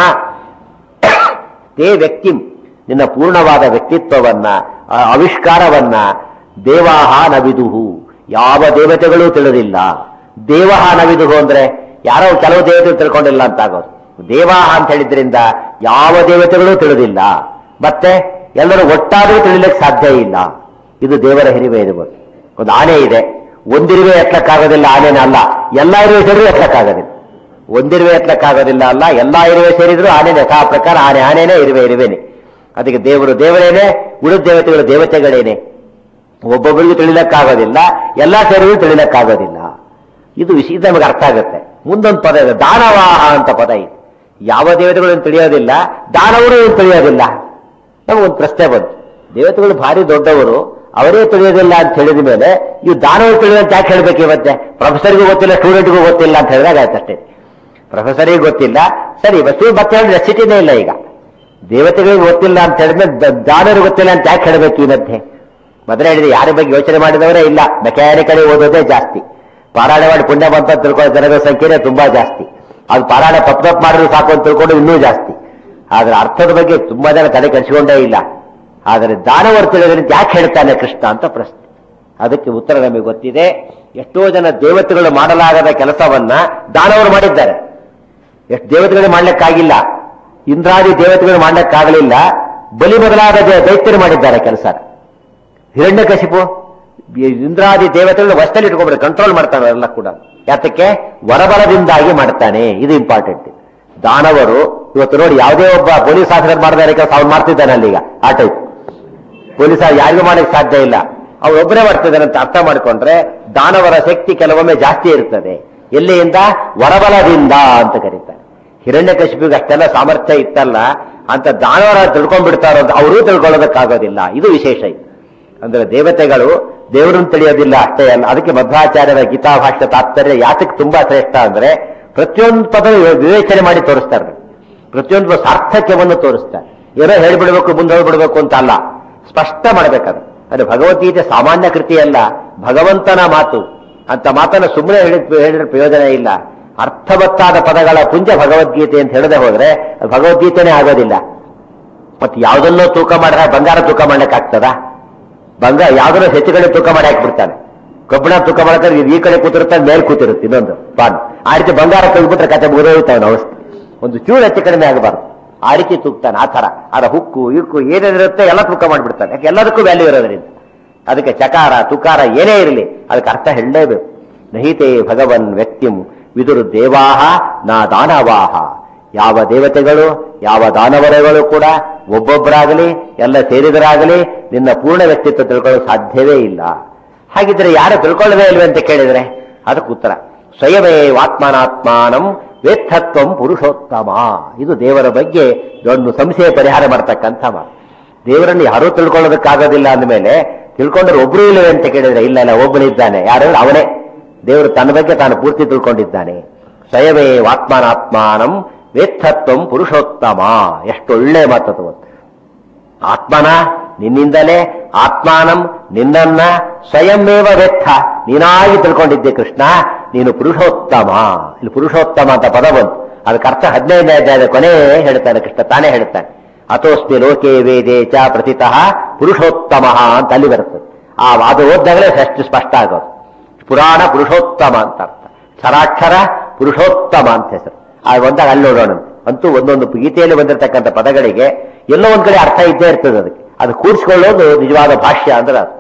ತೇ ವ್ಯಕ್ತಿಂ ನಿನ್ನ ಪೂರ್ಣವಾದ ವ್ಯಕ್ತಿತ್ವವನ್ನ ಆ ಆವಿಷ್ಕಾರವನ್ನ ದೇವಾಹ ನವಿದುಹು ಯಾವ ದೇವತೆಗಳೂ ತಿಳಿದಿಲ್ಲ ದೇವಹ ನವಿದುಹು ಅಂದ್ರೆ ಯಾರೋ ಕೆಲವು ದೇವತೆ ತಿಳ್ಕೊಂಡಿಲ್ಲ ಅಂತ ಆಗೋದು ದೇವಾಹ ಅಂತ ಹೇಳಿದ್ರಿಂದ ಯಾವ ದೇವತೆಗಳೂ ತಿಳಿದಿಲ್ಲ ಮತ್ತೆ ಎಲ್ಲರೂ ಒಟ್ಟಾದರೂ ತಿಳಿಲಿಕ್ಕೆ ಸಾಧ್ಯ ಇಲ್ಲ ಇದು ದೇವರ ಹಿರಿಮೆ ಇದು ಗೊತ್ತು. ಒಂದು ಆನೆ ಇದೆ ಒಂದಿರುವೆ ಎತ್ತಕ್ಕಾಗೋದಿಲ್ಲ ಆನೆನ ಅಲ್ಲ ಎಲ್ಲ ಇರುವೆ ಸೇರಿದ್ರು ಎತ್ತಕ್ಕಾಗೋದಿಲ್ಲ ಒಂದಿರುವೆ ಎತ್ತಕ್ಕಾಗೋದಿಲ್ಲ ಅಲ್ಲ ಎಲ್ಲಾ ಇರುವೆ ಸೇರಿದ್ರು ಆನೆನೆ ಆ ಪ್ರಕಾರ ಆನೆ ಆನೆನೇ ಇರುವೆ ಇರುವೆನೆ ಅದಕ್ಕೆ ದೇವರು ದೇವರೇನೆ ಉಳಿದ ದೇವತೆಗಳು ದೇವತೆಗಳೇನೆ ಒಬ್ಬೊಬ್ಬರಿಗೂ ತಿಳಿಲಕ್ಕಾಗೋದಿಲ್ಲ ಎಲ್ಲ ಸೇರಿದ್ರು ತಿಳಿಲಕ್ಕಾಗೋದಿಲ್ಲ ಇದು ವಿಷಯ ಇದು ನಮಗೆ ಅರ್ಥ ಆಗುತ್ತೆ ಮುಂದೊಂದು ಪದ ಇದೆ ದಾನವಾಹ ಅಂತ ಪದ ಇದೆ ಯಾವ ದೇವತೆಗಳನ್ನು ತಿಳಿಯೋದಿಲ್ಲ ದಾನವರು ಏನು ತಿಳಿಯೋದಿಲ್ಲ ನಮಗೊಂದು ಪ್ರಶ್ನೆ ಬಂತು ದೇವತೆಗಳು ಭಾರಿ ದೊಡ್ಡವರು ಅವರೇ ತಿಳಿಯೋದಿಲ್ಲ ಅಂತ ಹೇಳಿದ ಮೇಲೆ ಇವು ದಾನವರು ತಿಳಿಯೋದು ಯಾಕೆ ಹೇಳ್ಬೇಕು ಇವತ್ತೆ ಪ್ರೊಫೆಸರ್ಗೂ ಗೊತ್ತಿಲ್ಲ ಸ್ಟೂಡೆಂಟ್ಗೂ ಗೊತ್ತಿಲ್ಲ ಅಂತ ಹೇಳಿದಾಗ ಆಯ್ತಷ್ಟೇ ಪ್ರೊಫೆಸರಿಗೆ ಗೊತ್ತಿಲ್ಲ ಸರಿ ಬಸ್ಸು ಮತ್ತೆ ಹೇಳಿದ್ರೆ ಸಿಟಿನೇ ಇಲ್ಲ ಈಗ ದೇವತೆಗಳಿಗೆ ಗೊತ್ತಿಲ್ಲ ಅಂತ ಹೇಳಿದ್ಮೇಲೆ ದ- ದಾನರು ಗೊತ್ತಿಲ್ಲ ಅಂತ ಯಾಕೆ ಹೇಳಬೇಕು ಈ ಮಧ್ಯೆ ಮೊದಲೇ ಹೇಳಿದೆ ಯಾರ ಬಗ್ಗೆ ಯೋಚನೆ ಮಾಡಿದವರೇ ಇಲ್ಲ ಮೆಕ್ಯಾನಿಕಲಿ ಓದೋದೇ ಜಾಸ್ತಿ ಪಾರಾಯಣ ಮಾಡಿ ಪುಣ್ಯ ಬಂತ ತಿಳ್ಕೊಳ್ಳೋ ಜನಗಳ ಸಂಖ್ಯೆನೇ ತುಂಬಾ ಜಾಸ್ತಿ ಅದು ಪಾರಾಯಣ ತಪ್ಪು ತಪ್ಪು ಮಾಡಿದ್ರು ಸಾಕು ಅಂತ ತಿಳ್ಕೊಂಡು ಇನ್ನೂ ಜಾಸ್ತಿ ಆದ್ರೆ ಅರ್ಥದ ಬಗ್ಗೆ ತುಂಬಾ ಜನ ತಲೆ ಕೆಡಿಸಿಕೊಂಡೇ ಇಲ್ಲ ಆದರೆ ದಾನವರು ತಿಳಿಯೋದ್ರಿಂದ ಯಾಕೆ ಹೇಳ್ತಾನೆ ಕೃಷ್ಣ ಅಂತ ಪ್ರಶ್ನೆ ಅದಕ್ಕೆ ಉತ್ತರ ನಮಗೆ ಗೊತ್ತಿದೆ ಎಷ್ಟೋ ಜನ ದೇವತೆಗಳು ಮಾಡಲಾಗದ ಕೆಲಸವನ್ನ ದಾನವರು ಮಾಡಿದ್ದಾರೆ ಎಷ್ಟು ದೇವತೆಗಳು ಮಾಡ್ಲಿಕ್ಕಾಗಿಲ್ಲ ಇಂದ್ರಾದಿ ದೇವತೆಗಳು ಮಾಡ್ಲಿಕ್ಕಾಗಲಿಲ್ಲ ಬಲಿ ಬದಲಾದ ದೇ- ದೈತ್ಯರು ಮಾಡಿದ್ದಾರೆ ಕೆಲಸ ಹಿರಣ್ಯಕಶಿಪು ಈ ಇಂದ್ರಾದಿ ದೇವತೆಗಳು ವಶದಲ್ಲಿ ಇಟ್ಕೊಂಡ್ಬಿಡ್ತಾರೆ ಕಂಟ್ರೋಲ್ ಮಾಡ್ತಾನೆ ಎಲ್ಲ ಕೂಡ ಯಾತಕ್ಕೆ ವರಬಲದಿಂದಾಗಿ ಮಾಡ್ತಾನೆ ಇದು ಇಂಪಾರ್ಟೆಂಟ್ ದಾನವರು ಇವತ್ತು ನೋಡಿ ಯಾವುದೇ ಒಬ್ಬ ಪೊಲೀಸ್ ಆಫೀಸರ್ ಮಾಡಿದಾರೆ ಕೆಲಸ ಅವ್ನು ಮಾಡ್ತಿದ್ದಾನೆ ಅಲ್ಲೀಗ ಆ ಟೈಪ್ ಪೊಲೀಸ ಯಾರಿಗೂ ಮಾಡಕ್ಕೆ ಸಾಧ್ಯ ಇಲ್ಲ ಅವ್ರು ಒಬ್ಬರೇ ಮಾಡ್ತಿದ್ದಾನೆ ಅಂತ ಅರ್ಥ ಮಾಡ್ಕೊಂಡ್ರೆ ದಾನವರ ಶಕ್ತಿ ಕೆಲವೊಮ್ಮೆ ಜಾಸ್ತಿ ಇರ್ತದೆ ಎಲ್ಲಿಯಿಂದ ವರಬಲದಿಂದ ಅಂತ ಕರೀತಾರೆ ಹಿರಣ್ಯಕಶಿಪಿಗೆ ಅಷ್ಟೆಲ್ಲ ಸಾಮರ್ಥ್ಯ ಇತ್ತಲ್ಲ ಅಂತ ದಾನವರ ತಿಳ್ಕೊಂಡ್ಬಿಡ್ತಾರೋ ಅಂತ ಅವರೂ ತಿಳ್ಕೊಳ್ಳೋದಕ್ಕಾಗೋದಿಲ್ಲ ಇದು ವಿಶೇಷ ಇದು ಅಂದ್ರೆ ದೇವತೆಗಳು ದೇವರನ್ನು ತಿಳಿಯೋದಿಲ್ಲ ಅಷ್ಟೇ ಅಲ್ಲ ಅದಕ್ಕೆ ಮಧ್ವಾಚಾರ್ಯರ ಗೀತಾ ಭಾಷ್ಯ ತಾತ್ಪರ್ಯ ಯಾತಕ್ಕೆ ತುಂಬಾ ಶ್ರೇಷ್ಠ ಅಂದ್ರೆ ಪ್ರತಿಯೊಂದು ಪದ ವಿವೇಚನೆ ಮಾಡಿ ತೋರಿಸ್ತಾರೆ ಪ್ರತಿಯೊಂದು ಸಾರ್ಥಕ್ಯವನ್ನು ತೋರಿಸ್ತಾರೆ ಏನೋ ಹೇಳ್ಬಿಡ್ಬೇಕು ಮುಂದೆ ಹೋಗ್ಬಿಡ್ಬೇಕು ಅಂತ ಅಲ್ಲ ಸ್ಪಷ್ಟ ಮಾಡ್ಬೇಕಾದ್ರೆ ಅದು ಭಗವದ್ಗೀತೆ ಸಾಮಾನ್ಯ ಕೃತಿ ಅಲ್ಲ ಭಗವಂತನ ಮಾತು ಅಂತ ಮಾತನ್ನ ಸುಮ್ಮನೆ ಹೇಳಿ ಹೇಳಿದ್ರೆ ಪ್ರಯೋಜನ ಇಲ್ಲ ಅರ್ಥವತ್ತಾದ ಪದಗಳ ಪುಂಜ ಭಗವದ್ಗೀತೆ ಅಂತ ಹೇಳದೆ ಹೋದ್ರೆ ಅದು ಭಗವದ್ಗೀತೆನೇ ಆಗೋದಿಲ್ಲ ಮತ್ತೆ ಯಾವುದನ್ನೋ ತೂಕ ಮಾಡಿದ್ರೆ ಬಂಗಾರ ತೂಕ ಮಾಡ್ಲಿಕ್ಕೆ ಆಗ್ತದಾ ಬಂಗಾರ ಯಾವ್ದನ್ನ ಹೆಚ್ಚು ಕಡೆ ತೂಕ ಮಾಡಿ ಹಾಕ್ಬಿಡ್ತಾನೆ ಕಬ್ಬಿಣ ತೂಕ ಮಾಡ್ತಾರೆ ಇದು ಈ ಕಡೆ ಕೂತಿರ್ತಾನೆ ಮೇಲ್ ಕೂತಿರುತ್ತೆ ಇನ್ನೊಂದು ಪಾನ್ ಆ ರೀತಿ ಬಂಗಾರ ತೆಗೆದ್ಬಿಟ್ರೆ ಕತೆ ಮುಗಿದೋಗ್ತಾವೆ ಅವಸ್ಥೆ ಒಂದು ಚೂರು ಹೆಚ್ಚು ಕಡಿಮೆ ಆಗಬಾರ್ದು ಆ ರೀತಿ ತೂಗ್ತಾನೆ ಆ ತರ ಅದ ಹುಕ್ಕು ಇಕ್ಕು ಏನೇನಿರುತ್ತೆ ಎಲ್ಲ ತೂಕ ಮಾಡಿಬಿಡ್ತಾನೆ ಯಾಕೆ ಎಲ್ಲದಕ್ಕೂ ವ್ಯಾಲ್ಯೂ ಇರೋದ್ರಿಂದ ಅದಕ್ಕೆ ಚಕಾರ ತುಕಾರ ಏನೇ ಇರಲಿ ಅದಕ್ಕೆ ಅರ್ಥ ಹೇಳಲೇಬೇಕು ನಹಿತೇ ಭಗವನ್ ವ್ಯಕ್ತಿಂ ವಿದುರು ದೇವಾಹ ನಾ ದಾನವಾಹ ಯಾವ ದೇವತೆಗಳು ಯಾವ ದಾನವರಗಳು ಕೂಡ ಒಬ್ಬೊಬ್ಬರಾಗಲಿ ಎಲ್ಲ ಸೇರಿದರಾಗಲಿ ನಿನ್ನ ಪೂರ್ಣ ವ್ಯಕ್ತಿತ್ವ ತಿಳ್ಕೊಳ್ಳೋ ಸಾಧ್ಯವೇ ಇಲ್ಲ ಹಾಗಿದ್ರೆ ಯಾರು ತಿಳ್ಕೊಳ್ಳದೇ ಇಲ್ವೇ ಅಂತ ಕೇಳಿದ್ರೆ ಅದಕ್ಕೆ ಉತ್ತರ ಸ್ವಯವೇ ಆತ್ಮನಾತ್ಮಾನಂ ವೇತ್ತತ್ವಂ ಪುರುಷೋತ್ತಮ ಇದು ದೇವರ ಬಗ್ಗೆ ಒಂದು ಸಂಶಯ ಪರಿಹಾರ ಮಾಡ್ತಕ್ಕಂಥ ಮಾತು ದೇವರನ್ನು ಯಾರೂ ತಿಳ್ಕೊಳ್ಳೋದಕ್ಕಾಗೋದಿಲ್ಲ ಅಂದಮೇಲೆ ತಿಳ್ಕೊಂಡ್ರೆ ಒಬ್ರು ಇಲ್ಲವೇ ಅಂತ ಕೇಳಿದ್ರೆ ಇಲ್ಲ ಇಲ್ಲ ಒಬ್ಬನಿದ್ದಾನೆ ಯಾರು ಅವನೇ ದೇವರು ತನ್ನ ಬಗ್ಗೆ ತಾನು ಪೂರ್ತಿ ತಿಳ್ಕೊಂಡಿದ್ದಾನೆ ಸ್ವಯವೇ ಆತ್ಮನಾತ್ಮಾನಂ ವೇತ್ತತ್ವಂ ಪುರುಷೋತ್ತಮ ಎಷ್ಟು ಒಳ್ಳೆ ಮಾತದು ಅಂತ ಆತ್ಮನ ನಿನ್ನಿಂದಲೇ ಆತ್ಮಾನಂ ನಿನ್ನನ್ನ ಸ್ವಯಂಮೇವ ವೆತ್ತ ನೀನಾಗಿ ತಿಳ್ಕೊಂಡಿದ್ದೆ ಕೃಷ್ಣ ನೀನು ಪುರುಷೋತ್ತಮ ಇಲ್ಲಿ ಪುರುಷೋತ್ತಮ ಅಂತ ಪದ ಬಂತು ಅದಕ್ಕೆ ಅರ್ಥ ಹದಿನೈದನೇ ಅಧ್ಯಾಯದ ಕೊನೆ ಹೇಳ್ತಾನೆ ಕೃಷ್ಣ ತಾನೇ ಹೇಳ್ತಾನೆ ಅಥೋಸ್ಮಿ ಲೋಕೆ ವೇದೇ ಚ ಪ್ರತಿತಃ ಪುರುಷೋತ್ತಮ ಅಂತ ಅಲ್ಲಿ ಬರ್ತದೆ ಆ ಅದು ಓದ್ದಾಗಲೇ ಅಷ್ಟು ಸ್ಪಷ್ಟ ಆಗೋದು ಪುರಾಣ ಪುರುಷೋತ್ತಮ ಅಂತ ಅರ್ಥ ಕ್ಷರಾಕ್ಷರ ಪುರುಷೋತ್ತಮ ಅಂತ ಹೆಸರು ಆ ಒಂದಾಗ ಅಲ್ಲಿ ನೋಡೋಣ ಅಂತೂ ಒಂದೊಂದು ಗೀತೆಯಲ್ಲಿ ಬಂದಿರತಕ್ಕಂಥ ಪದಗಳಿಗೆ ಎಲ್ಲೋ ಒಂದ್ ಕಡೆ ಅರ್ಥ ಇದ್ದೇ ಇರ್ತದೆ ಅದಕ್ಕೆ ಅದು ಕೂಡಿಸ್ಕೊಳ್ಳೋದು ನಿಜವಾದ ಭಾಷ್ಯ ಅಂದ್ರೆ ಅದು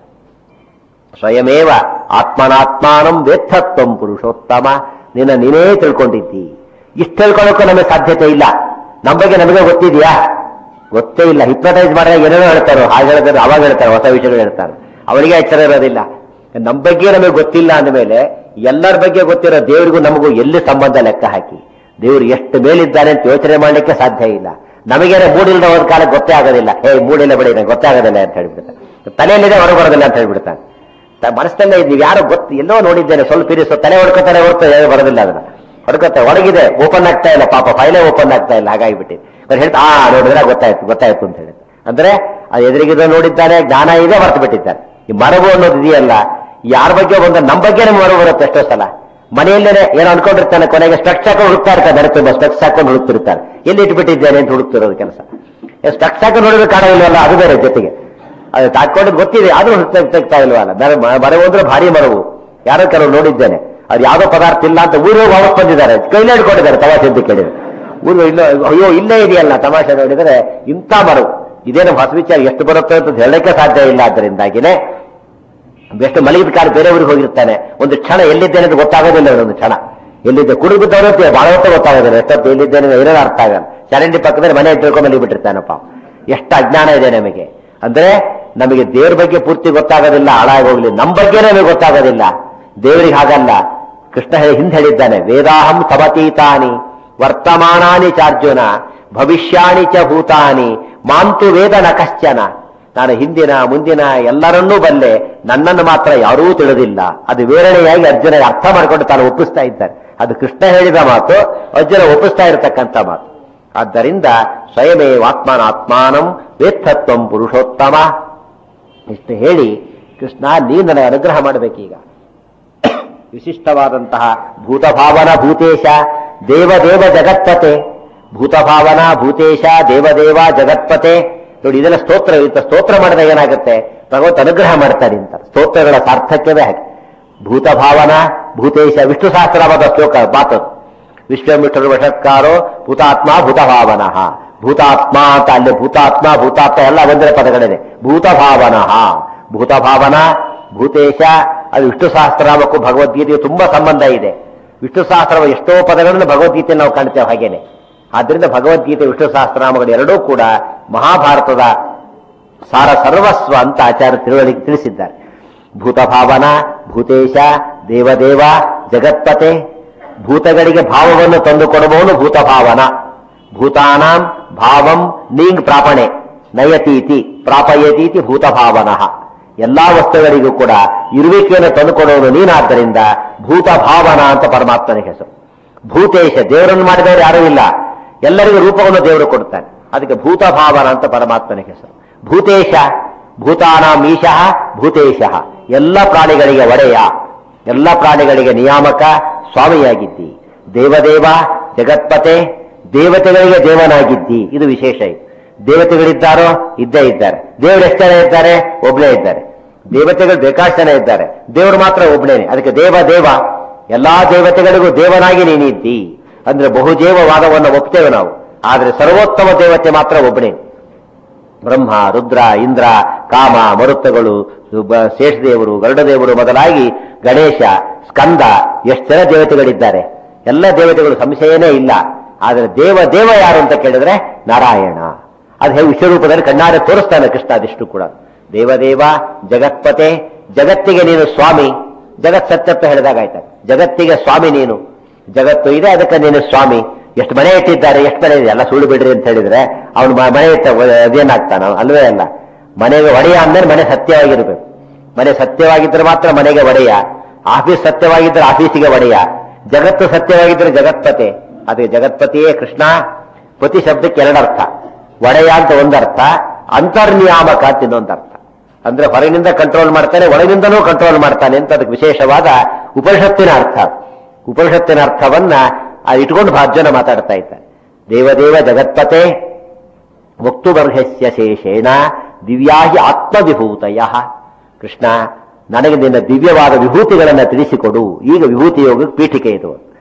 ಸ್ವಯಮೇವ ಆತ್ಮನಾತ್ಮಾನಂ ವೇತ್ತತ್ವಂ ಪುರುಷೋತ್ತಮ ನಿನ್ನ ನೀನೇ ತಿಳ್ಕೊಂಡಿದ್ದಿ ಇಷ್ಟು ತಿಳ್ಕೊಳ್ಳೋಕ್ಕೂ ನಮಗೆ ಸಾಧ್ಯತೆ ಇಲ್ಲ ನಮ್ಮ ಬಗ್ಗೆ ನಮಗೆ ಗೊತ್ತಿದೆಯಾ ಗೊತ್ತೇ ಇಲ್ಲ ಹಿಪ್ನಟೈಸ್ ಮಾಡಿದಾಗ ಏನೇನೋ ಹೇಳ್ತಾರೋ ಹಾಗೆ ಹೇಳ್ತಾರೆ ಅವಾಗ ಹೇಳ್ತಾರೆ ಹೊಸ ವಿಷಯಗಳು ಹೇಳ್ತಾರೆ ಅವರಿಗೆ ಎಚ್ಚರ ಇರೋದಿಲ್ಲ ನಮ್ಮ ಬಗ್ಗೆ ನಮಗೆ ಗೊತ್ತಿಲ್ಲ ಅಂದಮೇಲೆ ಎಲ್ಲರ ಬಗ್ಗೆ ಗೊತ್ತಿರೋ ದೇವರಿಗೂ ನಮಗೂ ಎಲ್ಲಿ ಸಂಬಂಧ ಲೆಕ್ಕ ಹಾಕಿ ದೇವರು ಎಷ್ಟು ಮೇಲಿದ್ದಾನೆ ಅಂತ ಯೋಚನೆ ಮಾಡಲಿಕ್ಕೆ ಸಾಧ್ಯ ಇಲ್ಲ ನಮಗೇನೆ ಮೂಡಿಲ್ಲದ ಒಂದು ಕಾಲ ಗೊತ್ತೇ ಆಗೋದಿಲ್ಲ ಏ ಮೂಡಿಲ್ಲ ಬಿಡಿ ನಂಗೆ ಗೊತ್ತೇ ಆಗೋದಿಲ್ಲ ಅಂತ ಹೇಳ್ಬಿಡ್ತಾನೆ ತಲೆಯಲ್ಲಿದೆ ಹೊರಗೆ ಬರೋದಿಲ್ಲ ಅಂತ ಹೇಳ್ಬಿಡ್ತಾನೆ ತ- ಮನಸ್ಸಲ್ಲೇ ನೀವು ಯಾರೋ ಗೊತ್ತು ಎಲ್ಲೋ ನೋಡಿದ್ದೇನೆ ಸ್ವಲ್ಪ ಇರಿಸೋ ತಲೆ ಹೊಡ್ಕೋತಾರೆ ಹೊರತು ಏನೂ ಬರೋದಿಲ್ಲ ಅದನ್ನ ಹೊಡ್ಕೋತಾರೆ ಒಳಗಿದೆ ಓಪನ್ ಆಗ್ತಾ ಇಲ್ಲ ಪಾಪ ಫೈಲೇ ಓಪನ್ ಆಗ್ತಾ ಇಲ್ಲ ಹಾಗಾಗಿಬಿಟ್ಟು ಅವ್ರು ಹೇಳ್ತಾ ಆ ನೋಡಿದ್ರೆ ಗೊತ್ತಾಯ್ತು ಗೊತ್ತಾಯ್ತು ಅಂತ ಹೇಳಿ ಅಂದ್ರೆ ಅದು ಎದುರಿಗಿದ ನೋಡಿದ್ದಾನೆ ಜ್ಞಾನ ಇದೆ ಮರೆತು ಬಿಟ್ಟಿದ್ದಾನೆ ಈ ಮರವು ಅನ್ನೋದು ಇದೆಯಲ್ಲ ಯಾರ ಬಗ್ಗೆ ಒಂದು ನಮ್ಮ ಬಗ್ಗೆ ನಮ್ಗೆ ಮರವು ಬರುತ್ತೆ ಎಷ್ಟೋ ಸಲ ಮನೆಯಲ್ಲೇನೆ ಏನೋ ಅನ್ಕೊಂಡಿರ್ತಾನೆ ಕೊನೆಗೆ ಸ್ಪೆಕ್ಸ್ ಹಾಕೊಂಡು ಹುಡುಕ್ತಾ ಇರ್ತಾರೆ ಮನೆ ತುಂಬ ಸ್ಪೆಕ್ಸ್ ಹಾಕೊಂಡು ಹುಡುಕ್ತಿರ್ತಾರೆ ಎಲ್ಲಿ ಇಟ್ಬಿಟ್ಟಿದ್ದೇನೆ ಅಂತ ಹುಡುಕ್ತಿರೋದು ಕೆಲಸ ಸ್ಪೆಕ್ಸ್ ಹಾಕೊಂಡು ನೋಡಿದ್ರೆ ಕಾಣವಿಲ್ವಲ್ಲ ಅದು ಬೇರೆ ಜೊತೆಗೆ ಅದು ತಾಕೊಂಡಿದ್ದು ಗೊತ್ತಿದೆ ಆದ್ರೂ ಹುಡುಕ್ತಾ ತೆಗ್ತಾ ಇಲ್ವಲ್ಲ ಮರ ಮರವು ಅಂದ್ರೆ ಭಾರಿ ಮರವು ಯಾರೋ ಕೆಲವು ನೋಡಿದ್ದೇನೆ ಅದು ಯಾವ್ದೋ ಪದಾರ್ಥ ಇಲ್ಲ ಅಂತ ಊರಿಗೆ ವಾಪಸ್ ಬಂದಿದ್ದಾರೆ ಕೈಲೇ ಹಿಡ್ಕೊಂಡಿದ್ದಾರೆ ತಮಾಷೆ ಅಂತ ಕೇಳಿದ್ರೆ ಊರು ಇಲ್ಲ ಅಯ್ಯೋ ಇಲ್ಲೇ ಇದೆಯಲ್ಲ ತಮಾಷೆ ನೋಡಿದರೆ ಇಂಥ ಮರವು ಇದೇನು ಹೊಸ ವಿಚಾರ ಎಷ್ಟು ಬರುತ್ತೆ ಅಂತ ಹೇಳಕ್ಕೆ ಸಾಧ್ಯ ಇಲ್ಲ ಅದರಿಂದಾಗಿನೇ ಎಷ್ಟು ಮಲಗಿದ ಕಾಲ ಬೇರೆ ಊರಿಗೆ ಹೋಗಿರ್ತಾನೆ ಒಂದು ಕ್ಷಣ ಎಲ್ಲಿದ್ದೇನೆ ಅಂತ ಗೊತ್ತಾಗೋದಿಲ್ಲ ಒಂದು ಕ್ಷಣ ಎಲ್ಲಿದ್ದೆ ಕುಡಿಬಿದ್ದವರು ಬಹಳ ಹೊತ್ತು ಗೊತ್ತಾಗೋದಿಲ್ಲ ಎಷ್ಟೊತ್ತು ಎಲ್ಲಿದ್ದೇನೆ ಏನೋ ಅರ್ಥ ಆಗಲ್ಲ ಚರಂಡಿ ಪಕ್ಕದಲ್ಲಿ ಮನೆ ತಿಳ್ಕೊಂಡು ಮಲಗಿಬಿಟ್ಟಿರ್ತಾನಪ್ಪ ಎಷ್ಟು ಅಜ್ಞಾನ ಇದೆ ನಮಗೆ ಅಂದ್ರೆ ನಮಗೆ ದೇವ್ರ ಬಗ್ಗೆ ಪೂರ್ತಿ ಗೊತ್ತಾಗೋದಿಲ್ಲ ಹಾಳಾಗಿ ಹೋಗ್ಲಿ ನಮ್ಮ ಬಗ್ಗೆ ನಮಗೆ ಗೊತ್ತಾಗೋದಿಲ್ಲ ದೇವರಿಗೆ ಹಾಗಲ್ಲ ಕೃಷ್ಣ ಹೇ- ಹಿಂದೆ ಹೇಳಿದ್ದಾನೆ ವೇದಾಹಂ ಸಮತೀತಾನಿ ವರ್ತಮಾನಾನಿ ಚಾರ್ಜುನ ಭವಿಷ್ಯಾಣಿ ಚ ಭೂತಾನಿ ಮಾಂತು ವೇದ ನ ಕಶ್ಚನ ನಾನು ಹಿಂದಿನ ಮುಂದಿನ ಎಲ್ಲರನ್ನೂ ಬಲ್ಲೆ ನನ್ನನ್ನು ಮಾತ್ರ ಯಾರೂ ತಿಳಿದಿಲ್ಲ ಅದು ವಿವರಣೆಯಾಗಿ ಅರ್ಜುನ ಅರ್ಥ ಮಾಡಿಕೊಂಡು ತಾನು ಒಪ್ಪಿಸ್ತಾ ಇದ್ದಾರೆ ಅದು ಕೃಷ್ಣ ಹೇಳಿದ ಮಾತು ಅರ್ಜುನ ಒಪ್ಪಿಸ್ತಾ ಇರತಕ್ಕಂಥ ಮಾತು ಆದ್ದರಿಂದ ಸ್ವಯಮೇ ಆತ್ಮನಾತ್ಮಾನಂ ವೇತ್ತತ್ವಂ ಪುರುಷೋತ್ತಮ ಇಷ್ಟು ಹೇಳಿ ಕೃಷ್ಣ ನೀನು ನನಗೆ ಅನುಗ್ರಹ ಮಾಡಬೇಕೀಗ ವಿಶಿಷ್ಟವಾದಂತಹ ಭೂತಭಾವನ ಭೂತೇಶ ದೇವದೇವ ಜಗತ್ಪತೆ ಭೂತಭಾವನ ಭೂತೇಶ ದೇವದೇವ ಜಗತ್ಪತೆ ನೋಡಿ ಇದೆಲ್ಲ ಸ್ತೋತ್ರ ಇಂಥ ಸ್ತೋತ್ರ ಮಾಡಿದಾಗ ಏನಾಗುತ್ತೆ ಭಗವಂತ ಅನುಗ್ರಹ ಮಾಡ್ತಾರೆ ಅಂತ ಸ್ತೋತ್ರಗಳ ಸಾರ್ಥಕ್ಯವೇ ಹಾಗೆ ಭೂತಭಾವನ ಭೂತೇಶ ವಿಷ್ಣು ಸಹಸ್ರವಾದ ಶ್ಲೋಕ ಮಾತು ವಿಶ್ವಮಿಷ್ಠರು ವಶತ್ಕಾರೋ ಭೂತಾತ್ಮ ಭೂತಭಾವನ ಭೂತಾತ್ಮ ಅಂತ ಅಲ್ಲಿ ಭೂತಾತ್ಮ ಭೂತಾತ್ಮ ಎಲ್ಲ ಒಂದೇ ಪದಗಳಿದೆ ಭೂತಭಾವನ ಭೂತಭಾವನ ಭೂತೇಶ ಅದು ವಿಷ್ಣು ಸಹಸ್ರನಾಮಕ್ಕೂ ಭಗವದ್ಗೀತೆಗೆ ತುಂಬಾ ಸಂಬಂಧ ಇದೆ ವಿಷ್ಣು ಸಹಸ್ರನಾಮ ಎಷ್ಟೋ ಪದಗಳನ್ನು ಭಗವದ್ಗೀತೆ ನಾವು ಕಾಣ್ತೇವೆ ಹಾಗೇನೆ ಆದ್ರಿಂದ ಭಗವದ್ಗೀತೆ ವಿಷ್ಣು ಸಹಸ್ರನಾಮಗಳು ಎರಡೂ ಕೂಡ ಮಹಾಭಾರತದ ಸಾರ ಸರ್ವಸ್ವ ಅಂತ ಆಚಾರ್ಯ ತಿಳುವಳಿಕೆ ತಿಳಿಸಿದ್ದಾರೆ ಭೂತಭಾವನ ಭೂತೇಶ ದೇವದೇವ ಜಗತ್ಪತೆ ಭೂತಗಳಿಗೆ ಭಾವವನ್ನು ತಂದುಕೊಡುವವನು ಭೂತಭಾವನ ಭೂತಾನಾಂ ಭಾವಂ ನೀಂಗ್ ಪ್ರಾಪಣೆ ನಯತೀತಿ ಪ್ರಾಪಯತೀತಿ ಭೂತಭಾವನಃ ಎಲ್ಲಾ ವಸ್ತುಗಳಿಗೂ ಕೂಡ ಇರುವಿಕೆಯನ್ನು ತಂದುಕೊಡುವವನು ನೀನಾದ್ದರಿಂದ ಭೂತಭಾವನ ಅಂತ ಪರಮಾತ್ಮನಿಗೆ ಹೆಸರು ಭೂತೇಶ ದೇವರನ್ನು ಮಾಡಿದವರು ಯಾರೂ ಇಲ್ಲ ಎಲ್ಲರಿಗೂ ರೂಪವನ್ನು ದೇವರು ಕೊಡ್ತಾನೆ ಅದಕ್ಕೆ ಭೂತಭಾವನ ಅಂತ ಪರಮಾತ್ಮನಿಗೆ ಹೆಸರು ಭೂತೇಶ ಭೂತಾನಾಂ ಈಶಃ ಭೂತೇಶ ಎಲ್ಲ ಪ್ರಾಣಿಗಳಿಗೆ ಒಡೆಯ ಎಲ್ಲ ಪ್ರಾಣಿಗಳಿಗೆ ನಿಯಾಮಕ ಸ್ವಾಮಿಯಾಗಿದ್ದಿ ದೇವದೇವ ಜಗತ್ಪತೆ ದೇವತೆಗಳಿಗೆ ದೇವನಾಗಿದ್ದಿ ಇದು ವಿಶೇಷ ಇದು ದೇವತೆಗಳಿದ್ದಾರೋ ಇದ್ದೇ ಇದ್ದಾರೆ ದೇವರು ಎಷ್ಟು ಜನ ಇದ್ದಾರೆ ಒಬ್ಳೇ ಇದ್ದಾರೆ ದೇವತೆಗಳು ಬೇಕಾಷ್ಟು ಜನ ಇದ್ದಾರೆ ದೇವರು ಮಾತ್ರ ಒಬ್ಳೇನೆ ಅದಕ್ಕೆ ದೇವ ದೇವ ಎಲ್ಲಾ ದೇವತೆಗಳಿಗೂ ದೇವನಾಗಿ ನೀನಿದ್ದಿ ಅಂದ್ರೆ ಬಹುದೇವವಾದವನ್ನು ಒಪ್ತೇವೆ ನಾವು ಆದ್ರೆ ಸರ್ವೋತ್ತಮ ದೇವತೆ ಮಾತ್ರ ಒಬ್ಬನೇ ಬ್ರಹ್ಮ ರುದ್ರ ಇಂದ್ರ ಕಾಮ ಮರುತ್ತಗಳು ಬ- ಶೇಷದೇವರು ಗರುಡದೇವರು ಮೊದಲಾಗಿ ಗಣೇಶ ಸ್ಕಂದ ಎಷ್ಟು ಜನ ದೇವತೆಗಳಿದ್ದಾರೆ ಎಲ್ಲ ದೇವತೆಗಳು ಸಂಶಯನೇ ಇಲ್ಲ ಆದರೆ ದೇವ ದೇವ ಯಾರು ಅಂತ ಕೇಳಿದ್ರೆ ನಾರಾಯಣ ಅದು ಹೇಗೆ ವಿಶ್ವರೂಪದಲ್ಲಿ ಕಣ್ಣಾರೆ ತೋರಿಸ್ತಾನೆ ಕೃಷ್ಣ ಅದಿಷ್ಟು ಕೂಡ ದೇವದೇವ ಜಗತ್ಪತೆ ಜಗತ್ತಿಗೆ ನೀನು ಸ್ವಾಮಿ ಜಗತ್ ಸತ್ಯತ್ವ ಹೇಳಿದಾಗಾಯ್ತ ಜಗತ್ತಿಗೆ ಸ್ವಾಮಿ ನೀನು ಜಗತ್ತು ಇದೆ ಅದಕ್ಕೆ ನೀನು ಸ್ವಾಮಿ ಎಷ್ಟು ಮನೆ ಇಟ್ಟಿದ್ದಾರೆ ಎಷ್ಟು ಮನೆ ಇದೆ ಎಲ್ಲ ಸುಳ್ಳು ಬಿಡ್ರಿ ಅಂತ ಹೇಳಿದ್ರೆ ಅವನು ಮನೆ ಇಟ್ಟ ಅದೇನಾಗ್ತಾನ ಅಲ್ವೇ ಅಲ್ಲ ಮನೆಗೆ ಒಡೆಯ ಅಂದ್ರೆ ಮನೆ ಸತ್ಯವಾಗಿರ್ಬೇಕು ಮನೆ ಸತ್ಯವಾಗಿದ್ರೆ ಮಾತ್ರ ಮನೆಗೆ ಒಡೆಯ ಆಫೀಸ್ ಸತ್ಯವಾಗಿದ್ರೆ ಆಫೀಸಿಗೆ ಒಡೆಯ ಜಗತ್ತು ಸತ್ಯವಾಗಿದ್ರೆ ಜಗತ್ಪತೆ ಅದೇ ಜಗತ್ಪತಿಯೇ ಕೃಷ್ಣ ಪತಿ ಶಬ್ದಕ್ಕೆ ಎರಡರ್ಥ ಒಡೆಯ ಅಂತ ಒಂದರ್ಥ ಅಂತರ್ನಿಯಾಮಕ ಅಂತ ಇನ್ನೊಂದರ್ಥ ಅಂದ್ರೆ ಹೊರಗಿನಿಂದ ಕಂಟ್ರೋಲ್ ಮಾಡ್ತಾನೆ ಒಳಗಿನಿಂದಲೂ ಕಂಟ್ರೋಲ್ ಮಾಡ್ತಾನೆ ಅಂತ ಅದಕ್ಕೆ ವಿಶೇಷವಾದ ಉಪನಿಷತ್ತಿನ ಅರ್ಥ ಉಪನಿಷತ್ತಿನ ಅರ್ಥವನ್ನ ಅದು ಇಟ್ಕೊಂಡು ಭಾಜ್ಯನ ಮಾತಾಡ್ತಾ ಇದ್ದಾರೆ ದೇವದೇವ ಜಗತ್ಪತೆ ಮುಕ್ತುಬರ್ಹಸ್ಯ ಶೇಷೇಣ ದಿವ್ಯಾಹಿ ಆತ್ಮವಿಭೂತಯ ಕೃಷ್ಣ ನನಗೆ ನಿನ್ನ ದಿವ್ಯವಾದ ವಿಭೂತಿಗಳನ್ನು ತಿಳಿಸಿಕೊಡು ಈಗ ವಿಭೂತಿ ಯೋಗಕ್ಕೆ ಪೀಠಿಕೆ ಇದು